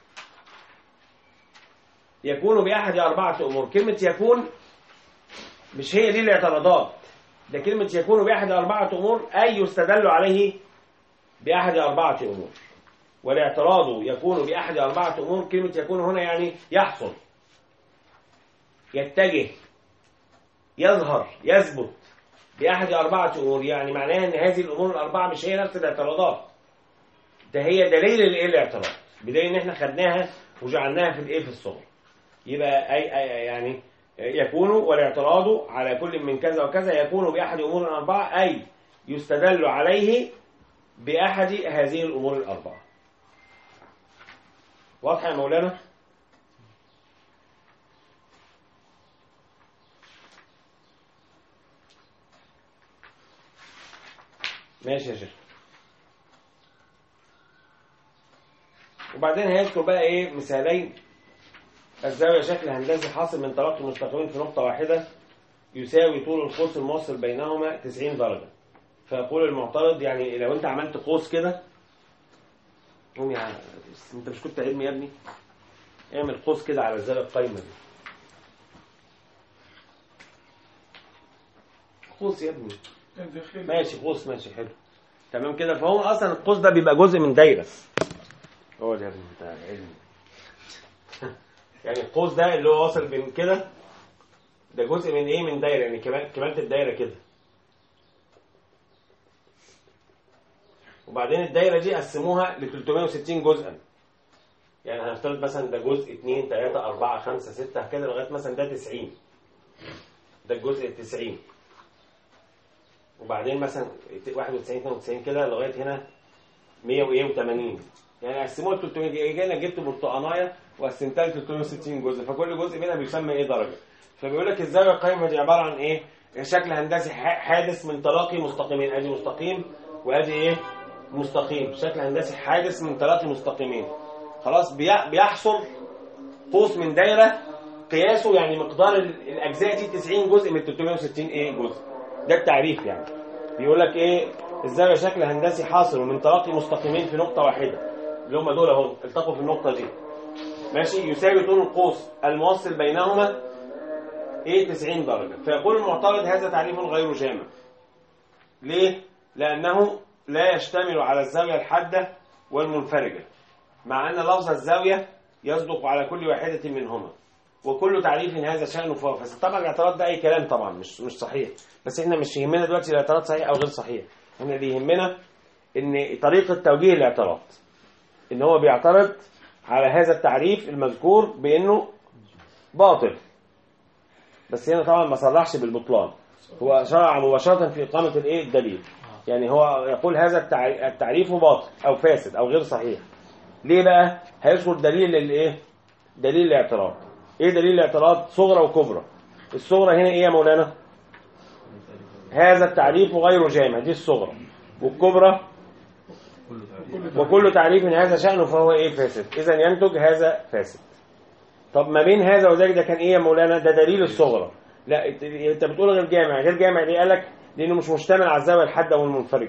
يكون باحد اربعه امور كلمه يكون مش هي دي الاعتراضات ده كلمه يكون باحد اربعه امور اي يستدل عليه باحد اربعه امور والاعتراض يكون باحد اربعه امور كلمه يكون هنا يعني يحصل يتجه يظهر يثبت بأحد أربعة أمور يعني معناها أن هذه الأمور الأربعة مش هي نفس الاعتراضات ده هي دليل الإيه الاعتراض بدليل إن إحنا خدناها وجعلناها في الإيه في الصغر يبقى أي, أي يعني يكون والاعتراض على كل من كذا وكذا يكون بأحد أمور أربعة أي يستدل عليه بأحد هذه الأمور الأربعة واضحة يا مولانا؟ ماشي يا شيخ وبعدين هيذكر بقى ايه مثالين الزاوية شكل هندسي حاصل من تلاقي مستقيمين في نقطة واحدة يساوي طول القوس الموصل بينهما 90 درجة فيقول المعترض يعني لو انت عملت قوس كده قوم يا عم، انت مش كنت علمي يا ابني اعمل قوس كده على الزاوية القايمة دي قوس يا ابني الداخلي ماشي قوس ماشي حلو تمام كده فهو اصلا القوس ده بيبقى جزء من دايره هو ده بتاع العلم يعني القوس ده اللي هو واصل بين كده ده جزء من ايه من دايره يعني كمان كمالة الدايره كده وبعدين الدايره دي قسموها ل 360 جزءا يعني هنفترض مثلا ده جزء 2 3 4 5 6 كده لغايه مثلا ده 90 ده الجزء ال 90 وبعدين مثلا 91 92 كده لغايه هنا 180 يعني قسموها ل 300 جينا جبت برتقانايه وقسمتها ل 360 جزء فكل جزء منها بيسمى ايه درجه فبيقول لك الزاويه القايمه دي عباره عن ايه شكل هندسي ح- حادث من تلاقي مستقيمين ادي مستقيم وادي ايه مستقيم شكل هندسي حادث من تلاقي مستقيمين خلاص بي- بيحصل قوس من دايره قياسه يعني مقدار ال- الاجزاء دي 90 جزء من 360 ايه جزء ده التعريف يعني بيقول لك ايه الزاويه شكل هندسي حاصل من تلاقي مستقيمين في نقطه واحده اللي هم دول اهو التقوا في النقطه دي ماشي يساوي طول القوس الموصل بينهما ايه 90 درجه فيقول المعترض هذا تعريف غير جامع ليه لانه لا يشتمل على الزاويه الحاده والمنفرجه مع ان لفظ الزاويه يصدق على كل واحده منهما وكل تعريف هذا شأنه فهو فاسد طبعا الاعتراض ده اي كلام طبعا مش مش صحيح بس احنا مش يهمنا دلوقتي الاعتراض صحيح او غير صحيح احنا اللي يهمنا ان طريقه توجيه الاعتراض ان هو بيعترض على هذا التعريف المذكور بانه باطل بس هنا طبعا ما صرحش بالبطلان هو شرع مباشره في اقامه الايه الدليل يعني هو يقول هذا التع- التعريف باطل او فاسد او غير صحيح ليه بقى هيذكر دليل للايه دليل الاعتراض ايه دليل الاعتراض صغرى وكبرى الصغرى هنا ايه يا مولانا هذا التعريف غير جامع دي الصغرى والكبرى وكل تعريف هذا شأنه فهو ايه فاسد اذا ينتج هذا فاسد طب ما بين هذا وذلك ده كان ايه يا مولانا ده دليل الصغرى لا انت- انت بتقول غير جامع غير جامع ليه قالك لانه مش مشتمل على الزاويه الحاده والمنفرجه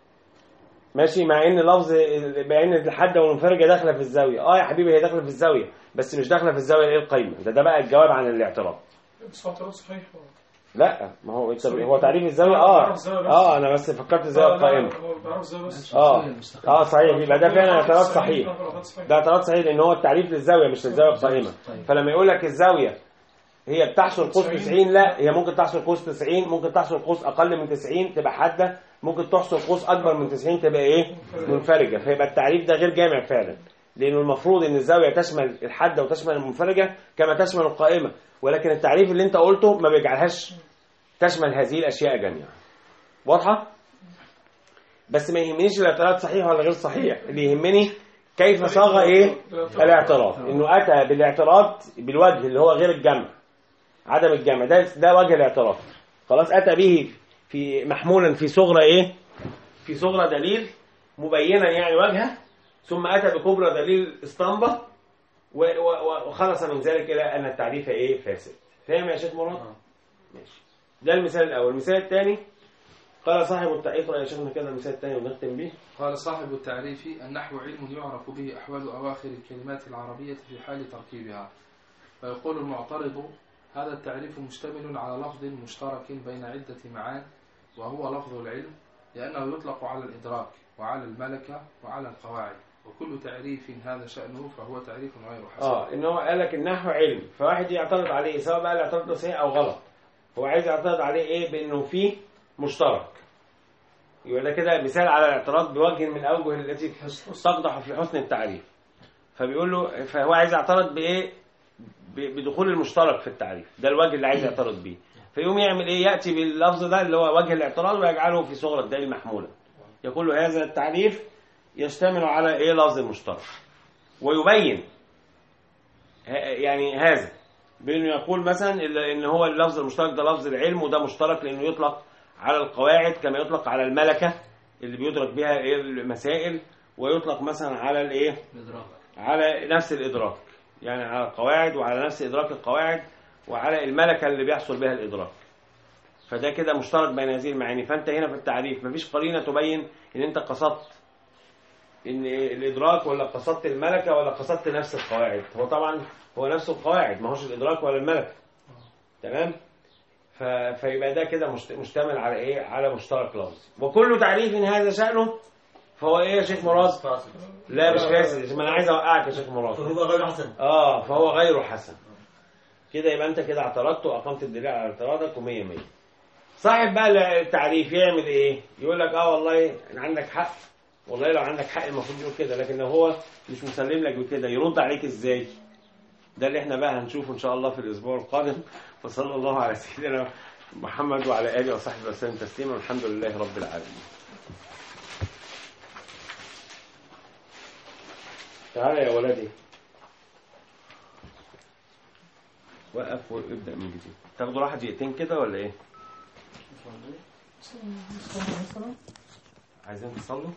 ماشي مع ان لفظ مع ان الحاده والمنفرجه داخله في الزاويه اه يا حبيبي هي داخله في الزاويه بس مش داخله في الزاويه ايه القايمه ده ده بقى الجواب عن الاعتراض بس هو اعتراض صحيح هو. لا ما هو انت صحيح. هو تعريف الزاويه آه، اه بعرف الزاوية بس. اه انا بس فكرت الزاويه لا، لا، القائمه هو بعرف ازاي بس اه المستقيم. اه صحيح يبقى ده فعلا اعتراض صحيح اعتراض صحيح ده اعتراض صحيح لان هو التعريف للزاويه مش للزاويه القائمه طيب. فلما يقول لك الزاويه هي بتحصل قوس 90 90 لا هي ممكن تحصل قوس 90 ممكن تحصل قوس اقل من 90 تبقى حاده ممكن تحصل قوس اكبر من 90 تبقى ايه منفرجه فيبقى التعريف ده غير جامع فعلا لانه المفروض ان الزاويه تشمل الحاده وتشمل المنفرجه كما تشمل القائمه ولكن التعريف اللي انت قلته ما بيجعلهاش تشمل هذه الاشياء جميعا واضحه بس ما يهمنيش الاعتراض صحيح ولا غير صحيح اللي يهمني كيف صاغ ايه الاعتراض انه اتى بالاعتراض بالوجه اللي هو غير الجمع عدم الجمع ده ده وجه الاعتراض خلاص اتى به في محمولا في صغرى ايه في صغرى دليل مبينا يعني وجهه ثم اتى بكبرى دليل اسطمبه و- و- وخلص من ذلك الى ان التعريف ايه فاسد فاهم يا شيخ مراد ماشي ده المثال الاول المثال الثاني قال صاحب التعريف يا شيخنا كده المثال الثاني ونختم به قال صاحب التعريف النحو علم يعرف به أحوال أواخر الكلمات العربية في حال تركيبها فيقول المعترض هذا التعريف مشتمل على لفظ مشترك بين عدة معان وهو لفظ العلم لأنه يطلق على الإدراك وعلى الملكة وعلى القواعد وكل تعريف هذا شأنه فهو تعريف غير حسن اه ان هو قال لك النحو علم فواحد يعترض عليه سواء بقى الاعتراض ده صحيح او غلط هو عايز يعترض عليه ايه بانه فيه مشترك يبقى ده كده مثال على الاعتراض بوجه من الاوجه التي تقدح في حسن التعريف فبيقول له فهو عايز يعترض بايه ب- بدخول المشترك في التعريف ده الوجه اللي عايز يعترض بيه فيقوم يعمل ايه ياتي باللفظ ده اللي هو وجه الاعتراض ويجعله في صغرى الدليل محمولا يقول له هذا التعريف يشتمل على ايه لفظ المشترك ويبين ه- يعني هذا بانه يقول مثلا ال- ان هو اللفظ المشترك ده لفظ العلم وده مشترك لانه يطلق على القواعد كما يطلق على الملكه اللي بيدرك بها ايه المسائل ويطلق مثلا على الايه الإدراك على نفس الادراك يعني على القواعد وعلى نفس ادراك القواعد وعلى الملكه اللي بيحصل بها الادراك فده كده مشترك بين هذه المعاني فانت هنا في التعريف مفيش قرينه تبين ان انت قصدت ان الادراك ولا قصدت الملكه ولا قصدت نفس القواعد هو طبعا هو نفس القواعد ما هوش الادراك ولا الملكه تمام ف... فيبقى ده كده مشت- مشتمل على ايه على مشترك لفظي وكل تعريف هذا شأنه فهو ايه يا شيخ مراد فاسد لا مش فاسد ما انا عايز اوقعك يا شيخ مراد فهو غير حسن اه فهو غير حسن كده يبقى انت كده اعترضت واقمت الدليل على اعتراضك ومية مية صاحب بقى التعريف يعمل ايه يقول لك اه والله عندك حق والله لو عندك حق المفروض يقول كده لكن لو هو مش مسلم لك بكده يرد عليك ازاي ده اللي احنا بقى هنشوفه ان شاء الله في الاسبوع القادم وصلى الله على سيدنا محمد وعلى اله وصحبه وسلم تسليما والحمد لله رب العالمين تعالى يا ولدي وقف وابدأ من جديد تاخدوا راحة دقيقتين كده ولا ايه؟ مثلا عايزين تصلوا؟